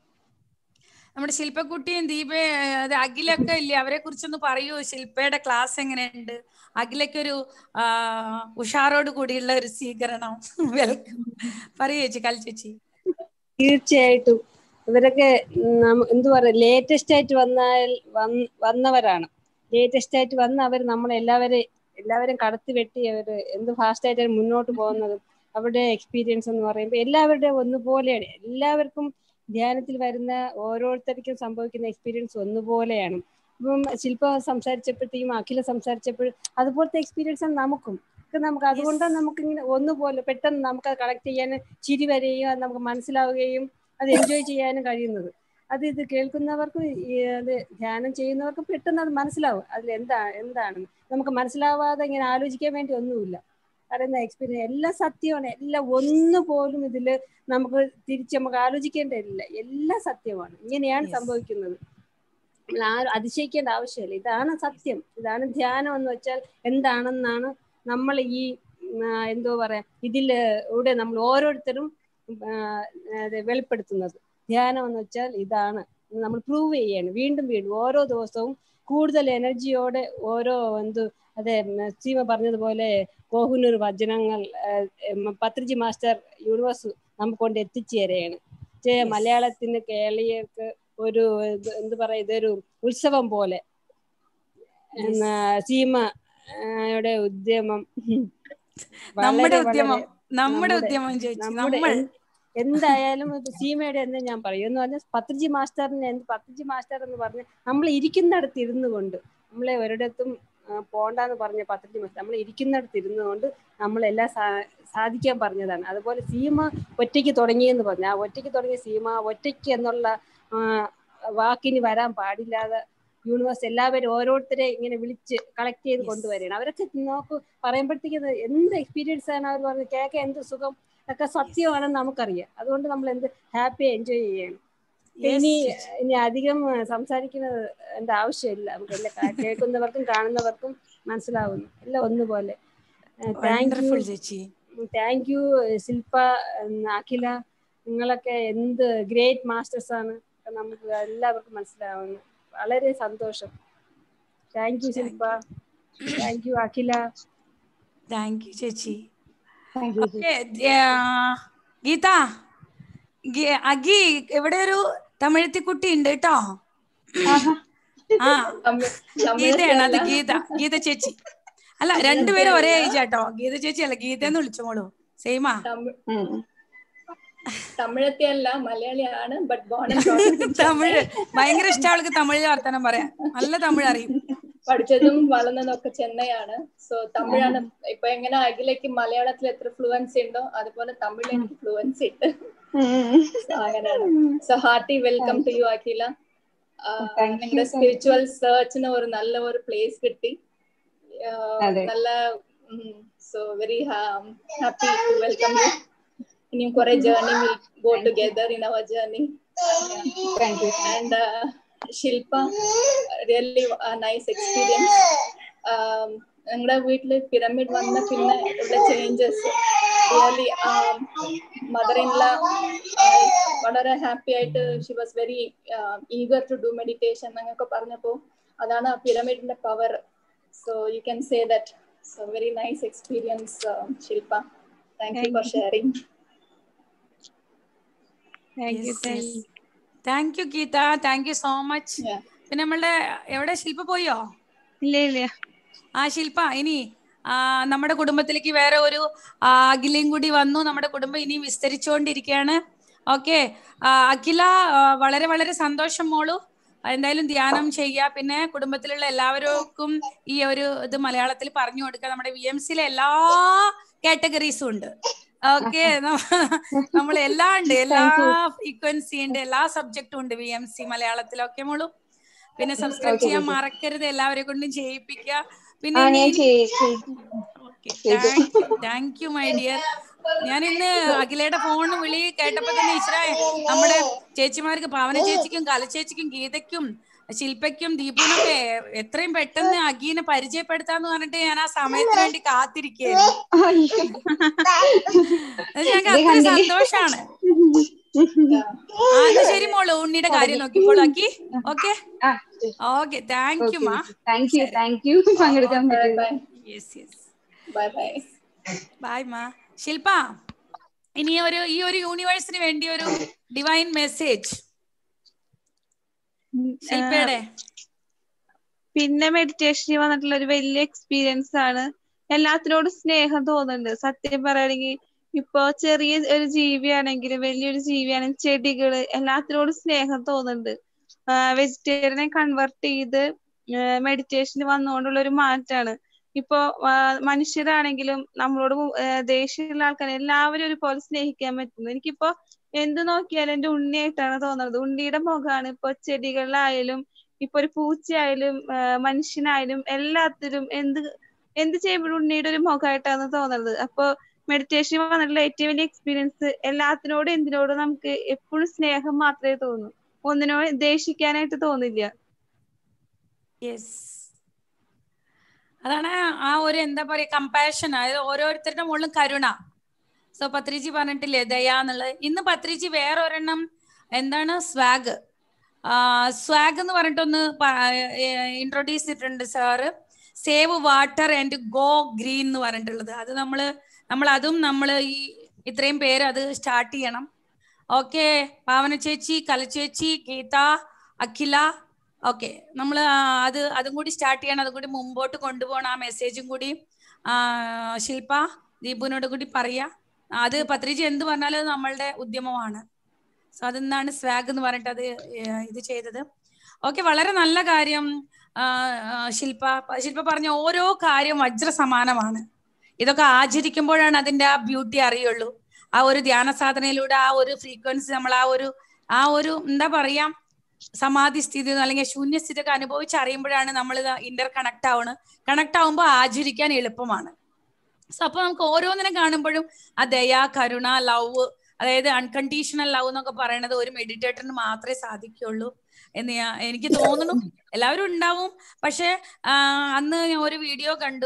നമ്മുടെ ശില്പക്കുട്ടിയും ദീപ അത് അഖിലൊക്കെ ഇല്ലേ അവരെ കുറിച്ചൊന്ന് പറയൂ ശില്പയുടെ ക്ലാസ് എങ്ങനെയുണ്ട് അഖിലയ്ക്കൊരു ആ, ഉഷാറോട് കൂടിയുള്ള ഒരു സ്വീകരണം വെൽക്കം പറയൂ ചേച്ചി കൽച്ചേച്ചി തീർച്ചയായിട്ടും ഇവരൊക്കെ നമ്മ- എന്തു പറയാ ലേറ്റസ്റ്റ് ആയിട്ട് വന്നാൽ വന്ന്- വന്നവരാണ് ലേറ്റസ്റ്റ് ആയിട്ട് വന്ന് അവർ നമ്മളെല്ലാവരെയും എല്ലാവരും കടത്തി വെട്ടി അവർ എന്ത് ഫാസ്റ്റ് ആയിട്ട് മുന്നോട്ട് പോകുന്നത് അവരുടെ എക്സ്പീരിയൻസ് എന്ന് പറയുമ്പോൾ എല്ലാവരുടെയും ഒന്നുപോലെയാണ് എല്ലാവർക്കും ധ്യാനത്തിൽ വരുന്ന ഓരോരുത്തർക്കും സംഭവിക്കുന്ന എക്സ്പീരിയൻസ് ഒന്നുപോലെയാണ് ഇപ്പം ശില്പ സംസാരിച്ചപ്പോഴത്തേക്കും അഖില സംസാരിച്ചപ്പോൾ അതുപോലത്തെ എക്സ്പീരിയൻസ് ആണ് നമുക്കും ഒക്കെ നമുക്ക് അതുകൊണ്ടാണ് നമുക്ക് ഇങ്ങനെ ഒന്നുപോലെ പെട്ടെന്ന് നമുക്ക് അത് കളക്ട് ചെയ്യാൻ ചിരി വരികയും അത് നമുക്ക് മനസ്സിലാവുകയും അത് എൻജോയ് ചെയ്യാനും കഴിയുന്നത് അത് ഇത് കേൾക്കുന്നവർക്കും ഈ അത് ധ്യാനം ചെയ്യുന്നവർക്കും പെട്ടെന്ന് അത് മനസ്സിലാവും അതിൽ എന്താ എന്താണെന്ന് നമുക്ക് മനസ്സിലാവാതെ ഇങ്ങനെ ആലോചിക്കാൻ വേണ്ടി ഒന്നുമില്ല പറയുന്ന എക്സ്പീരിയൻസ് എല്ലാം സത്യമാണ് എല്ലാം ഒന്ന് പോലും ഇതിൽ നമുക്ക് തിരിച്ച് നമുക്ക് ആലോചിക്കേണ്ടതില്ല എല്ലാം സത്യമാണ് ഇങ്ങനെയാണ് Yes. സംഭവിക്കുന്നത് നമ്മൾ ആരും അതിശയിക്കേണ്ട ആവശ്യമില്ല ഇതാണ് സത്യം ഇതാണ് ധ്യാനം എന്ന് വെച്ചാൽ എന്താണെന്നാണ് നമ്മൾ ഈ ഉം, ആ, എന്തോ പറയാ ഇതിലൂടെ നമ്മൾ ഓരോരുത്തരും ആ, അത് വെളിപ്പെടുത്തുന്നത് ധ്യാനം എന്ന് വെച്ചാൽ ഇതാണ് എന്ന് നമ്മൾ പ്രൂവ് ചെയ്യാണ് വീണ്ടും വീണ്ടും ഓരോ ദിവസവും കൂടുതൽ എനർജിയോടെ ഓരോ എന്ത് അതെ ഉം, സീമ പറഞ്ഞതുപോലെ കോഹുനൂർ വചനങ്ങൾ ആ, ഉം, പത്രിജി മാസ്റ്റർ യൂണിവേഴ്സ് നമുക്ക് കൊണ്ട് എത്തിച്ചേരുകയാണ് ചെ- Yes. മലയാളത്തിന് കേരളീയർക്ക് ഒരു ഇത് എന്ത് പറയാ ഇതൊരു ഉത്സവം പോലെ Yes. എന്നാ സീമ ആ, യുടെ ഉദ്യമം നമ്മുടെ വളരെ ഉദ്യമം വളരെ നമ്മുടെ നമ്മുടെ- ഉദ്യമം ചേച്ചി നമ്മുടെ നമ്മൾ എന്ത് എന്തായാലും ഇപ്പൊ സീമയുടെ എന്ന് ഞാൻ പറയും എന്ന് പറഞ്ഞാൽ പത്രിജി മാസ്റ്ററിന് എന്ത് പത്രിജി മാസ്റ്റർ എന്ന് പറഞ്ഞ് നമ്മൾ ഇരിക്കുന്നിടത്ത് ഇരുന്നു കൊണ്ട് നമ്മളെ ഒരിടത്തും ആ, പോണ്ടാന്ന് പറഞ്ഞ പത്രിജി മാസ്റ്റർ നമ്മൾ ഇരിക്കുന്നിടത്ത് ഇരുന്നു കൊണ്ട് നമ്മളെല്ലാം സാ- സാധിക്കാൻ പറഞ്ഞതാണ് അതുപോലെ സീമ ഒറ്റയ്ക്ക് തുടങ്ങിയെന്ന് പറഞ്ഞു ആ ഒറ്റയ്ക്ക് തുടങ്ങിയ സീമ ഒറ്റയ്ക്ക് എന്നുള്ള ആ, വാക്കിന് വരാൻ പാടില്ലാതെ യൂണിവേഴ്സ് എല്ലാവരും ഓരോരുത്തരെ ഇങ്ങനെ വിളിച്ച് കളക്ട് ചെയ്ത് Yes. കൊണ്ടുവരികയാണ് അവരൊക്കെ നോക്ക് പറയുമ്പോഴത്തേക്ക് ഇത് എന്ത് എക്സ്പീരിയൻസ് ആണ് അവർ പറഞ്ഞത് കേൾക്കാൻ എന്ത് സുഖം ഒക്കെ സത്യമാണെന്ന് നമുക്കറിയാം അതുകൊണ്ട് നമ്മൾ എന്ത് ഹാപ്പി എൻജോയ് ചെയ്യണം Yes, ഇനി ചേച്ചി. ഇനി അധികം ആ, സംസാരിക്കുന്നത് എന്റെ ആവശ്യമില്ല നമുക്ക് എല്ലാം കാ- കേൾക്കുന്നവർക്കും കാണുന്നവർക്കും മനസ്സിലാവുന്നു എല്ലാം ഒന്നുപോലെ താങ്ക് യു വണ്ടർഫുൾ ചേച്ചി താങ്ക് യു ശില്പ ഉം, അഖില നിങ്ങളൊക്കെ എന്ത് ഗ്രേറ്റ് മാസ്റ്റേഴ്സ് ആണ് നമുക്ക് എല്ലാവർക്കും മനസ്സിലാവുന്നു വളരെ സന്തോഷം thank you Shilpa thank you Akhila thank you ചേച്ചി താങ്ക് യു ഓക്കെ ഗീത ഗീ- അഗി ഇവിടെ ഒരു തമിഴത്തിക്കുട്ടി ഉണ്ട് കേട്ടോ ആ ഗീതയാണ് അത് ഗീത ഗീത ചേച്ചി അല്ല രണ്ടുപേരും ഒരേ ഏജ് ആട്ടോ ഗീത ചേച്ചി അല്ല ഗീത എന്ന് വിളിച്ചോളൂ സെയിമാ തമിഴത്തെ അല്ല മലയാളിയാണ് ബട്ട് ബോൺ തമിഴ് ഭയങ്കര ഇഷ്ടം അവൾക്ക് തമിഴിൽ വർത്തമാനം പറയാൻ നല്ല തമിഴ് അറിയും പഠിച്ചതും വളർന്നതും ഒക്കെ ചെന്നൈയാണ് സോ തമിഴാണ് ഇപ്പൊ എങ്ങനെ അഖിലേക്ക് മലയാളത്തിൽ എത്ര ഫ്ലുവൻസി ഉണ്ടോ അതുപോലെ തമിഴിൽ എനിക്ക് ഫ്ലുവൻസി ഉണ്ട് So അങ്ങനെയാണ് so hearty welcome to you Akhila Thank you, നിങ്ങളുടെ thank സ്പിരിച്വൽ സെർച്ചിന് ഒരു നല്ല ഒരു പ്ലേസ് കിട്ടി ആഹ് അതെ. നല്ല so very happy to welcome you ഇനിയും കുറെ journey will go together in our journey thank you and uh, Shilpa, really a nice experience. Um, ഞങ്ങളുടെ വീട്ടില് പിരമിഡ് വന്ന പിന്നെ ഉള്ള ചേഞ്ചസ് റിയലി മദർ ഇൻ ല വളരെ ഹാപ്പി ആയിട്ട് she was very eager to do meditation എന്നൊക്കെ പറഞ്ഞപ്പോ അതാണ് ആ പിരമിഡിന്റെ power so you can say that so very nice experience Shilpa thank you for sharing thank you thank you thank you Geetha thank you so much പിന്നെ നമ്മളുടെ എവിടെ ശില്പ പോയോ ഇല്ല ഇല്ല ആ ശില്പ ഇനി ആ, നമ്മുടെ കുടുംബത്തിലേക്ക് വേറെ ഒരു ആ, അഖിലയും കൂടി വന്നു നമ്മുടെ കുടുംബം ഇനിയും വിസ്തരിച്ചുകൊണ്ടിരിക്കുകയാണ് ഓക്കെ അഖില ആ, വളരെ വളരെ സന്തോഷം മോളു എന്തായാലും ധ്യാനം ചെയ്യുക പിന്നെ കുടുംബത്തിലുള്ള എല്ലാവർക്കും ഈ ഒരു ഇത് മലയാളത്തിൽ പറഞ്ഞു കൊടുക്കുക നമ്മുടെ വി എം സിയിലെ എല്ലാ കാറ്റഗറീസും ഉണ്ട് ഓക്കെ നമ്മൾ എല്ലാം ഉണ്ട് എല്ലാ ഫ്രീക്വൻസി ഉണ്ട് എല്ലാ സബ്ജക്റ്റും ഉണ്ട് വി എം സി മലയാളത്തിലൊക്കെ മോളു പിന്നെ സബ്സ്ക്രൈബ് ചെയ്യാൻ മറക്കരുത് എല്ലാവരെ കൊണ്ടും ചെയ്യിപ്പിക്കുക പിന്നെ ആ ഇനി ഞാൻ ചെയ്തു താങ്ക് യു മൈ ഡിയർ ഞാൻ ഇന്ന് അഖിലയുടെ ഫോൺ വിളി കേട്ടപ്പോ തന്നെ ഈശ്വര നമ്മുടെ ചേച്ചിമാർക്ക് പാവന ചേച്ചിക്കും കലച്ചേച്ചിക്കും ഗീതയ്ക്കും ശില്പയ്ക്കും ദീപുവിനൊക്കെ എത്രയും പെട്ടെന്ന് അഗീനെ പരിചയപ്പെടുത്താന്ന് പറഞ്ഞിട്ട് ഞാൻ ആ സമയത്തിന് വേണ്ടി കാത്തിരിക്കുകയായിരുന്നു അത് ഞങ്ങൾക്ക് അത്ര സന്തോഷാണ് ആ എന്നാ ശരി മോള് ഉണ്ണിയുടെ കാര്യം നോക്കിക്കോളൂ Akki okay okay thank you ma thank you thank you പങ്കെടുക്കാൻ പറ്റിയത് yes yes bye bye bye ma Shilpa ഇനി ഒരു ഈ ഒരു യൂണിവേഴ്സിന് വേണ്ടി ഒരു ഡിവൈൻ മെസ്സേജ് ശില്പയുടെ പിന്നെ മെഡിറ്റേഷനിൽ വന്നിട്ടുള്ള ഒരു വലിയ എക്സ്പീരിയൻസ് ആണ് എല്ലാത്തിനോടും സ്നേഹം തോന്നുന്നുണ്ട് സത്യം പറയുകയാണെങ്കിൽ ഇപ്പൊ ചെറിയ ഒരു ജീവിയാണെങ്കിലും വലിയൊരു ജീവിയാണെങ്കിലും ചെടികള് എല്ലാത്തിനോടും സ്നേഹം തോന്നുന്നുണ്ട് വെജിറ്റേറിയനെ കൺവെർട്ട് ചെയ്ത് മെഡിറ്റേഷന് വന്നുകൊണ്ടുള്ള ഒരു മാറ്റാണ് ഇപ്പൊ ആ, മനുഷ്യരാണെങ്കിലും നമ്മളോട് മു- ആ, ദേഷ്യമുള്ള ആൾക്കാരെ എല്ലാവരും ഒരുപോലെ സ്നേഹിക്കാൻ പറ്റുന്നു എനിക്കിപ്പോ എന്ത് നോക്കിയാലും എന്റെ ഉണ്ണിയായിട്ടാണ് തോന്നുന്നത് ഉണ്ണിയുടെ മുഖമാണ് ഇപ്പൊ ചെടികളിലായാലും ഇപ്പൊ ഒരു പൂച്ചയായാലും ആ, മനുഷ്യനായാലും എല്ലാത്തിലും എന്ത് എന്ത് ചെയ്യുമ്പോഴും ഉണ്ണിയുടെ ഒരു മുഖമായിട്ടാണ് തോന്നുന്നത് അപ്പൊ മെഡിറ്റേഷൻ വന്നിട്ടുള്ള ഏറ്റവും വലിയ എക്സ്പീരിയൻസ് എല്ലാത്തിനോടും എന്തിനോടും നമുക്ക് എപ്പോഴും സ്നേഹം മാത്രമേ തോന്നൂ ഒന്നിനോട് ദേഷിക്കാനായിട്ട് തോന്നില്ല യെസ് അതാണ് ആ ഒരു എന്താ പറയാ കമ്പാഷൻ അതായത് ഓരോരുത്തരുടെ മുകളിലും കരുണ സോ പത്രിജി പറഞ്ഞിട്ടില്ലേ ദയ എന്നുള്ളത് ഇന്ന് പത്രിജി വേറെ ഒരെണ്ണം എന്താണ് സ്വാഗ് സ്വാഗ് എന്ന് പറഞ്ഞിട്ടൊന്ന് ഇൻട്രൊഡ്യൂസ് ചെയ്തിട്ടുണ്ട് sir save water and go green എന്ന് പറഞ്ഞിട്ടുള്ളത് അത് നമ്മൾ നമ്മൾ അതും നമ്മൾ ഈ ഇത്രയും പേര് അത് സ്റ്റാർട്ട് ചെയ്യണം ഓക്കെ പാവന ചേച്ചി കലച്ചേച്ചി ഗീത അഖില ഓക്കെ നമ്മൾ അത് അതും കൂടി സ്റ്റാർട്ട് ചെയ്യണം അതും കൂടി മുമ്പോട്ട് കൊണ്ടുപോകണം ആ മെസ്സേജും കൂടി ആ, ശില്പ ദീപുവിനോട് കൂടി പറയാ അത് പത്രിജി എന്ത് പറഞ്ഞാലും അത് നമ്മളുടെ ഉദ്യമമാണ് സോ അതെന്നാണ് സ്വാഗ് എന്ന് പറഞ്ഞിട്ട് അത് ഏഹ് ഇത് ചെയ്തത് ഓക്കെ വളരെ നല്ല കാര്യം ആ, ആ, ശില്പ ശില്പ പറഞ്ഞ ഓരോ കാര്യം വജ്ര സമാനമാണ് ഇതൊക്കെ ആചരിക്കുമ്പോഴാണ് അതിന്റെ ആ ബ്യൂട്ടി അറിയുള്ളൂ ആ ഒരു ധ്യാന സാധനയിലൂടെ ആ ഒരു ഫ്രീക്വൻസി നമ്മൾ ആ ഒരു ആ ഒരു എന്താ പറയാ സമാധി സ്ഥിതി അല്ലെങ്കിൽ ശൂന്യസ്ഥിതി ഒക്കെ അനുഭവിച്ച് അറിയുമ്പോഴാണ് നമ്മൾ ഇന്റർ കണക്ട് ആവണ് കണക്ട് ആവുമ്പോൾ ആചരിക്കാൻ എളുപ്പമാണ് സോ അപ്പൊ നമുക്ക് ഓരോന്നിനെ കാണുമ്പോഴും ആ ദയ കരുണ ലവ് അതായത് അൺകണ്ടീഷണൽ ലവ് എന്നൊക്കെ പറയണത് ഒരു മെഡിറ്റേറ്ററിന് മാത്രമേ സാധിക്കുള്ളൂ എന്ന് ഞാൻ എനിക്ക് തോന്നുന്നു എല്ലാവരും ഉണ്ടാവും പക്ഷെ ആ, അന്ന് ഞാൻ ഒരു വീഡിയോ കണ്ടു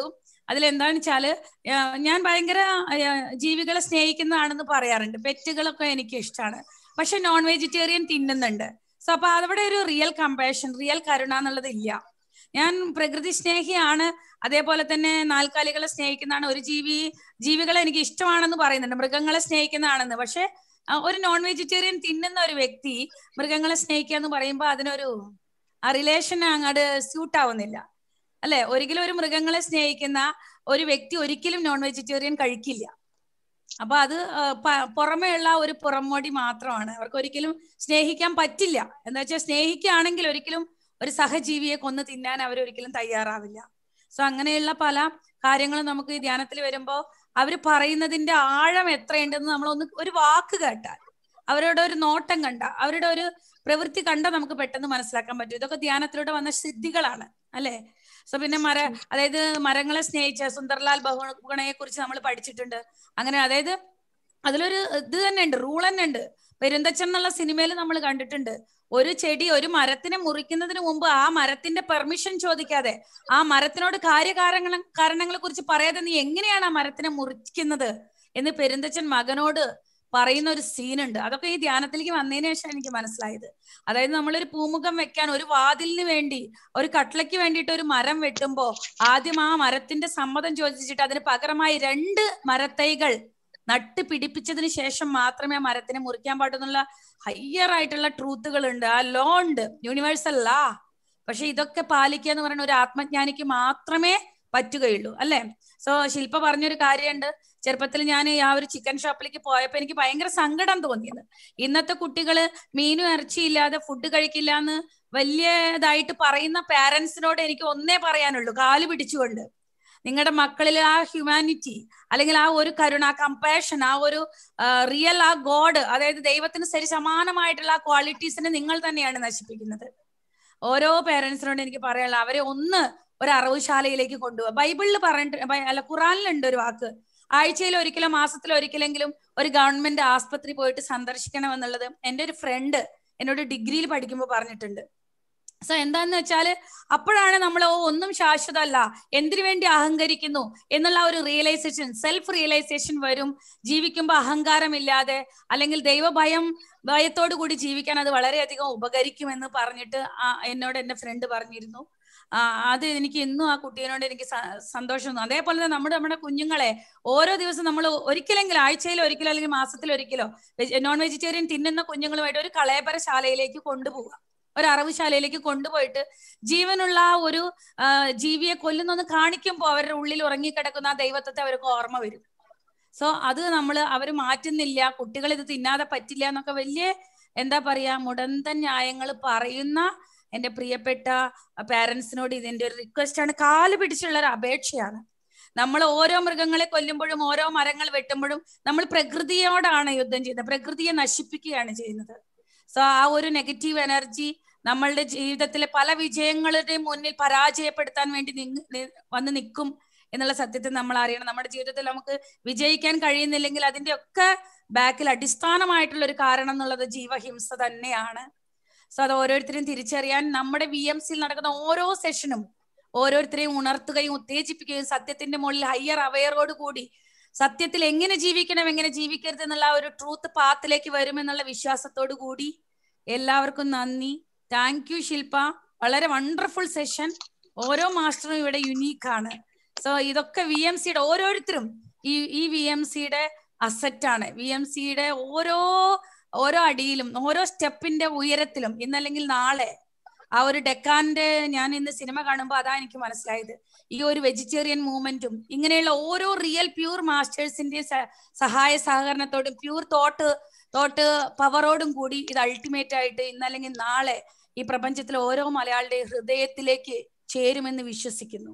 അതിലെന്താന്ന് വെച്ചാല് ആ, ഞാൻ ഭയങ്കര ആ, ജീവികളെ സ്നേഹിക്കുന്നതാണെന്ന് പറയാറുണ്ട് പെറ്റുകളൊക്കെ എനിക്ക് ഇഷ്ടമാണ് പക്ഷെ നോൺ വെജിറ്റേറിയൻ തിന്നുന്നുണ്ട് സോ അപ്പൊ അവിടെ ഒരു റിയൽ കമ്പാഷൻ റിയൽ കരുണ എന്നുള്ളത് ഇല്ല ഞാൻ പ്രകൃതി സ്നേഹിയാണ് അതേപോലെ തന്നെ നാൽക്കാലികളെ സ്നേഹിക്കുന്നതാണ് ഒരു ജീവി ജീവികളെ എനിക്ക് ഇഷ്ടമാണെന്ന് പറയുന്നുണ്ട് മൃഗങ്ങളെ സ്നേഹിക്കുന്നതാണെന്ന് പക്ഷെ ആ, ഒരു നോൺ വെജിറ്റേറിയൻ തിന്നുന്ന ഒരു വ്യക്തി മൃഗങ്ങളെ സ്നേഹിക്കുക എന്ന് പറയുമ്പോൾ അതിനൊരു ആ റിലേഷൻ അങ്ങോട്ട് സ്യൂട്ട് ആവുന്നില്ല അല്ലെ ഒരിക്കലും ഒരു മൃഗങ്ങളെ സ്നേഹിക്കുന്ന ഒരു വ്യക്തി ഒരിക്കലും നോൺ വെജിറ്റേറിയൻ കഴിക്കില്ല അപ്പൊ അത് ആ, പ- പുറമേയുള്ള ഒരു പുറമോടി മാത്രമാണ് അവർക്ക് ഒരിക്കലും സ്നേഹിക്കാൻ പറ്റില്ല എന്താ വെച്ചാൽ സ്നേഹിക്കുകയാണെങ്കിൽ ഒരിക്കലും ഒരു സഹജീവിയെ കൊന്ന് തിന്നാൻ അവർ ഒരിക്കലും തയ്യാറാവില്ല സോ അങ്ങനെയുള്ള പല കാര്യങ്ങളും നമുക്ക് ഈ ധ്യാനത്തിൽ വരുമ്പോ അവർ പറയുന്നതിന്റെ ആഴം എത്രയുണ്ടെന്ന് നമ്മളൊന്ന് ഒരു വാക്ക് കേട്ടാൽ അവരുടെ ഒരു നോട്ടം കണ്ട അവരുടെ ഒരു പ്രവൃത്തി കണ്ട നമുക്ക് പെട്ടെന്ന് മനസ്സിലാക്കാൻ പറ്റും ഇതൊക്കെ ധ്യാനത്തിലൂടെ വന്ന സിദ്ധികളാണ് അല്ലെ സോ പിന്നെ മര അതായത് മരങ്ങളെ സ്നേഹിച്ച സുന്ദർലാൽ ബഹുഗുണയെ കുറിച്ച് നമ്മൾ പഠിച്ചിട്ടുണ്ട് അങ്ങനെ അതായത് അതിലൊരു ഇത് തന്നെ ഉണ്ട് റൂൾ തന്നെ ഉണ്ട് പെരുന്തച്ചൻ എന്നുള്ള സിനിമയിൽ നമ്മൾ കണ്ടിട്ടുണ്ട് ഒരു ചെടി ഒരു മരത്തിനെ മുറിക്കുന്നതിന് മുമ്പ് ആ മരത്തിന്റെ പെർമിഷൻ ചോദിക്കാതെ ആ മരത്തിനോട് കാര്യകാരണങ്ങൾ കാരണങ്ങളെ കുറിച്ച് പറയാതെ നീ എങ്ങനെയാണ് ആ മരത്തിനെ മുറിക്കുന്നത് എന്ന് പെരുന്തച്ചൻ മകനോട് പറയുന്ന ഒരു സീനുണ്ട് അതൊക്കെ ഈ ധ്യാനത്തിലേക്ക് വന്നതിന് ശേഷം എനിക്ക് മനസ്സിലായത് അതായത് നമ്മളൊരു പൂമുഖം വെക്കാൻ ഒരു വാതിലിന് വേണ്ടി ഒരു കട്ട്ലയ്ക്ക് വേണ്ടിയിട്ട് ഒരു മരം വെട്ടുമ്പോ ആദ്യം ആ മരത്തിന്റെ സമ്മതം ചോദിച്ചിട്ട് അതിന് പകരമായി രണ്ട് മരത്തൈകൾ നട്ട് പിടിപ്പിച്ചതിന് ശേഷം മാത്രമേ ആ മരത്തിനെ മുറിക്കാൻ പാടുന്നുള്ള ഹയ്യർ ആയിട്ടുള്ള ട്രൂത്തുകൾ ഉണ്ട് ആ ലോ ഉണ്ട് യൂണിവേഴ്സൽ ലാ പക്ഷെ ഇതൊക്കെ പാലിക്കുക എന്ന് പറയുന്ന ഒരു ആത്മജ്ഞാനിക്ക് മാത്രമേ പറ്റുകയുള്ളൂ അല്ലെ സോ ശില്പ പറഞ്ഞൊരു കാര്യമുണ്ട് ചെറുപ്പത്തിൽ ഞാൻ ആ ഒരു ചിക്കൻ ഷോപ്പിലേക്ക് പോയപ്പോ എനിക്ക് ഭയങ്കര സങ്കടം തോന്നിയത് ഇന്നത്തെ കുട്ടികള് മീനും ഇറച്ചിയില്ലാതെ ഫുഡ് കഴിക്കില്ല എന്ന് വലിയതായിട്ട് പറയുന്ന പാരന്റ്സിനോട് എനിക്ക് ഒന്നേ പറയാനുള്ളൂ കാല് പിടിച്ചുകൊണ്ട് നിങ്ങളുടെ മക്കളിൽ ആ ഹ്യൂമാനിറ്റി അല്ലെങ്കിൽ ആ ഒരു കരുണ കമ്പാഷൻ ആ ഒരു റിയൽ ആ ഗോഡ് അതായത് ദൈവത്തിന് സരി സമാനമായിട്ടുള്ള ആ ക്വാളിറ്റീസിനെ നിങ്ങൾ തന്നെയാണ് നശിപ്പിക്കുന്നത് ഓരോ പേരൻസിനോട് എനിക്ക് പറയാനുള്ള അവരെ ഒന്ന് ഒരു അറിവുശാലയിലേക്ക് കൊണ്ടുപോകുക ബൈബിളിൽ പറഞ്ഞിട്ട് ബൈ- അല്ല ഖുറാനിലുണ്ട് ഒരു വാക്ക് ആഴ്ചയിൽ ഒരിക്കലോ മാസത്തിൽ ഒരിക്കലെങ്കിലും ഒരു ഗവൺമെന്റ് ആസ്പത്രി പോയിട്ട് സന്ദർശിക്കണം എന്നുള്ളത് എൻ്റെ ഒരു ഫ്രണ്ട് എന്നോട് ഡിഗ്രിയിൽ പഠിക്കുമ്പോൾ പറഞ്ഞിട്ടുണ്ട് സോ എന്താന്ന് വെച്ചാല് അപ്പോഴാണ് നമ്മൾ ഓ ഒന്നും ശാശ്വതമല്ല എന്തിനു വേണ്ടി അഹങ്കരിക്കുന്നു എന്നുള്ള ആ ഒരു റിയലൈസേഷൻ സെൽഫ് റിയലൈസേഷൻ വരും ജീവിക്കുമ്പോൾ അഹങ്കാരമില്ലാതെ അല്ലെങ്കിൽ ദൈവഭയം ഭയത്തോടു കൂടി ജീവിക്കാൻ അത് വളരെയധികം ഉപകരിക്കുമെന്ന് പറഞ്ഞിട്ട് ആ എന്നോട് എന്റെ ഫ്രണ്ട് പറഞ്ഞിരുന്നു ആ അത് എനിക്ക് ഇന്നും ആ കുട്ടീനോട് എനിക്ക് സ- സന്തോഷം തോന്നുന്നു അതേപോലെ തന്നെ നമ്മുടെ നമ്മുടെ കുഞ്ഞുങ്ങളെ ഓരോ ദിവസം നമ്മൾ ഒരിക്കലെങ്കിലും ആഴ്ചയിൽ ഒരിക്കലോ അല്ലെങ്കിൽ മാസത്തിൽ ഒരിക്കലോ നോൺ വെജിറ്റേറിയൻ തിന്നുന്ന കുഞ്ഞുങ്ങളുമായിട്ട് ഒരു കളയപരശാലയിലേക്ക് കൊണ്ടുപോവുക ഒരു അറിവുശാലയിലേക്ക് കൊണ്ടുപോയിട്ട് ജീവനുള്ള ആ ഒരു ആ, ജീവിയെ കൊല്ലുന്നൊന്ന് കാണിക്കുമ്പോൾ അവരുടെ ഉള്ളിൽ ഉറങ്ങിക്കിടക്കുന്ന ആ ദൈവത്വത്തെ അവർക്ക് ഓർമ്മ വരും സോ അത് നമ്മൾ അവർ മാറ്റുന്നില്ല കുട്ടികൾ ഇത് തിന്നാതെ പറ്റില്ല എന്നൊക്കെ വലിയ എന്താ പറയാ മുടന്തൻ ന്യായങ്ങൾ പറയുന്ന എന്റെ പ്രിയപ്പെട്ട പാരന്റ്സിനോട് ഇതിന്റെ ഒരു റിക്വസ്റ്റ് ആണ് കാല് പിടിച്ചുള്ള ഒരു അപേക്ഷയാണ് നമ്മൾ ഓരോ മൃഗങ്ങളെ കൊല്ലുമ്പോഴും ഓരോ മരങ്ങൾ വെട്ടുമ്പോഴും നമ്മൾ പ്രകൃതിയോടാണ് യുദ്ധം ചെയ്യുന്നത് പ്രകൃതിയെ നശിപ്പിക്കുകയാണ് ചെയ്യുന്നത് സോ ആ ഒരു നെഗറ്റീവ് എനർജി നമ്മളുടെ ജീവിതത്തിലെ പല വിജയങ്ങളുടെയും മുന്നിൽ പരാജയപ്പെടുത്താൻ വേണ്ടി നിങ്ങ- നി- വന്ന് നിൽക്കും എന്നുള്ള സത്യത്തെ നമ്മൾ അറിയണം നമ്മുടെ ജീവിതത്തിൽ നമുക്ക് വിജയിക്കാൻ കഴിയുന്നില്ലെങ്കിൽ അതിന്റെ ഒക്കെ ബാക്കിൽ അടിസ്ഥാനമായിട്ടുള്ള ഒരു കാരണം എന്നുള്ളത് ജീവഹിംസ തന്നെയാണ് സോ അത് ഓരോരുത്തരും തിരിച്ചറിയാൻ നമ്മുടെ വി എം സിയിൽ നടക്കുന്ന ഓരോ സെഷനും ഓരോരുത്തരെയും ഉണർത്തുകയും ഉത്തേജിപ്പിക്കുകയും സത്യത്തിന്റെ മുകളിൽ ഹയ്യർ അവയറോട് കൂടി സത്യത്തിൽ എങ്ങനെ ജീവിക്കണം എങ്ങനെ ജീവിക്കരുത് എന്നുള്ള ആ ഒരു ട്രൂത്ത് പാത്തിലേക്ക് വരുമെന്നുള്ള വിശ്വാസത്തോടു കൂടി എല്ലാവർക്കും നന്ദി താങ്ക് യു ശില്പ വളരെ വണ്ടർഫുൾ സെഷൻ ഓരോ മാസ്റ്ററും ഇവിടെ യുണീക്ക് ആണ് സോ ഇതൊക്കെ വി എം സിയുടെ ഓരോരുത്തരും ഈ ഈ വി എം സിയുടെ അസറ്റ് ആണ് വി എം സിയുടെ ഓരോ ഓരോ അടിയിലും ഓരോ സ്റ്റെപ്പിന്റെ ഉയരത്തിലും ഇന്നല്ലെങ്കിൽ നാളെ ആ ഒരു ഡെക്കാന്റെ ഞാൻ ഇന്ന് സിനിമ കാണുമ്പോൾ അതാ എനിക്ക് മനസ്സിലായത് ഈ ഒരു വെജിറ്റേറിയൻ മൂവ്മെന്റും ഇങ്ങനെയുള്ള ഓരോ റിയൽ പ്യൂർ മാസ്റ്റേഴ്സിന്റെ സഹായ സഹകരണത്തോടും പ്യൂർ തോട്ട് തോട്ട് പവറോടും കൂടി ഇത് അൾട്ടിമേറ്റ് ആയിട്ട് ഇന്നല്ലെങ്കിൽ നാളെ ഈ പ്രപഞ്ചത്തിലെ ഓരോ മലയാളിയുടെ ഹൃദയത്തിലേക്ക് ചേരുമെന്ന് വിശ്വസിക്കുന്നു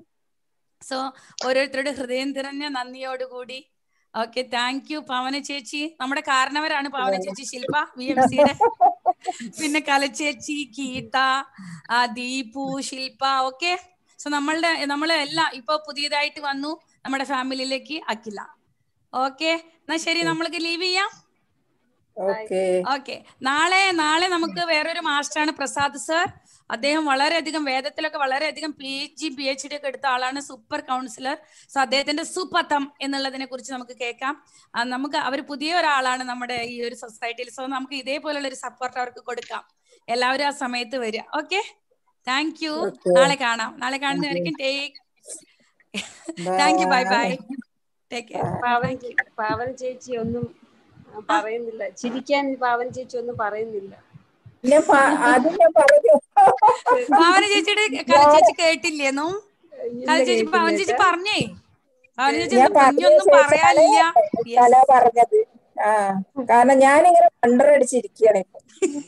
സോ ഓരോരുത്തരുടെ ഹൃദയം തിരഞ്ഞ നന്ദിയോടുകൂടി ഓക്കെ താങ്ക് യു പവന ചേച്ചി നമ്മുടെ കാരണവരാണ് പവന ചേച്ചി ശില്പ വി എം സിയുടെ പിന്നെ കലച്ചേച്ചി ഗീത ആ, ദീപു ശില്പ ഓക്കെ സോ നമ്മളുടെ നമ്മളെ എല്ലാം ഇപ്പൊ പുതിയതായിട്ട് വന്നു നമ്മുടെ ഫാമിലിയിലേക്ക് അഖില ഓക്കെ എന്നാ ശരി നമ്മൾക്ക് ലീവ് ചെയ്യാം ഓക്കെ ഓക്കെ നാളെ നാളെ നമുക്ക് വേറൊരു മാസ്റ്ററാണ് പ്രസാദ് സർ അദ്ദേഹം വളരെയധികം വേദത്തിലൊക്കെ വളരെയധികം P H D P H D ഒക്കെ എടുത്ത ആളാണ് സൂപ്പർ കൗൺസിലർ സോ അദ്ദേഹത്തിന്റെ സുപഥം എന്നുള്ളതിനെ കുറിച്ച് നമുക്ക് കേൾക്കാം ആ, നമുക്ക് അവർ പുതിയ ഒരാളാണ് നമ്മുടെ ഈ ഒരു സൊസൈറ്റിയിൽ സോ നമുക്ക് ഇതേപോലുള്ള ഒരു സപ്പോർട്ട് അവർക്ക് കൊടുക്കാം എല്ലാവരും ആ സമയത്ത് വരിക ഓക്കെ താങ്ക് യു Okay. നാളെ കാണാം നാളെ കാണുന്നവരിക്കും take thank you bye bye take care Pavan ചേ- പാവൻ ചേച്ചി ഒന്നും ആ, പറയുന്നില്ല ചിരിക്കാൻ പാവൻ ചേച്ചി ഒന്നും പറയുന്നില്ല പിന്നെ പ- ആദ്യം ഞാൻ പറഞ്ഞു ഭാവന ചേച്ചിയുടെ കല ചേച്ചി കേട്ടില്ലേന്നും ഇല്ല കല ചേച്ചി ഭാവന ചേച്ചി കേട്ടില്ല പറഞ്ഞേ ഭാവന ചേച്ചി ഞാൻ ഒന്നും പറഞ്ഞ കുഞ്ഞൊന്നും ശേഷമാണ് പറയാനില്ല കല Yes. പറഞ്ഞത് ആ കാരണം ഞാനിങ്ങനെ വണ്ടറടിച്ചിരിക്കുകയാണ് ഇപ്പൊ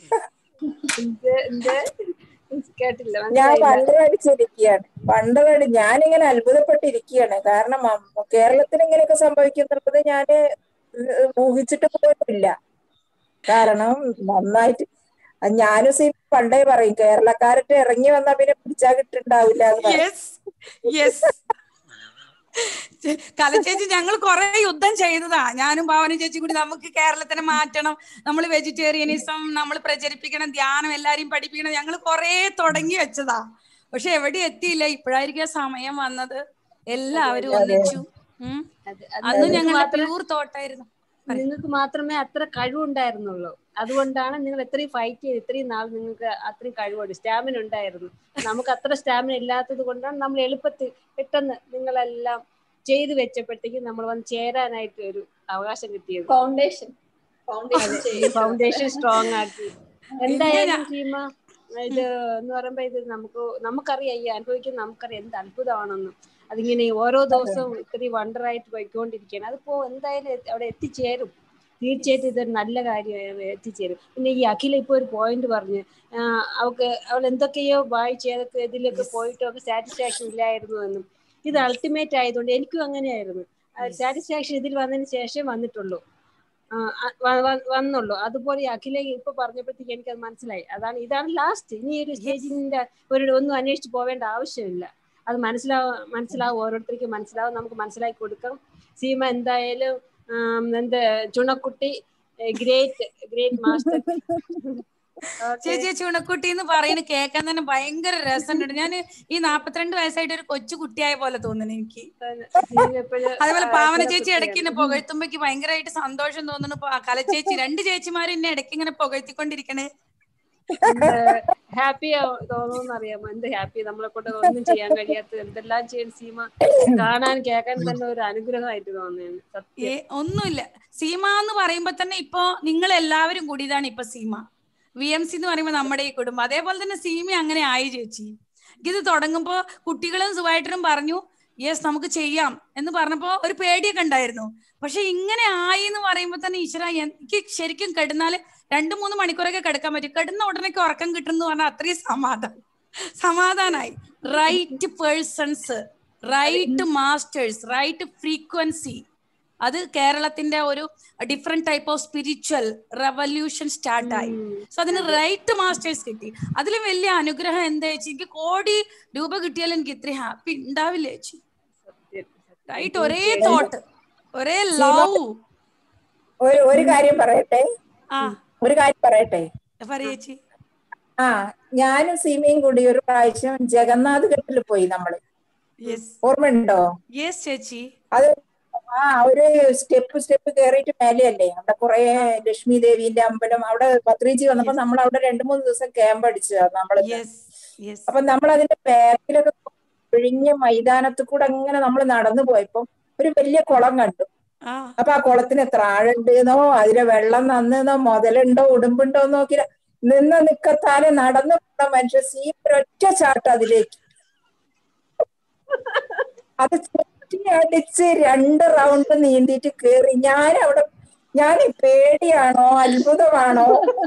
എന്ത് എന്ത് കേട്ടില്ല ഞാൻ മനസ്സിലായില്ല വണ്ടറടിച്ചിരിക്കുകയാണ് വണ്ടറടി ഞാനിങ്ങനെ അത്ഭുതപ്പെട്ടിരിക്കുകയാണ് കാരണം അം- കേരളത്തിൽ ഇങ്ങനെയൊക്കെ സംഭവിക്കുന്നുള്ളത് ഞാന് ഊഹിച്ചിട്ട് പോലുമില്ല കാരണം നന്നായിട്ട് അത് ഞാനും സി പണ്ടേ പറയും കേരളക്കാരുടെ ഇറങ്ങി വന്നാ പിന്നെ പിടിച്ചാ കിട്ടുണ്ടാവില്ല എന്ന് പറയും യെസ് യെസ് കലച്ചേച്ചി ഞങ്ങൾ കുറെ യുദ്ധം ചെയ്തതാ ഞാനും ഭാവന ചേച്ചി കൂടി നമുക്ക് കേരളത്തിനെ മാറ്റണം നമ്മൾ വെജിറ്റേറിയനിസം നമ്മൾ പ്രചരിപ്പിക്കണം ധ്യാനം എല്ലാരെയും പഠിപ്പിക്കണം ഞങ്ങൾ കുറെ തുടങ്ങി വെച്ചതാ പക്ഷെ എവിടെ എത്തിയില്ല ഇപ്പോഴായിരിക്കും ആ സമയം വന്നത് എല്ലാവരും ഒന്നിച്ചു ഉം. അത് അത് അന്നും നിങ്ങൾക്ക് ഞങ്ങളുടെ മാത്രമേ പ്യൂർ തോട്ടായിരുന്നു പറയ്. നിങ്ങൾക്ക് മാത്രമേ അത്ര കഴിവുണ്ടായിരുന്നുള്ളൂ അതുകൊണ്ടാണ് നിങ്ങൾ ഇത്രയും ഫൈറ്റ് ചെയ്ത് ഇത്രയും നാൾ നിങ്ങൾക്ക് അത്രയും കഴിവുണ്ട് സ്റ്റാമിന ഉണ്ടായിരുന്നു നമുക്ക് അത്ര സ്റ്റാമിന ഇല്ലാത്തത് കൊണ്ടാണ് നമ്മൾ എളുപ്പത്തിൽ പെട്ടെന്ന് നിങ്ങളെല്ലാം ചെയ്തു വെച്ചപ്പോഴത്തേക്കും നമ്മൾ വന്ന് ചേരാനായിട്ട് ഒരു അവകാശം കിട്ടിയത് ഫൗണ്ടേഷൻ ഫൗണ്ടേഷൻ ചെയ്യും ഫൗണ്ടേഷൻ സ്ട്രോങ് ആക്കി ഇല്ല, എന്തായാലും ഞാൻ- ടീമ ഇത് എന്ന് പറയുമ്പോ ഇത് നമുക്ക് നമുക്കറിയാം ഈ അനുഭവിക്കുന്ന നമുക്കറിയാം എന്ത് അത്ഭുതമാണെന്നും അതിങ്ങനെ ഓരോ ദിവസവും ഇത്രയും വണ്ടറായിട്ട് പോയിക്കൊണ്ടിരിക്കുകയാണ് അതിപ്പോ എന്തായാലും എത്തി- അവിടെ എത്തിച്ചേരും തീർച്ചയായിട്ടും ഇതൊരു നല്ല കാര്യം എത്തിച്ചേരും പിന്നെ ഈ അഖില ഇപ്പൊ ഒരു പോയിന്റ് പറഞ്ഞു ആ, അവൾക്ക് അവൾ എന്തൊക്കെയോ വായിച്ച് ഏതൊക്കെ ഇതിലൊക്കെ പോയിട്ട് അവൾക്ക് സാറ്റിസ്ഫാക്ഷൻ ഇല്ലായിരുന്നു എന്നും ഇത് അൾട്ടിമേറ്റ് ആയതുകൊണ്ട് എനിക്കും അങ്ങനെയായിരുന്നു സാറ്റിസ്ഫാക്ഷൻ ഇതിൽ വന്നതിന് ശേഷം വന്നിട്ടുള്ളൂ ആ, അ- വ- വ- വന്നുള്ളൂ അതുപോലെ ഈ അഖില ഇപ്പൊ പറഞ്ഞപ്പോഴത്തേക്ക് എനിക്കത് മനസ്സിലായി അതാണ് ഇതാണ് ലാസ്റ്റ് ഇനി ഒരു സ്റ്റേജിന്റെ ഒരു ഒന്നും അന്വേഷിച്ച് പോവേണ്ട ആവശ്യമില്ല അത് മനസ്സിലാവും മനസ്സിലാവും ഓരോരുത്തർക്കും മനസ്സിലാവും നമുക്ക് മനസ്സിലാക്കി കൊടുക്കാം സീമ എന്തായാലും ആം, എന്ത് ചുണക്കുട്ടി ഗ്രേറ്റ് ഗ്രേറ്റ് മാസ്റ്റർ ചേച്ചി ചുണക്കുട്ടി എന്ന് പറയുന്നത് കേൾക്കാൻ തന്നെ ഭയങ്കര രസമുണ്ട് ഞാൻ ഈ നാപ്പത്തിരണ്ട് വയസ്സായിട്ട് ഒരു കൊച്ചു കുട്ടിയായ പോലെ തോന്നുന്നു എനിക്ക് അതേപോലെ പാവന ചേച്ചി ഇടയ്ക്ക് എന്നെ പുകഴ്ത്തുമ്പോക്ക് ഭയങ്കരമായിട്ട് സന്തോഷം തോന്നുന്നു പ- കലച്ചേച്ചി രണ്ട് ചേച്ചിമാർ എന്നെ ഇടയ്ക്ക് ഇങ്ങനെ പുകഴ്ത്തിക്കൊണ്ടിരിക്കണേ ഹാപ്പി തോന്നുന്നു അറിയാമോ എന്ത് ഹാപ്പി നമ്മളെ കൊണ്ട് ഒന്നും ചെയ്യാൻ കഴിയാത്ത എന്തെല്ലാം ചെയ്യാൻ സീമ കാണാൻ കേൾക്കാൻ തന്നെ ഒരു അനുഗ്രഹമായിട്ട് തോന്നുന്നു ഏ സത്യം ഒന്നുമില്ല സീമ എന്ന് പറയുമ്പോ തന്നെ ഇപ്പൊ നിങ്ങൾ എല്ലാവരും കൂടിയതാണ് ഇപ്പൊ സീമ വി എം സി എന്ന് പറയുമ്പോ നമ്മുടെ ഈ കുടുംബം അതേപോലെ തന്നെ സീമ അങ്ങനെ ആയി ചേച്ചി ഇത് തുടങ്ങുമ്പോ കുട്ടികളും സുഖമായിട്ടും പറഞ്ഞു യെസ് നമുക്ക് ചെയ്യാം എന്ന് പറഞ്ഞപ്പോ ഒരു പേടിയൊക്കെ ഉണ്ടായിരുന്നു പക്ഷെ ഇങ്ങനെ ആയി എന്ന് പറയുമ്പോ തന്നെ ഈശ്വര എനിക്ക് ശരിക്കും കിടന്നാല് രണ്ടു മൂന്ന് മണിക്കൂറൊക്കെ കിടക്കാൻ പറ്റും കിടന്ന ഉടനെയൊക്കെ ഉറക്കം കിട്ടും എന്ന് പറഞ്ഞാൽ അത്രയും സമാധാനം സമാധാനായി right persons right masters right frequency അത് കേരളത്തിന്റെ ഒരു different type of spiritual revolution സ്റ്റാർട്ടായി സോ അതിന് റൈറ്റ് മാസ്റ്റേഴ്സ് കിട്ടി അതിൽ വലിയ അനുഗ്രഹം എന്താ ചേച്ചി എനിക്ക് കോടി രൂപ കിട്ടിയാലും എനിക്ക് ഇത്രയും ഹാപ്പി ഉണ്ടാവില്ല ചേച്ചി റൈറ്റ് ഒരേ തോട്ട് ഒരേ ലവ് ഒരു ഒരു കാര്യം പറയട്ടെ ആ ഒരു കാര്യം പറയട്ടെ പറയാ ചേച്ചി ആ ഞാനും സീമയും കൂടി ഒരു പ്രാവശ്യം ജഗന്നാഥ് ഘട്ടിൽ പോയി നമ്മള് യെസ് ഓർമ്മയുണ്ടോ യെസ് ചേച്ചി അത് ആ ഒരു സ്റ്റെപ്പ് സ്റ്റെപ്പ് കയറിയിട്ട് മേലെയല്ലേ അവിടെ കുറെ ലക്ഷ്മി ദേവിന്റെ അമ്പലം അവിടെ പത്രീജി വന്നപ്പോ നമ്മൾ അവിടെ രണ്ടു മൂന്ന് ദിവസം ക്യാമ്പ് അടിച്ചതാ നമ്മള് യെസ് യെസ് അപ്പൊ നമ്മൾ അതിന്റെ ബാക്കിലൊക്കെ ഒഴിഞ്ഞ മൈതാനത്ത് കൂടെ അങ്ങനെ നമ്മൾ നടന്നു പോയപ്പോ ഒരു വലിയ കുളം കണ്ടു ആ അപ്പൊ ആ കുളത്തിന് എത്ര ആഴുണ്ടെന്നോ അതിലെ വെള്ളം നന്നെന്നോ മുതലുണ്ടോ ഉടുമ്പുണ്ടോ നോക്കി നിന്ന് നിക്കത്താലെ നടന്നു പോണ മനുഷ്യ സീ ഒരൊറ്റ ചാട്ടം അതിലേക്ക് അത് ചുറ്റി അടിച്ച് രണ്ട് റൗണ്ട് നീന്തിയിട്ട് കേറി ഞാൻ അവിടെ ഞാൻ പേടിയാണോ അത്ഭുതമാണോ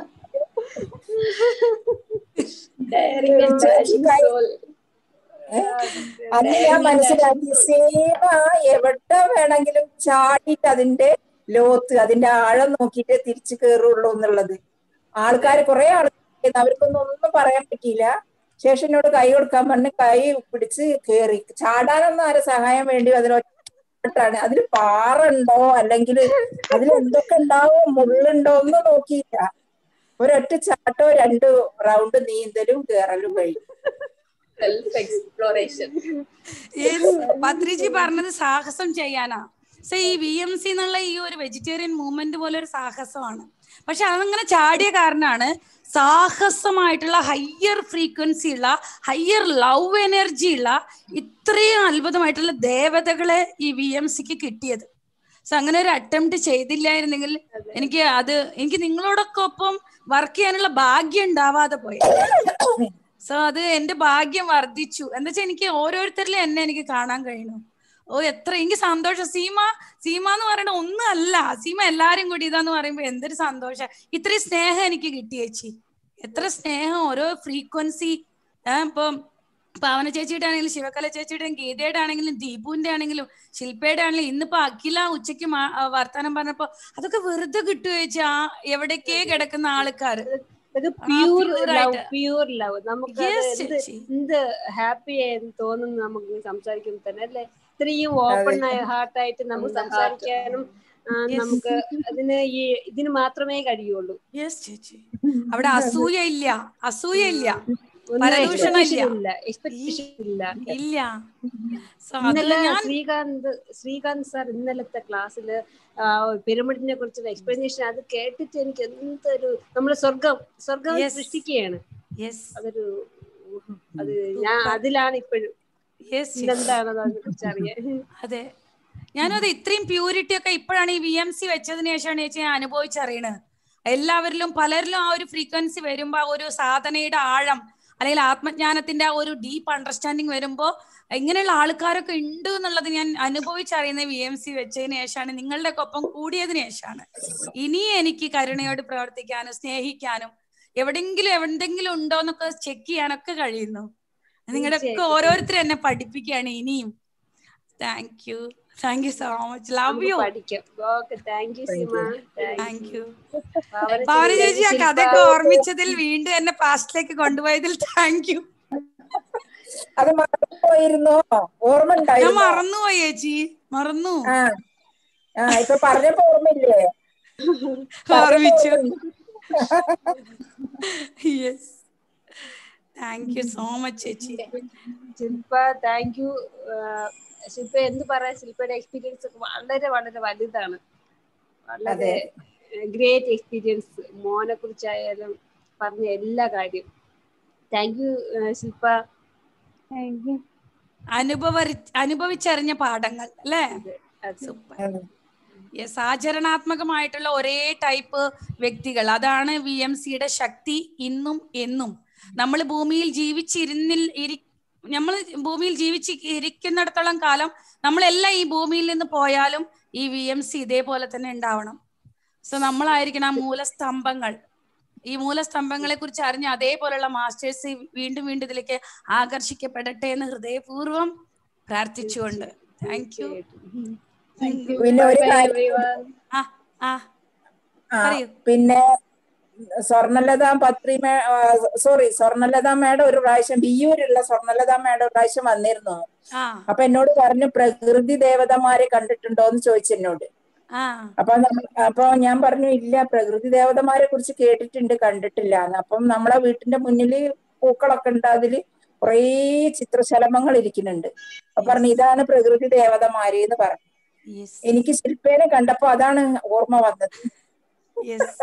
Daring and dashing soul. അന്ന് ഞാൻ മനസ്സിലാക്കി സീമ എവിടെ വേണമെങ്കിലും ചാടിയിട്ട് അതിന്റെ ലോത്ത് അതിന്റെ ആഴം നോക്കിയിട്ട് തിരിച്ചു കയറുള്ളൂ എന്നുള്ളത് ആൾക്കാർ കുറെ ആൾക്കാർ അവർക്കൊന്നും ഒന്നും പറയാൻ പറ്റിയില്ല ശേഷം എന്നോട് കൈ കൊടുക്കാൻ പറഞ്ഞ് കൈ പിടിച്ച് കേറി ചാടാനൊന്നും ആരെ സഹായം വേണ്ടി അതിലൊറ്റാണ് അതിൽ പാറ ഉണ്ടോ അല്ലെങ്കിൽ അതിൽ എന്തൊക്കെ ഉണ്ടാവോ മുള്ളുണ്ടോ ഒന്നും നോക്കിയില്ല ഒരൊറ്റ ചാട്ടോ രണ്ട് റൗണ്ട് നീന്തലും കേറലും കഴിയും സെൽഫ് എക്സ്പ്ലോറേഷൻ Yes, പത്രിജി പറഞ്ഞത് സാഹസം ചെയ്യാനാ സോ ഈ വി എം സി എന്നുള്ള ഈ ഒരു വെജിറ്റേറിയൻ മൂവ്മെന്റ് പോലെ ഒരു സാഹസമാണ് പക്ഷെ അതങ്ങനെ ചാടിയ കാരണമാണ് സാഹസമായിട്ടുള്ള ഹയ്യർ ഫ്രീക്വൻസി ഉള്ള ഹയ്യർ ലവ് എനർജി ഉള്ള ഇത്രയും അത്ഭുതമായിട്ടുള്ള ദേവതകളെ ഈ വി എം സിക്ക് കിട്ടിയത് സോ അങ്ങനെ ഒരു അറ്റംപ്റ്റ് ചെയ്തില്ലായിരുന്നെങ്കിൽ എനിക്ക് അത് എനിക്ക് നിങ്ങളോടൊക്കെ ഒപ്പം വർക്ക് ചെയ്യാനുള്ള ഭാഗ്യം ഉണ്ടാവാതെ പോയി സോ അത് എന്റെ ഭാഗ്യം വർദ്ധിച്ചു എന്താ വെച്ചാൽ എനിക്ക് ഓരോരുത്തരിലും എന്നെ എനിക്ക് കാണാൻ കഴിയുന്നു ഓ എത്ര എനിക്ക് സന്തോഷം സീമ സീമ എന്ന് പറയുന്നത് ഒന്നും അല്ല സീമ എല്ലാരും കൂടി ഇതാന്ന് പറയുമ്പോ എന്തൊരു സന്തോഷം ഇത്രയും സ്നേഹം എനിക്ക് കിട്ടി ചേച്ചി എത്ര സ്നേഹം ഓരോ ഫ്രീക്വൻസി ഇപ്പം പാവന ചേച്ചിയുടെ ആണെങ്കിലും ശിവകല ചേച്ചിയുടെ ഗീതയുടെ ആണെങ്കിലും ദീപുവിന്റെ ആണെങ്കിലും ശില്പയുടെ ആണെങ്കിലും ഇന്നിപ്പോ അഖില ഉച്ചയ്ക്ക് മാ- ആ വർത്താനം പറഞ്ഞപ്പോ അതൊക്കെ വെറുതെ കിട്ടുക ചേച്ചി ആ എവിടേക്കേ കിടക്കുന്ന ആൾക്കാര് അത് ആ, പ്യൂർ pure ലവ് ആയിട്ട്. പ്യൂർ ലവ് നമുക്ക് Yes, അത് എന്ത് ചേച്ചി. എന്ത് ഹാപ്പി ആയെന്ന് തോന്നുന്നു നമുക്ക് സംസാരിക്കുമ്പോൾ തന്നെ അല്ലെ ഇത്രയും ഓപ്പൺ ഹാർട്ടായിട്ട് നമുക്ക് From the heart. സംസാരിക്കാനും ആ, Yes. നമുക്ക് അതിന് ഈ ഇതിന് മാത്രമേ കഴിയുള്ളൂ യെസ് ചേച്ചി അവിടെ അസൂയ ഇല്ല അസൂയ ഇല്ല ഒന്നും പരദൂഷണം expectation ഇല്ല. ഇല്ല എക്സ്പെക്ടേഷൻ ഇല്ല ഇല്ല സോ അത് ഇന്നലെ ഞാൻ ശ്രീകാന്ത് ശ്രീകാന്ത് സാർ ഇന്നലത്തെ ക്ലാസ്സില് പിരമിഡിനെ കുറിച്ചുള്ള എക്സ്പ്ലനേഷൻ അത് കേട്ടിട്ട് എനിക്ക് എന്തൊരു നമ്മള് സ്വർഗം സ്വർഗം Yes. സൃഷ്ടിക്കുകയാണ് യെസ് അതൊരു അത് ഞാൻ അതിലാണ് ഇപ്പോഴും യെസ് ഇതെന്താണെന്ന് അതിനെ കുറിച്ച് അറിയാൻ അതെ ഞാനും അത് ഇത്രയും പ്യൂരിറ്റി ഒക്കെ ഇപ്പോഴാണ് ഈ വി എം സി വെച്ചതിന് ശേഷമാണ് ചേച്ചി ഞാൻ അനുഭവിച്ചറിയണത് എല്ലാവരിലും പലരിലും ആ ഒരു ഫ്രീക്വൻസി വരുമ്പോ ആ ഒരു സാധനയുടെ ആഴം അല്ലെങ്കിൽ ആത്മജ്ഞാനത്തിന്റെ ആ ഒരു ഡീപ്പ് അണ്ടർസ്റ്റാൻഡിങ് വരുമ്പോ ഇങ്ങനെയുള്ള ആൾക്കാരൊക്കെ ഉണ്ട് എന്നുള്ളത് ഞാൻ അനുഭവിച്ചറിയുന്ന വി എം സി വെച്ചതിന് ശേഷമാണ് നിങ്ങളുടെ ഒക്കെ ഒപ്പം കൂടിയതിന് ശേഷമാണ് ഇനി എനിക്ക് കരുണയോട് പ്രവർത്തിക്കാനും സ്നേഹിക്കാനും എവിടെങ്കിലും എവിടെങ്കിലും ഉണ്ടോ എന്നൊക്കെ ചെക്ക് ചെയ്യാനൊക്കെ കഴിയുന്നു നിങ്ങളുടെ ഒക്കെ തീർച്ചയായിട്ടും. ഓരോരുത്തരും എന്നെ പഠിപ്പിക്കുകയാണ് ഇനിയും thank you thank you so much love നമുക്ക് യു പഠിക്കാം ഓക്കെ thank you Seema thank you Bhavana Bhavana ചേച്ചി, ചേച്ചി ആ ശില്പ, കഥയൊക്കെ ഓർമ്മിച്ചതിൽ വീണ്ടും എന്നെ പാസ്റ്റിലേക്ക് കൊണ്ടുപോയതിൽ താങ്ക് യു അത് മറന്നുപോയിരുന്നോ ഓർമ്മ ഞാൻ ഉണ്ടായിരുന്നോ മറന്നുപോയി ചേച്ചി മറന്നു ആ ആ ഇപ്പൊ പറഞ്ഞപ്പോ ഓർമ്മയില്ലേ ഓർമ്മിച്ചു yes thank you so much ചേച്ചി ശില്പ താങ്ക് യു ശില്പ എന്ത് പറയാ ശില്പയുടെ എക്സ്പീരിയൻസ് ഒക്കെ വളരെ വളരെ വലുതാണ് വളരെ ഗ്രേറ്റ് എക്സ്പീരിയൻസ് മോനെ കുറിച്ചായാലും പറഞ്ഞ എല്ലാ കാര്യം thank you Shilpa thank you അനുഭവ അനുഭവിച്ചറിഞ്ഞ പാഠങ്ങൾ അല്ലേ അതെ സൂപ്പർ യെസ് ആചരണാത്മകമായിട്ടുള്ള ഒരേ ടൈപ്പ് വ്യക്തികൾ അതാണ് വി എം സിയുടെ ശക്തി ഇന്നും എന്നും നമ്മൾ ഭൂമിയിൽ ജീവിച്ചിരുന്നിൽ ഇരി നമ്മൾ ഭൂമിയിൽ ജീവിച്ച് ഇരിക്കുന്നിടത്തോളം കാലം നമ്മളെല്ലാം ഈ ഭൂമിയിൽ നിന്ന് പോയാലും ഈ വി എം സി ഇതേപോലെ തന്നെ ഉണ്ടാവണം സോ നമ്മളായിരിക്കണം ആ മൂലസ്തംഭങ്ങൾ ഈ മൂലസ്തംഭങ്ങളെ കുറിച്ച് അറിഞ്ഞ് അതേപോലെയുള്ള മാസ്റ്റേഴ്സ് വീണ്ടും വീണ്ടും ഇതിലേക്ക് ആകർഷിക്കപ്പെടട്ടെ എന്ന് ഹൃദയപൂർവ്വം പ്രാർത്ഥിച്ചുകൊണ്ട് താങ്ക് യു പിന്നെ ഒരു കാര്യം ആ ആ ആ, പറയൂ. പിന്നെ സ്വർണലത പത്രി സോറി സ്വർണലത മേഡം ഒരു പ്രാവശ്യം ബിയൂരുള്ള സ്വർണലത മേഡം ഒരു പ്രാവശ്യം വന്നിരുന്നു ആ അപ്പൊ എന്നോട് പറഞ്ഞു പ്രകൃതി ദേവതമാരെ കണ്ടിട്ടുണ്ടോ എന്ന് ചോദിച്ചു എന്നോട് ആ അപ്പൊ നമ്മ- അപ്പൊ ഞാൻ പറഞ്ഞു ഇല്ല പ്രകൃതി ദേവതമാരെ കുറിച്ച് കേട്ടിട്ടുണ്ട് കണ്ടിട്ടില്ല എന്ന് അപ്പം നമ്മളെ വീട്ടിന്റെ മുന്നില് പൂക്കളൊക്കെ ഉണ്ട് അതില് കുറേ ചിത്രശലഭങ്ങൾ ഇരിക്കുന്നുണ്ട് അപ്പൊ പറഞ്ഞു ഇതാണ് പ്രകൃതി ദേവതമാര് എന്ന് പറഞ്ഞു യെസ് എനിക്ക് ശില്പേനെ കണ്ടപ്പോ അതാണ് ഓർമ്മ വന്നത് യെസ്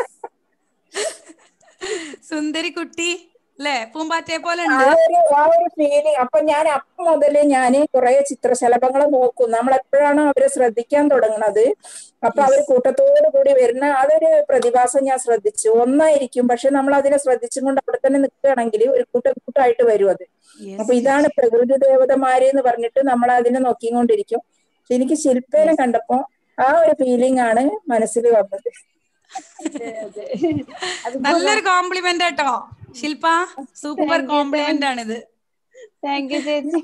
സുന്ദരി കുട്ടി അല്ലേ പൂമ്പാറ്റയെ പോലെ ആ ഉണ്ട് ഒരു ആ ഒരു ഫീലിംഗ് അപ്പൊ ഞാൻ അപ്പം മുതല് ഞാൻ കുറെ ചിത്രശലഭങ്ങളെ നോക്കും നമ്മൾ എപ്പോഴാണോ അവരെ ശ്രദ്ധിക്കാൻ തുടങ്ങുന്നത് അപ്പൊ അവർ കൂട്ടത്തോടു കൂടി വരുന്ന അതൊരു പ്രതിഭാസം ഞാൻ ശ്രദ്ധിച്ചു ഒന്നായിരിക്കും പക്ഷെ നമ്മൾ അതിനെ ശ്രദ്ധിച്ചും കൊണ്ട് അവിടെ തന്നെ നിൽക്കുകയാണെങ്കിൽ ഒരു കൂട്ടം കൂട്ടായിട്ട് വരും അത് അപ്പൊ ഇതാണ് പ്രകൃതി ദേവതമാര് എന്ന് പറഞ്ഞിട്ട് നമ്മൾ അതിനെ നോക്കിക്കൊണ്ടിരിക്കും പക്ഷെ എനിക്ക് ശില്പേനെ കണ്ടപ്പോ ആ ഒരു ഫീലിംഗ് ആണ് മനസ്സിൽ വന്നത് അതെ അത് നല്ലൊരു കോംപ്ലിമെന്റ് കേട്ടോ Shilpa super Thank you, compliment ആണിത് താങ്ക് യു ചേച്ചി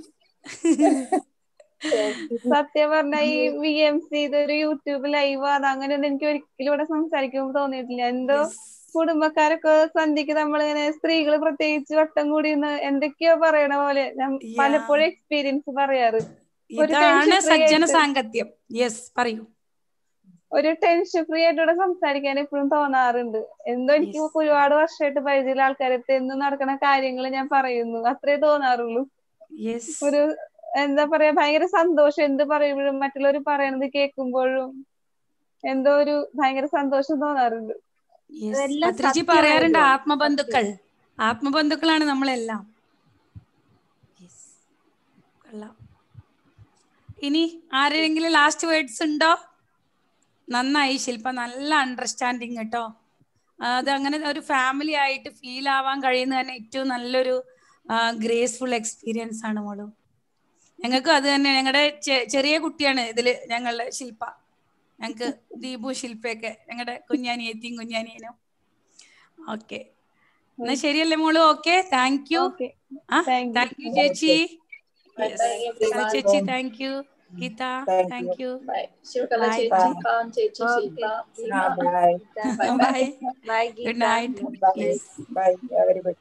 സത്യം പറഞ്ഞ ഈ വി എം സി ഇതൊരു യൂട്യൂബ് ലൈവ് ആണ് അങ്ങനെയൊന്നും എനിക്ക് ഒരിക്കലും ഇവിടെ സംസാരിക്കുമ്പോൾ തോന്നിയിട്ടില്ല എന്തോ Yes. കുടുംബക്കാരൊക്കെ സന്ധ്യക്ക് നമ്മളിങ്ങനെ സ്ത്രീകൾ പ്രത്യേകിച്ച് വട്ടം കൂടി നിന്ന് എന്തൊക്കെയോ പറയണ പോലെ ഞാൻ Yeah. പലപ്പോഴും എക്സ്പീരിയൻസ് പറയാറ് ഒരു ഇതാണ് tension free സജ്ജന ആയിട്ട്. സാങ്കത്യം യെസ് പറയൂ ഒരു ടെൻഷൻ ഫ്രീ ആയിട്ട് ഇവിടെ സംസാരിക്കാൻ എപ്പോഴും തോന്നാറുണ്ട് എന്തോ എനിക്ക് Yes. ഒരുപാട് വർഷമായിട്ട് പരിചയമുള്ള ആൾക്കാരടുത്ത് എന്നും നടക്കുന്ന കാര്യങ്ങൾ ഞാൻ പറയുന്നു അത്രേ തോന്നാറുള്ളൂ യെസ് ഒരു എന്താ പറയാ ഭയങ്കര സന്തോഷം എന്ത് പറയുമ്പോഴും മറ്റുള്ളവർ പറയണത് കേൾക്കുമ്പോഴും എന്തോ ഒരു ഭയങ്കര സന്തോഷം തോന്നാറുണ്ട് യെസ് അതെല്ലാം പത്രിജി സത്യമായത് പറയാറുണ്ട് കൊണ്ട്. ആത്മബന്ധുക്കൾ ആത്മബന്ധുക്കളാണ് നമ്മളെല്ലാം Yes. കൊള്ളാം ഇനി ആരെങ്കിലും ലാസ്റ്റ് വേർഡ്സ് ഉണ്ടോ നന്നായി ശില്പ നല്ല അണ്ടർസ്റ്റാൻഡിങ് കേട്ടോ അത് അങ്ങനെ ഒരു ഫാമിലി ആയിട്ട് ഫീൽ ആവാൻ കഴിയുന്ന തന്നെ ഏറ്റവും നല്ലൊരു ഗ്രേസ്ഫുൾ എക്സ്പീരിയൻസ് ആണ് മോളു ഞങ്ങൾക്കും അത് തന്നെ ഞങ്ങളുടെ ചെറിയ കുട്ടിയാണ് ഇതില് ഞങ്ങളുടെ ശില്പ ഞങ്ങക്ക് ദീപു ശില്പയൊക്കെ ഞങ്ങളുടെ കുഞ്ഞാനിയത്തിയും കുഞ്ഞാനിയനും ഓക്കെ എന്നാ ശരിയല്ലേ മോളു ഓക്കെ താങ്ക് യു ഓക്കെ ആ Thank you. താങ്ക് യു ചേച്ചി Bye Yes. bye everyone. ചേച്ചി thank you Geetha Thank thank you Bye. Shivakala Bye, Chechi, bye. Khan Chechi, Okay. Shilpa, Ah, Seema. bye. Bye bye. Bye bye good Geetha night Bye. Yes Bye. Everybody.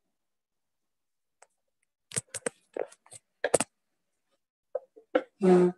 Hmm.